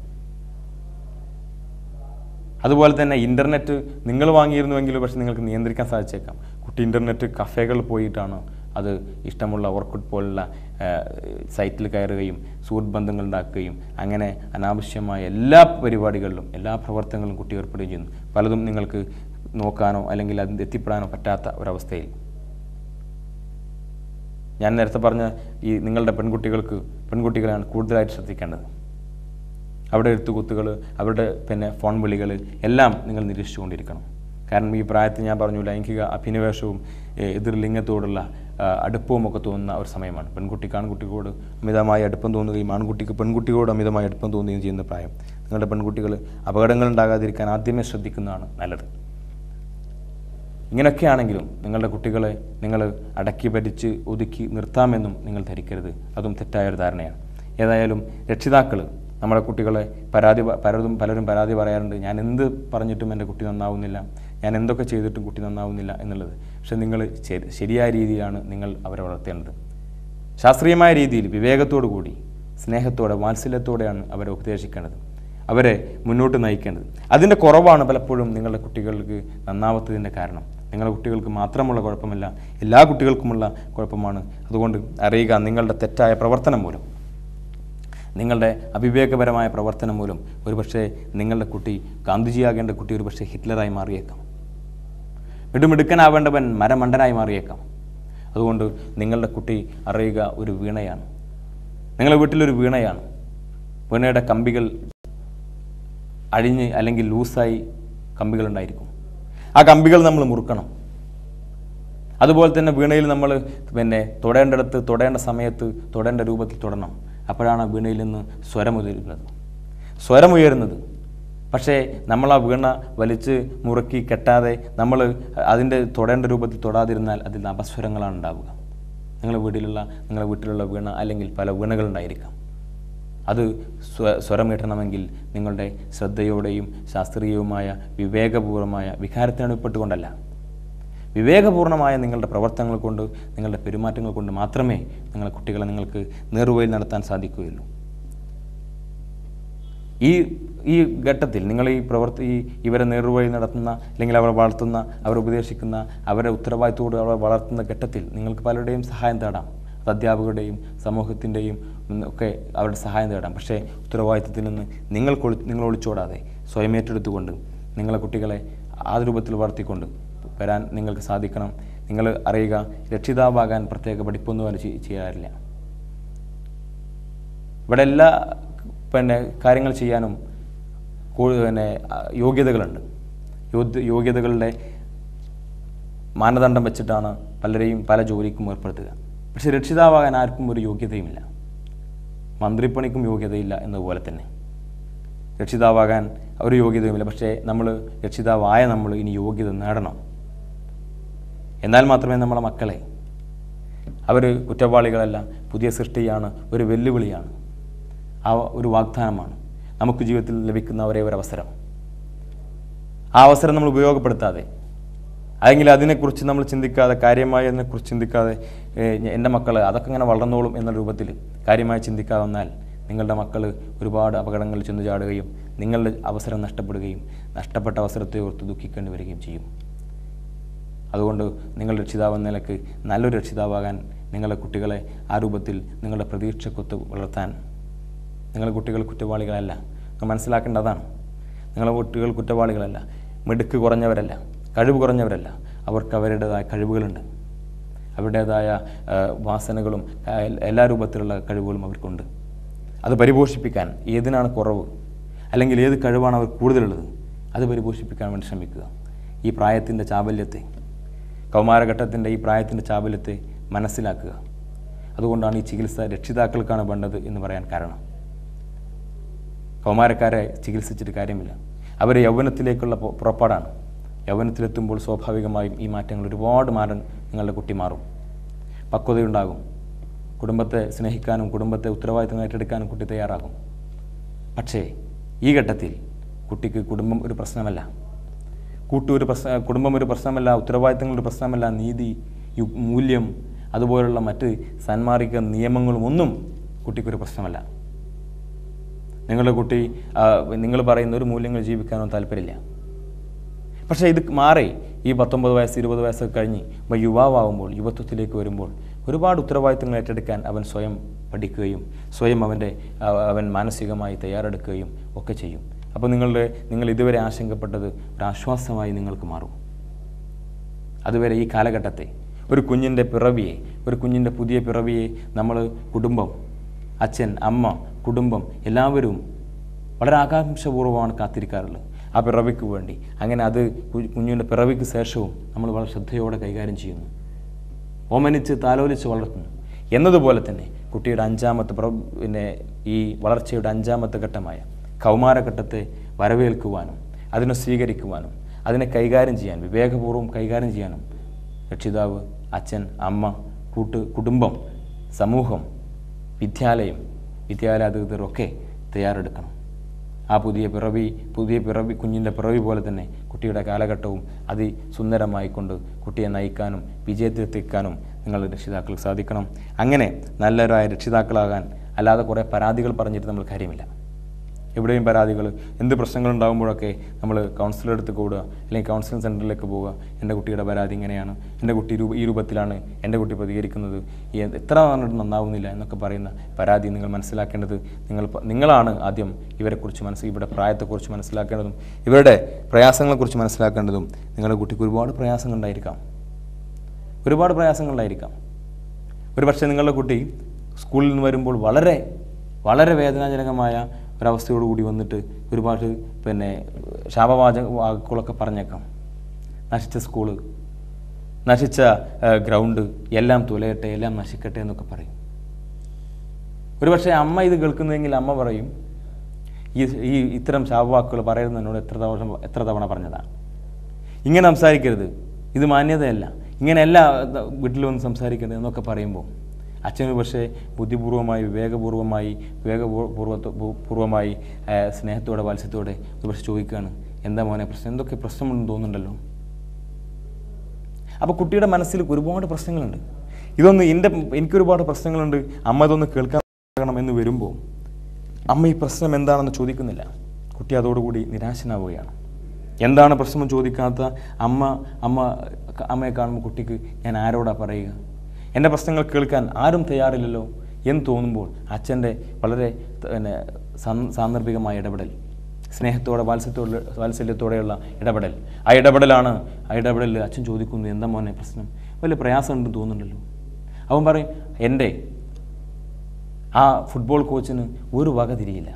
അതുപോലെ തന്നെ ഇൻ്റർനെറ്റ് നിങ്ങൾ വാങ്ങിയിരുന്നുവെങ്കിൽ പക്ഷേ നിങ്ങൾക്ക് നിയന്ത്രിക്കാൻ സാധിച്ചേക്കാം കുട്ടി ഇൻ്റർനെറ്റ് കഫേകളിൽ പോയിട്ടാണ് അത് ഇഷ്ടമുള്ള ഓർക്കുഡ് പോലുള്ള ആ, സൈറ്റിൽ കയറുകയും സുഹൃത്ത് ബന്ധങ്ങൾ ഉണ്ടാക്കുകയും അങ്ങനെ അനാവശ്യമായ എല്ലാ പരിപാടികളിലും എല്ലാ പ്രവർത്തനങ്ങളും കുട്ടി ഏർപ്പെടുകയും ചെയ്യുന്നു പലതും നിങ്ങൾക്ക് നോക്കാനോ അല്ലെങ്കിൽ അതിൽ എത്തിപ്പെടാനോ പറ്റാത്ത ഒരവസ്ഥയിൽ ഞാൻ നേരത്തെ പറഞ്ഞ ഈ നിങ്ങളുടെ പെൺകുട്ടികൾക്ക് പെൺകുട്ടികളാണ് കൂടുതലായിട്ട് ശ്രദ്ധിക്കേണ്ടത് അവിടെ എഴുത്തുകുത്തുകൾ അവരുടെ പിന്നെ ഫോൺ വിളികൾ എല്ലാം നിങ്ങൾ നിരീക്ഷിച്ചുകൊണ്ടിരിക്കണം കാരണം ഈ പ്രായത്തിൽ ഞാൻ പറഞ്ഞു ലൈംഗിക അഭിനിവേശവും ഏഹ്, എതിർ ലിംഗത്തോടുള്ള ആ, അടുപ്പവും ഒക്കെ തോന്നുന്ന ഒരു സമയമാണ് പെൺകുട്ടിക്ക് ആൺകുട്ടിയോട് അമിതമായ അടുപ്പം തോന്നുകയും ആൺകുട്ടിക്ക് പെൺകുട്ടിയോട് അമിതമായ അടുപ്പം തോന്നുകയും ചെയ്യുന്ന പ്രായം നിങ്ങളുടെ പെൺകുട്ടികൾ അപകടങ്ങൾ ഉണ്ടാകാതിരിക്കാൻ ആദ്യമേ ശ്രദ്ധിക്കുന്നതാണ് നല്ലത് ഇങ്ങനെയൊക്കെയാണെങ്കിലും നിങ്ങളുടെ കുട്ടികളെ നിങ്ങൾ അടക്കി ഭരിച്ച് ഒതുക്കി നിർത്താമെന്നും നിങ്ങൾ ധരിക്കരുത് അതും തെറ്റായൊരു ധാരണയാണ് ഏതായാലും രക്ഷിതാക്കൾ നമ്മുടെ കുട്ടികളെ പരാതി പ- പലരും പലരും പരാതി പറയാറുണ്ട് ഞാൻ എന്ത് പറഞ്ഞിട്ടും എൻ്റെ കുട്ടി നന്നാവുന്നില്ല ഞാൻ എന്തൊക്കെ ചെയ്തിട്ടും കുട്ടി നന്നാവുന്നില്ല എന്നുള്ളത് പക്ഷെ നിങ്ങൾ ശരി- ശരിയായ രീതിയിലാണ് നിങ്ങൾ അവരെ വളർത്തേണ്ടത് ശാസ്ത്രീയമായ രീതിയിൽ വിവേകത്തോടു കൂടി സ്നേഹത്തോടെ വാത്സല്യത്തോടെയാണ് അവരെ ഉപദേശിക്കേണ്ടത് അവരെ മുന്നോട്ട് നയിക്കേണ്ടത് അതിൻ്റെ കുറവാണ് പലപ്പോഴും നിങ്ങളുടെ കുട്ടികൾക്ക് നന്നാവാത്തതിൻ്റെ കാരണം നിങ്ങളുടെ കുട്ടികൾക്ക് മാത്രമുള്ള കുഴപ്പമല്ല എല്ലാ കുട്ടികൾക്കുമുള്ള കുഴപ്പമാണ് അതുകൊണ്ട് അറിയുക നിങ്ങളുടെ തെറ്റായ പ്രവർത്തനം മൂലം നിങ്ങളുടെ അവിവേകപരമായ പ്രവർത്തനം മൂലം ഒരുപക്ഷെ നിങ്ങളുടെ കുട്ടി ഗാന്ധിജിയാകേണ്ട കുട്ടി ഒരുപക്ഷെ ഹിറ്റ്ലറായി മാറിയേക്കാം മിടുമിടുക്കനാവേണ്ടവൻ മരമണ്ടനായി മാറിയേക്കാം അതുകൊണ്ട് നിങ്ങളുടെ കുട്ടി അറിയുക ഒരു വീണയാണ് നിങ്ങളുടെ വീട്ടിലൊരു വീണയാണ് വീണയുടെ കമ്പികൾ അഴിഞ്ഞ് അല്ലെങ്കിൽ ലൂസായി കമ്പികൾ ഉണ്ടായിരിക്കും ആ കമ്പികൾ നമ്മൾ മുറുക്കണം അതുപോലെ തന്നെ വീണയിൽ നമ്മൾ പിന്നെ തൊടേണ്ടിടത്ത് തൊടേണ്ട സമയത്ത് തൊടേണ്ട രൂപത്തിൽ തൊടണം അപ്പോഴാണ് ആ വീണയിൽ നിന്ന് സ്വരമുയരുന്നത് സ്വരമുയരുന്നത് പക്ഷേ നമ്മൾ ആ വീണ വലിച്ച് മുറുക്കി കെട്ടാതെ നമ്മൾ അതിൻ്റെ തൊടേണ്ട രൂപത്തിൽ തൊടാതിരുന്നാൽ അതിൽ നിന്ന് അപസ്വരങ്ങളാണ് ഉണ്ടാവുക നിങ്ങളുടെ വീട്ടിലുള്ള നിങ്ങളുടെ വീട്ടിലുള്ള വീണ അല്ലെങ്കിൽ പല വീണകളുണ്ടായിരിക്കാം അത് സ്വ സ്വരമിടണമെങ്കിൽ നിങ്ങളുടെ ശ്രദ്ധയോടെയും ശാസ്ത്രീയവുമായ വിവേകപൂർവമായ വികാരത്തിന് ഉൾപ്പെട്ടുകൊണ്ടല്ല വിവേകപൂർണമായ നിങ്ങളുടെ പ്രവർത്തനങ്ങൾ കൊണ്ട് നിങ്ങളുടെ പെരുമാറ്റങ്ങൾ കൊണ്ട് മാത്രമേ നിങ്ങളുടെ കുട്ടികളെ നിങ്ങൾക്ക് നേർവഴിയിൽ നടത്താൻ സാധിക്കുകയുള്ളൂ ഈ ഈ ഘട്ടത്തിൽ നിങ്ങൾ ഈ പ്രവർത്തി ഈ ഇവരെ നേർവഴി നടത്തുന്ന അല്ലെങ്കിൽ അവരെ വളർത്തുന്ന അവരെ ഉപദേശിക്കുന്ന അവരെ ഉത്തരവാദിത്തോട് അവരെ വളർത്തുന്ന ഘട്ടത്തിൽ നിങ്ങൾക്ക് പലരുടെയും സഹായം തേടാം അത് അധ്യാപകരുടെയും സമൂഹത്തിൻ്റെയും ഉം, ഒക്കെ അവരുടെ സഹായം തേടാം പക്ഷേ ഉത്തരവാദിത്തത്തിൽ നിന്ന് നിങ്ങൾ കൊളി നിങ്ങൾ ഒളിച്ചോടാതെ സ്വയം ഏറ്റെടുത്തുകൊണ്ട് നിങ്ങളെ കുട്ടികളെ ആ രൂപത്തിൽ വളർത്തിക്കൊണ്ട് വരാൻ നിങ്ങൾക്ക് സാധിക്കണം നിങ്ങൾ അറിയുക രക്ഷിതാവാകാൻ പ്രത്യേക പഠിപ്പൊന്നും അവർ ചെയ്- ചെയ്യാറില്ല ഇവിടെ എല്ലാ പിന്നെ കാര്യങ്ങൾ ചെയ്യാനും കൂ- പിന്നെ ആ, യോഗ്യതകളുണ്ട് യോഗ്യ യോഗ്യതകളുടെ മാനദണ്ഡം വെച്ചിട്ടാണ് പലരെയും പല ജോലിക്കും ഏർപ്പെടുത്തുക പക്ഷെ രക്ഷിതാവാകാൻ ആർക്കും ഒരു യോഗ്യതയുമില്ല മന്ത്രിപ്പണിക്കും യോഗ്യതയില്ല എന്നതുപോലെ തന്നെ രക്ഷിതാവാകാൻ ഒരു യോഗ്യതയുമില്ല പക്ഷേ നമ്മൾ രക്ഷിതാവായ നമ്മൾ ഇനി യോഗ്യത നേടണം എന്നാൽ മാത്രമേ നമ്മളെ മക്കളെ അവർ കുറ്റവാളികളല്ല പുതിയ സൃഷ്ടിയാണ് ഒരു വെല്ലുവിളിയാണ് ആ ഒരു വാഗ്ദാനമാണ് നമുക്ക് ജീവിതത്തിൽ ലഭിക്കുന്ന ഒരേ ഒരു അവസരം ആ അവസരം നമ്മൾ ഉപയോഗപ്പെടുത്താതെ അല്ലെങ്കിൽ അതിനെക്കുറിച്ച് നമ്മൾ ചിന്തിക്കാതെ കാര്യമായി അതിനെക്കുറിച്ച് ചിന്തിക്കാതെ ഏഹ്, ഞ- എൻ്റെ മക്കൾ അതൊക്കെ ഇങ്ങനെ വളർന്നോളും എന്ന രൂപത്തിൽ കാര്യമായി ചിന്തിക്കാതെ വന്നാൽ നിങ്ങളുടെ മക്കൾ ഒരുപാട് അപകടങ്ങളിൽ ചെന്ന് ചാടുകയും നിങ്ങളുടെ അവസരം നഷ്ടപ്പെടുകയും നഷ്ടപ്പെട്ട അവസരത്തെ ഓർത്ത് ദുഃഖിക്കേണ്ടി വരികയും ചെയ്യും അതുകൊണ്ട് നിങ്ങൾ രക്ഷിതാവ് എന്ന നിലക്ക് നല്ലൊരു രക്ഷിതാവാകാൻ നിങ്ങളുടെ കുട്ടികളെ ആ രൂപത്തിൽ നിങ്ങളുടെ പ്രതീക്ഷക്കൊത്ത് വളർത്താൻ നിങ്ങളുടെ കുട്ടികൾ കുറ്റവാളികളല്ല നിങ്ങൾ മനസ്സിലാക്കേണ്ടതാണ് നിങ്ങളെ കുട്ടികൾ കുറ്റവാളികളല്ല മിടുക്ക് കുറഞ്ഞവരല്ല കഴിവ് കുറഞ്ഞവരല്ല അവർക്ക് അവരുടേതായ കഴിവുകളുണ്ട് അവരുടേതായ ആ, വാസനകളും ആ, എല്ലാ രൂപത്തിലുള്ള കഴിവുകളും അവർക്കുണ്ട് അത് പരിപോഷിപ്പിക്കാൻ ഏതിനാണ് കുറവ് അല്ലെങ്കിൽ ഏത് കഴിവാണ് അവർ കൂടുതലുള്ളത് അത് പരിപോഷിപ്പിക്കാൻ വേണ്ടി ശ്രമിക്കുക ഈ പ്രായത്തിൻ്റെ ചാബല്യത്തെ കൗമാരഘട്ടത്തിൻ്റെ ഈ പ്രായത്തിൻ്റെ ചാബല്യത്തെ മനസ്സിലാക്കുക അതുകൊണ്ടാണ് ഈ ചികിത്സ രക്ഷിതാക്കൾക്കാണ് വേണ്ടത് എന്ന് പറയാൻ കാരണം കൗമാരക്കാരെ ചികിത്സിച്ചിട്ട് കാര്യമില്ല അവർ യൗവനത്തിലേക്കുള്ള പു- പുറപ്പാടാണ് യൗവനത്തിലെത്തുമ്പോൾ സ്വാഭാവികമായും ഈ മാറ്റങ്ങൾ ഒരുപാട് മാറാൻ നിങ്ങളുടെ കുട്ടി മാറും പക്വതയുണ്ടാകും കുടുംബത്തെ സ്നേഹിക്കാനും കുടുംബത്തെ ഉത്തരവാദിത്തം ഏറ്റെടുക്കാനും കുട്ടി തയ്യാറാകും പക്ഷേ ഈ ഘട്ടത്തിൽ കുട്ടിക്ക് കുടുംബം ഒരു പ്രശ്നമല്ല കൂട്ടു ഒരു പ്രശ്ന കുടുംബം ഒരു പ്രശ്നമല്ല ഉത്തരവാദിത്തങ്ങൾ ഒരു പ്രശ്നമല്ല നീതി യു- മൂല്യം അതുപോലുള്ള മറ്റ് സാൻമാർഗിക നിയമങ്ങളും ഒന്നും കുട്ടിക്കൊരു പ്രശ്നമല്ല നിങ്ങളുടെ കുട്ടി നിങ്ങൾ പറയുന്ന ഒരു മൂല്യങ്ങൾ ജീവിക്കാനോ താല്പര്യമില്ല പക്ഷേ ഇത് മാറി ഈ പത്തൊമ്പത് വയസ്സ് ഇരുപത് വയസ്സൊക്കെ കഴിഞ്ഞ് ഇപ്പോൾ യുവാവാകുമ്പോൾ യുവത്വത്തിലേക്ക് വരുമ്പോൾ ഒരുപാട് ഉത്തരവാദിത്തങ്ങൾ ഏറ്റെടുക്കാൻ അവൻ സ്വയം പഠിക്കുകയും സ്വയം അവൻ്റെ ആ, അവൻ മാനസികമായി തയ്യാറെടുക്കുകയും ഒക്കെ ചെയ്യും അപ്പോൾ നിങ്ങളുടെ നിങ്ങൾ ഇതുവരെ ആശങ്കപ്പെട്ടത് ഒരു ആശ്വാസമായി നിങ്ങൾക്ക് മാറും അതുവരെ ഈ കാലഘട്ടത്തെ ഒരു കുഞ്ഞിൻ്റെ പിറവിയെ ഒരു കുഞ്ഞിൻ്റെ പുതിയ പിറവിയെ നമ്മൾ കുടുംബം അച്ഛൻ അമ്മ കുടുംബം എല്ലാവരും വളരെ ആകാംക്ഷപൂർവ്വമാണ് കാത്തിരിക്കാറുള്ളത് ആ പിറവിക്ക് വേണ്ടി അങ്ങനെ അത് കു- കുഞ്ഞിൻ്റെ പിറവിക്ക് ശേഷവും നമ്മൾ വളരെ ശ്രദ്ധയോടെ കൈകാര്യം ചെയ്യുന്നു ഓമനിച്ച് താലോലിച്ച് വളർത്തുന്നു എന്നതുപോലെ തന്നെ കുട്ടിയുടെ അഞ്ചാമത്തെ പ്ര പിന്നെ ഈ വളർച്ചയുടെ അഞ്ചാമത്തെ ഘട്ടമായ കൗമാരഘട്ടത്തെ വരവേൽക്കുവാനും അതിനെ സ്വീകരിക്കുവാനും അതിനെ കൈകാര്യം ചെയ്യാൻ വിവേകപൂർവ്വം കൈകാര്യം ചെയ്യാനും രക്ഷിതാവ് അച്ഛൻ അമ്മ കൂട്ട് കുടുംബം സമൂഹം വിദ്യാലയം വിദ്യാലയ അധികൃതരൊക്കെ തയ്യാറെടുക്കണം ആ പുതിയ പിറവി പുതിയ പിറവി കുഞ്ഞിൻ്റെ പിറവി പോലെ തന്നെ കുട്ടിയുടെ കാലഘട്ടവും അതിസുന്ദരമായിക്കൊണ്ട് കുട്ടിയെ നയിക്കാനും വിജയത്തിലെത്തിക്കാനും നിങ്ങളുടെ രക്ഷിതാക്കൾക്ക് സാധിക്കണം അങ്ങനെ നല്ലവരായ രക്ഷിതാക്കളാകാൻ അല്ലാതെ കുറേ പരാതികൾ പറഞ്ഞിട്ട് നമ്മൾ കാര്യമില്ല എവിടെയും പരാതികൾ എന്ത് പ്രശ്നങ്ങളുണ്ടാകുമ്പോഴൊക്കെ നമ്മൾ കൗൺസിലർ അടുത്ത് കൂടുക അല്ലെങ്കിൽ കൗൺസിലിംഗ് സെൻറ്ററിലേക്ക് പോവുക എൻ്റെ കുട്ടിയുടെ പരാതി ഇങ്ങനെയാണ് എൻ്റെ കുട്ടി രൂപ ഈ രൂപത്തിലാണ് എൻ്റെ കുട്ടി പ്രതികരിക്കുന്നത് ഈ എത്ര പറഞ്ഞിട്ട് നന്നാവുന്നില്ല എന്നൊക്കെ പറയുന്ന പരാതി നിങ്ങൾ മനസ്സിലാക്കേണ്ടത് നിങ്ങൾ പ- നിങ്ങളാണ് ആദ്യം ഇവരെക്കുറിച്ച് മനസ്സ് ഇവരുടെ പ്രായത്തെക്കുറിച്ച് മനസ്സിലാക്കേണ്ടതും ഇവരുടെ പ്രയാസങ്ങളെക്കുറിച്ച് മനസ്സിലാക്കേണ്ടതും നിങ്ങളുടെ കുട്ടിക്ക് ഒരുപാട് പ്രയാസങ്ങളുണ്ടായിരിക്കാം ഒരുപാട് പ്രയാസങ്ങളുണ്ടായിരിക്കാം ഒരു പക്ഷേ നിങ്ങളുടെ കുട്ടി സ്കൂളിൽ നിന്ന് വരുമ്പോൾ വളരെ വളരെ വേദനാജനകമായ ഒരവസ്ഥയോടുകൂടി വന്നിട്ട് ഒരുപാട് പിന്നെ ശാപവാച വാക്കുകളൊക്കെ പറഞ്ഞേക്കാം നശിച്ച സ്കൂള് നശിച്ച ആ, ഗ്രൗണ്ട് എല്ലാം തുലയട്ടെ എല്ലാം നശിക്കട്ടെ എന്നൊക്കെ പറയും ഒരുപക്ഷെ അമ്മ ഇത് കേൾക്കുന്നെങ്കിൽ അമ്മ പറയും ഈ ഈ ഇത്തരം ശാപവാക്കുകൾ പറയുന്നത് എന്നോട് എത്ര തവണ എത്ര തവണ പറഞ്ഞതാണ് ഇങ്ങനെ സംസാരിക്കരുത് ഇത് മാന്യതയല്ല ഇങ്ങനെയല്ല ത- വീട്ടിൽ വന്ന് സംസാരിക്കരുത് എന്നൊക്കെ പറയുമ്പോൾ അച്ഛന് പക്ഷേ ബുദ്ധിപൂർവമായി വിവേകപൂർവമായി വിവേകപൂർവ പൂർവമായി ആ, സ്നേഹത്തോടെ വാത്സ്യത്തോടെ ഒരു പക്ഷെ ചോദിക്കുകയാണ് എന്താ മോനെ പ്രശ്നം എന്തൊക്കെ പ്രശ്നമുണ്ടെന്ന് തോന്നുന്നുണ്ടല്ലോ അപ്പോൾ കുട്ടിയുടെ മനസ്സിൽ ഒരുപാട് പ്രശ്നങ്ങളുണ്ട് ഇതൊന്ന് എൻ്റെ എനിക്കൊരുപാട് പ്രശ്നങ്ങളുണ്ട് അമ്മ ഇതൊന്ന് കേൾക്കാൻ എന്ന് വരുമ്പോൾ അമ്മ ഈ പ്രശ്നം എന്താണെന്ന് ചോദിക്കുന്നില്ല കുട്ടി അതോടുകൂടി നിരാശനാവുകയാണ് എന്താണ് പ്രശ്നം ചോദിക്കാത്ത അമ്മ അമ്മ അമ്മയെ കാണുമ്പോൾ കുട്ടിക്ക് ഞാൻ ആരോടാ പറയുക എൻ്റെ പ്രശ്നങ്ങൾ കേൾക്കാൻ ആരും തയ്യാറില്ലല്ലോ എന്ന് തോന്നുമ്പോൾ അച്ഛൻ്റെ വളരെ പിന്നെ സാ- സാന്ദർഭികമായ ഇടപെടൽ സ്നേഹത്തോടെ വാത്സല്യത്തോടെ വാത്സല്യത്തോടെയുള്ള ഇടപെടൽ ആ ഇടപെടലാണ് ആ ഇടപെടലിൽ അച്ഛൻ ചോദിക്കുന്നു എന്താ മോനെ പ്രശ്നം വലിയ പ്രയാസമുണ്ടെന്ന് തോന്നുന്നുണ്ടല്ലോ അവൻ പറയും എൻ്റെ ആ ഫുട്ബോൾ കോച്ചിന് ഒരു വക തിരിയില്ല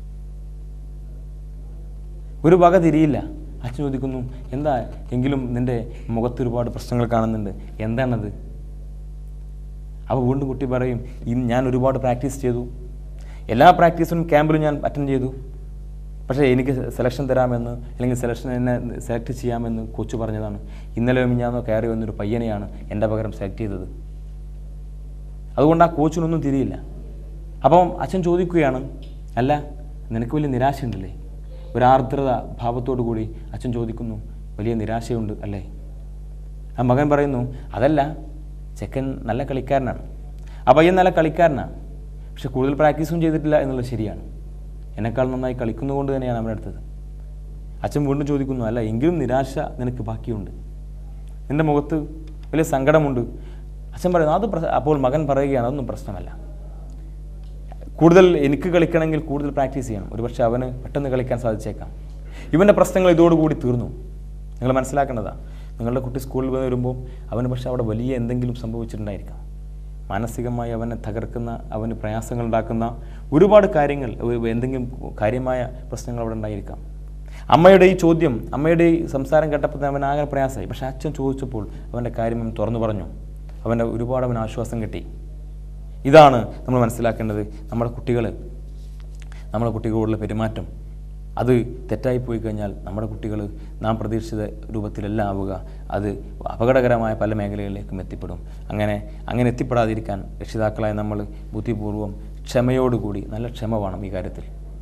ഒരു വക തിരിയില്ല അച്ഛൻ ചോദിക്കുന്നു എന്താ എങ്കിലും നിൻ്റെ മുഖത്ത് ഒരുപാട് പ്രശ്നങ്ങൾ കാണുന്നുണ്ട് എന്താണത് അപ്പോൾ വീണ്ടും കുട്ടി പറയും ഇന്ന് ഞാൻ ഒരുപാട് പ്രാക്ടീസ് ചെയ്തു എല്ലാ പ്രാക്ടീസിനും ക്യാമ്പിലും ഞാൻ അറ്റൻഡ് ചെയ്തു പക്ഷേ എനിക്ക് സെലക്ഷൻ തരാമെന്ന് അല്ലെങ്കിൽ സെലക്ഷൻ എന്നെ സെലക്ട് ചെയ്യാമെന്ന് കോച്ച് പറഞ്ഞതാണ് ഇന്നലെ മിഞ്ഞാന്നോ കയറി വന്നൊരു പയ്യനെയാണ് എൻ്റെ പകരം സെലക്ട് ചെയ്തത് അതുകൊണ്ട് ആ കോച്ചിനൊന്നും തിരിയില്ല അപ്പം അച്ഛൻ ചോദിക്കുകയാണ് അല്ല നിനക്ക് വലിയ നിരാശയുണ്ടല്ലേ ഒരു ആർദ്രത ഭാവത്തോടു കൂടി അച്ഛൻ ചോദിക്കുന്നു വലിയ നിരാശയുണ്ട് അല്ലേ ആ മകൻ പറയുന്നു അതല്ല ചെക്കൻ നല്ല കളിക്കാരനാണ് ആ പയ്യൻ നല്ല കളിക്കാരനാണ് പക്ഷെ കൂടുതൽ പ്രാക്ടീസും ചെയ്തിട്ടില്ല എന്നുള്ളത് ശരിയാണ് എന്നെക്കാൾ നന്നായി കളിക്കുന്നതുകൊണ്ട് തന്നെയാണ് അവൻ്റെ അടുത്തത് അച്ഛൻ വീണ്ടും ചോദിക്കുന്നു അല്ല എങ്കിലും നിരാശ നിനക്ക് ബാക്കിയുണ്ട് നിൻ്റെ മുഖത്ത് വലിയ സങ്കടമുണ്ട് അച്ഛൻ പറയുന്നു അത് പ്രശ്ന- അപ്പോൾ മകൻ പറയുകയാണ് അതൊന്നും പ്രശ്നമല്ല കൂടുതൽ എനിക്ക് കളിക്കണമെങ്കിൽ കൂടുതൽ പ്രാക്ടീസ് ചെയ്യണം ഒരുപക്ഷെ അവന് പെട്ടെന്ന് കളിക്കാൻ സാധിച്ചേക്കാം ഇവൻ്റെ പ്രശ്നങ്ങൾ ഇതോടുകൂടി തീർന്നു നിങ്ങൾ മനസ്സിലാക്കേണ്ടതാണ് നിങ്ങളുടെ കുട്ടി സ്കൂളിൽ വന്ന് വരുമ്പോൾ അവന് പക്ഷേ അവിടെ വലിയ എന്തെങ്കിലും സംഭവിച്ചിട്ടുണ്ടായിരിക്കാം മാനസികമായി അവനെ തകർക്കുന്ന അവന് പ്രയാസങ്ങൾ ഉണ്ടാക്കുന്ന ഒരുപാട് കാര്യങ്ങൾ ഒരു എന്തെങ്കിലും കാര്യമായ പ്രശ്നങ്ങൾ അവിടെ ഉണ്ടായിരിക്കാം അമ്മയുടെ ഈ ചോദ്യം അമ്മയുടെ ഈ സംസാരം കേട്ടപ്പോൾ തന്നെ അവൻ ആകെ പ്രയാസമായി പക്ഷേ അച്ഛൻ ചോദിച്ചപ്പോൾ അവൻ്റെ കാര്യം അവൻ തുറന്നു പറഞ്ഞു അവൻ്റെ ഒരുപാട് അവന് ആശ്വാസം കിട്ടി ഇതാണ് നമ്മൾ മനസ്സിലാക്കേണ്ടത് നമ്മുടെ കുട്ടികൾ നമ്മുടെ കുട്ടികളോടുള്ള പെരുമാറ്റം അത് തെറ്റായി പോയി കഴിഞ്ഞാൽ നമ്മുടെ കുട്ടികൾ നാം പ്രതീക്ഷിച്ച രൂപത്തിലല്ല ആവുക അത് അപകടകരമായ പല മേഖലകളിലേക്കും എത്തിപ്പെടും അങ്ങനെ അങ്ങനെ എത്തിപ്പെടാതിരിക്കാൻ രക്ഷിതാക്കളായ നമ്മൾ ബുദ്ധിപൂർവ്വം ക്ഷമയോടുകൂടി നല്ല ക്ഷമ വേണം ഈ കാര്യത്തിൽ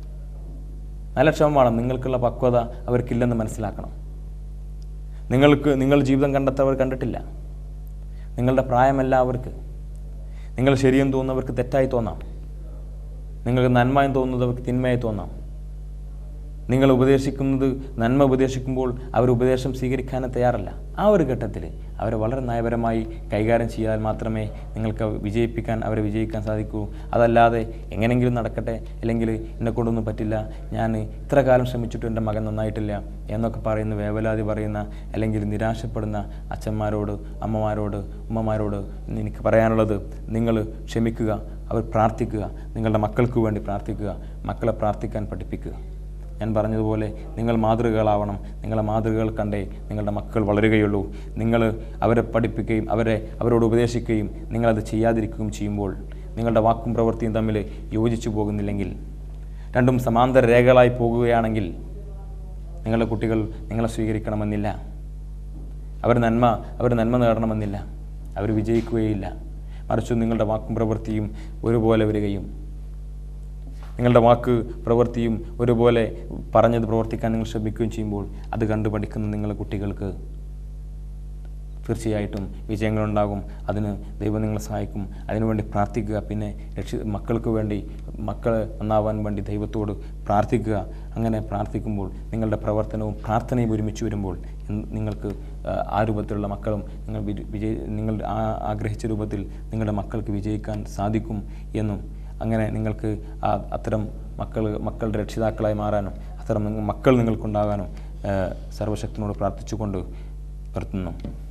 നല്ല ക്ഷമ വേണം നിങ്ങൾക്കുള്ള പക്വത അവർക്കില്ലെന്ന് മനസ്സിലാക്കണം നിങ്ങൾക്ക് നിങ്ങൾ ജീവിതം കണ്ടെത്തവർ കണ്ടിട്ടില്ല നിങ്ങളുടെ പ്രായമല്ല അവർക്ക് നിങ്ങൾ ശരിയെന്ന് തോന്നുന്നവർക്ക് തെറ്റായി തോന്നാം നിങ്ങൾക്ക് നന്മയെന്ന് തോന്നുന്നത് അവർക്ക് തിന്മയായി തോന്നാം നിങ്ങൾ ഉപദേശിക്കുന്നത് നന്മ ഉപദേശിക്കുമ്പോൾ അവർ ഉപദേശം സ്വീകരിക്കാൻ തയ്യാറല്ല ആ ഒരു ഘട്ടത്തിൽ അവരെ വളരെ നയപരമായി കൈകാര്യം ചെയ്താൽ മാത്രമേ നിങ്ങൾക്ക് വിജയിപ്പിക്കാൻ അവരെ വിജയിക്കാൻ സാധിക്കൂ അതല്ലാതെ എങ്ങനെയെങ്കിലും നടക്കട്ടെ അല്ലെങ്കിൽ എന്നെ കൊണ്ടൊന്നും പറ്റില്ല ഞാൻ ഇത്ര കാലം ശ്രമിച്ചിട്ടും എൻ്റെ മകൻ നന്നായിട്ടില്ല എന്നൊക്കെ പറയുന്ന വേവലാതി പറയുന്ന അല്ലെങ്കിൽ നിരാശപ്പെടുന്ന അച്ഛന്മാരോട് അമ്മമാരോട് ഉമ്മമാരോട് എനിക്ക് പറയാനുള്ളത് നിങ്ങൾ ക്ഷമിക്കുക അവർ പ്രാർത്ഥിക്കുക നിങ്ങളുടെ മക്കൾക്ക് വേണ്ടി പ്രാർത്ഥിക്കുക മക്കളെ പ്രാർത്ഥിക്കാൻ പഠിപ്പിക്കുക ഞാൻ പറഞ്ഞതുപോലെ നിങ്ങൾ മാതൃകകളാവണം നിങ്ങളെ മാതൃകകൾ കണ്ടേ നിങ്ങളുടെ മക്കൾ വളരുകയുള്ളൂ നിങ്ങൾ അവരെ പഠിപ്പിക്കുകയും അവരെ അവരോട് ഉപദേശിക്കുകയും നിങ്ങളത് ചെയ്യാതിരിക്കുകയും ചെയ്യുമ്പോൾ നിങ്ങളുടെ വാക്കും പ്രവൃത്തിയും തമ്മിൽ യോജിച്ചു പോകുന്നില്ലെങ്കിൽ രണ്ടും സമാന്തര രേഖകളായി പോകുകയാണെങ്കിൽ നിങ്ങളുടെ കുട്ടികൾ നിങ്ങളെ സ്വീകരിക്കണമെന്നില്ല അവർ നന്മ അവർ നന്മ നേടണമെന്നില്ല അവർ വിജയിക്കുകയില്ല മറിച്ച് നിങ്ങളുടെ വാക്കും പ്രവൃത്തിയും ഒരുപോലെ വരികയും നിങ്ങളുടെ വാക്ക് പ്രവൃത്തിയും ഒരുപോലെ പറഞ്ഞത് പ്രവർത്തിക്കാൻ നിങ്ങൾ ശ്രമിക്കുകയും ചെയ്യുമ്പോൾ അത് കണ്ടു പഠിക്കുന്ന നിങ്ങളുടെ കുട്ടികൾക്ക് തീർച്ചയായിട്ടും വിജയങ്ങളുണ്ടാകും അതിന് ദൈവം നിങ്ങളെ സഹായിക്കും അതിനുവേണ്ടി പ്രാർത്ഥിക്കുക പിന്നെ രക്ഷി മക്കൾക്ക് വേണ്ടി മക്കളെ നന്നാവാൻ വേണ്ടി ദൈവത്തോട് പ്രാർത്ഥിക്കുക അങ്ങനെ പ്രാർത്ഥിക്കുമ്പോൾ നിങ്ങളുടെ പ്രവർത്തനവും പ്രാർത്ഥനയും ഒരുമിച്ച് വരുമ്പോൾ ഇന്ന് നിങ്ങൾക്ക് ആ, ആ രൂപത്തിലുള്ള മക്കളും നിങ്ങൾ വിജ- വിജയ നിങ്ങൾ ആ- ആഗ്രഹിച്ച രൂപത്തിൽ നിങ്ങളുടെ മക്കൾക്ക് വിജയിക്കാൻ സാധിക്കും എന്നും അങ്ങനെ നിങ്ങൾക്ക് ആ അത്തരം മക്കൾ മക്കളുടെ രക്ഷിതാക്കളായി മാറാനും അത്തരം മക്കൾ നിങ്ങൾക്കുണ്ടാകാനും ആ, സർവശക്തനോട് പ്രാർത്ഥിച്ചുകൊണ്ട് നിർത്തുന്നു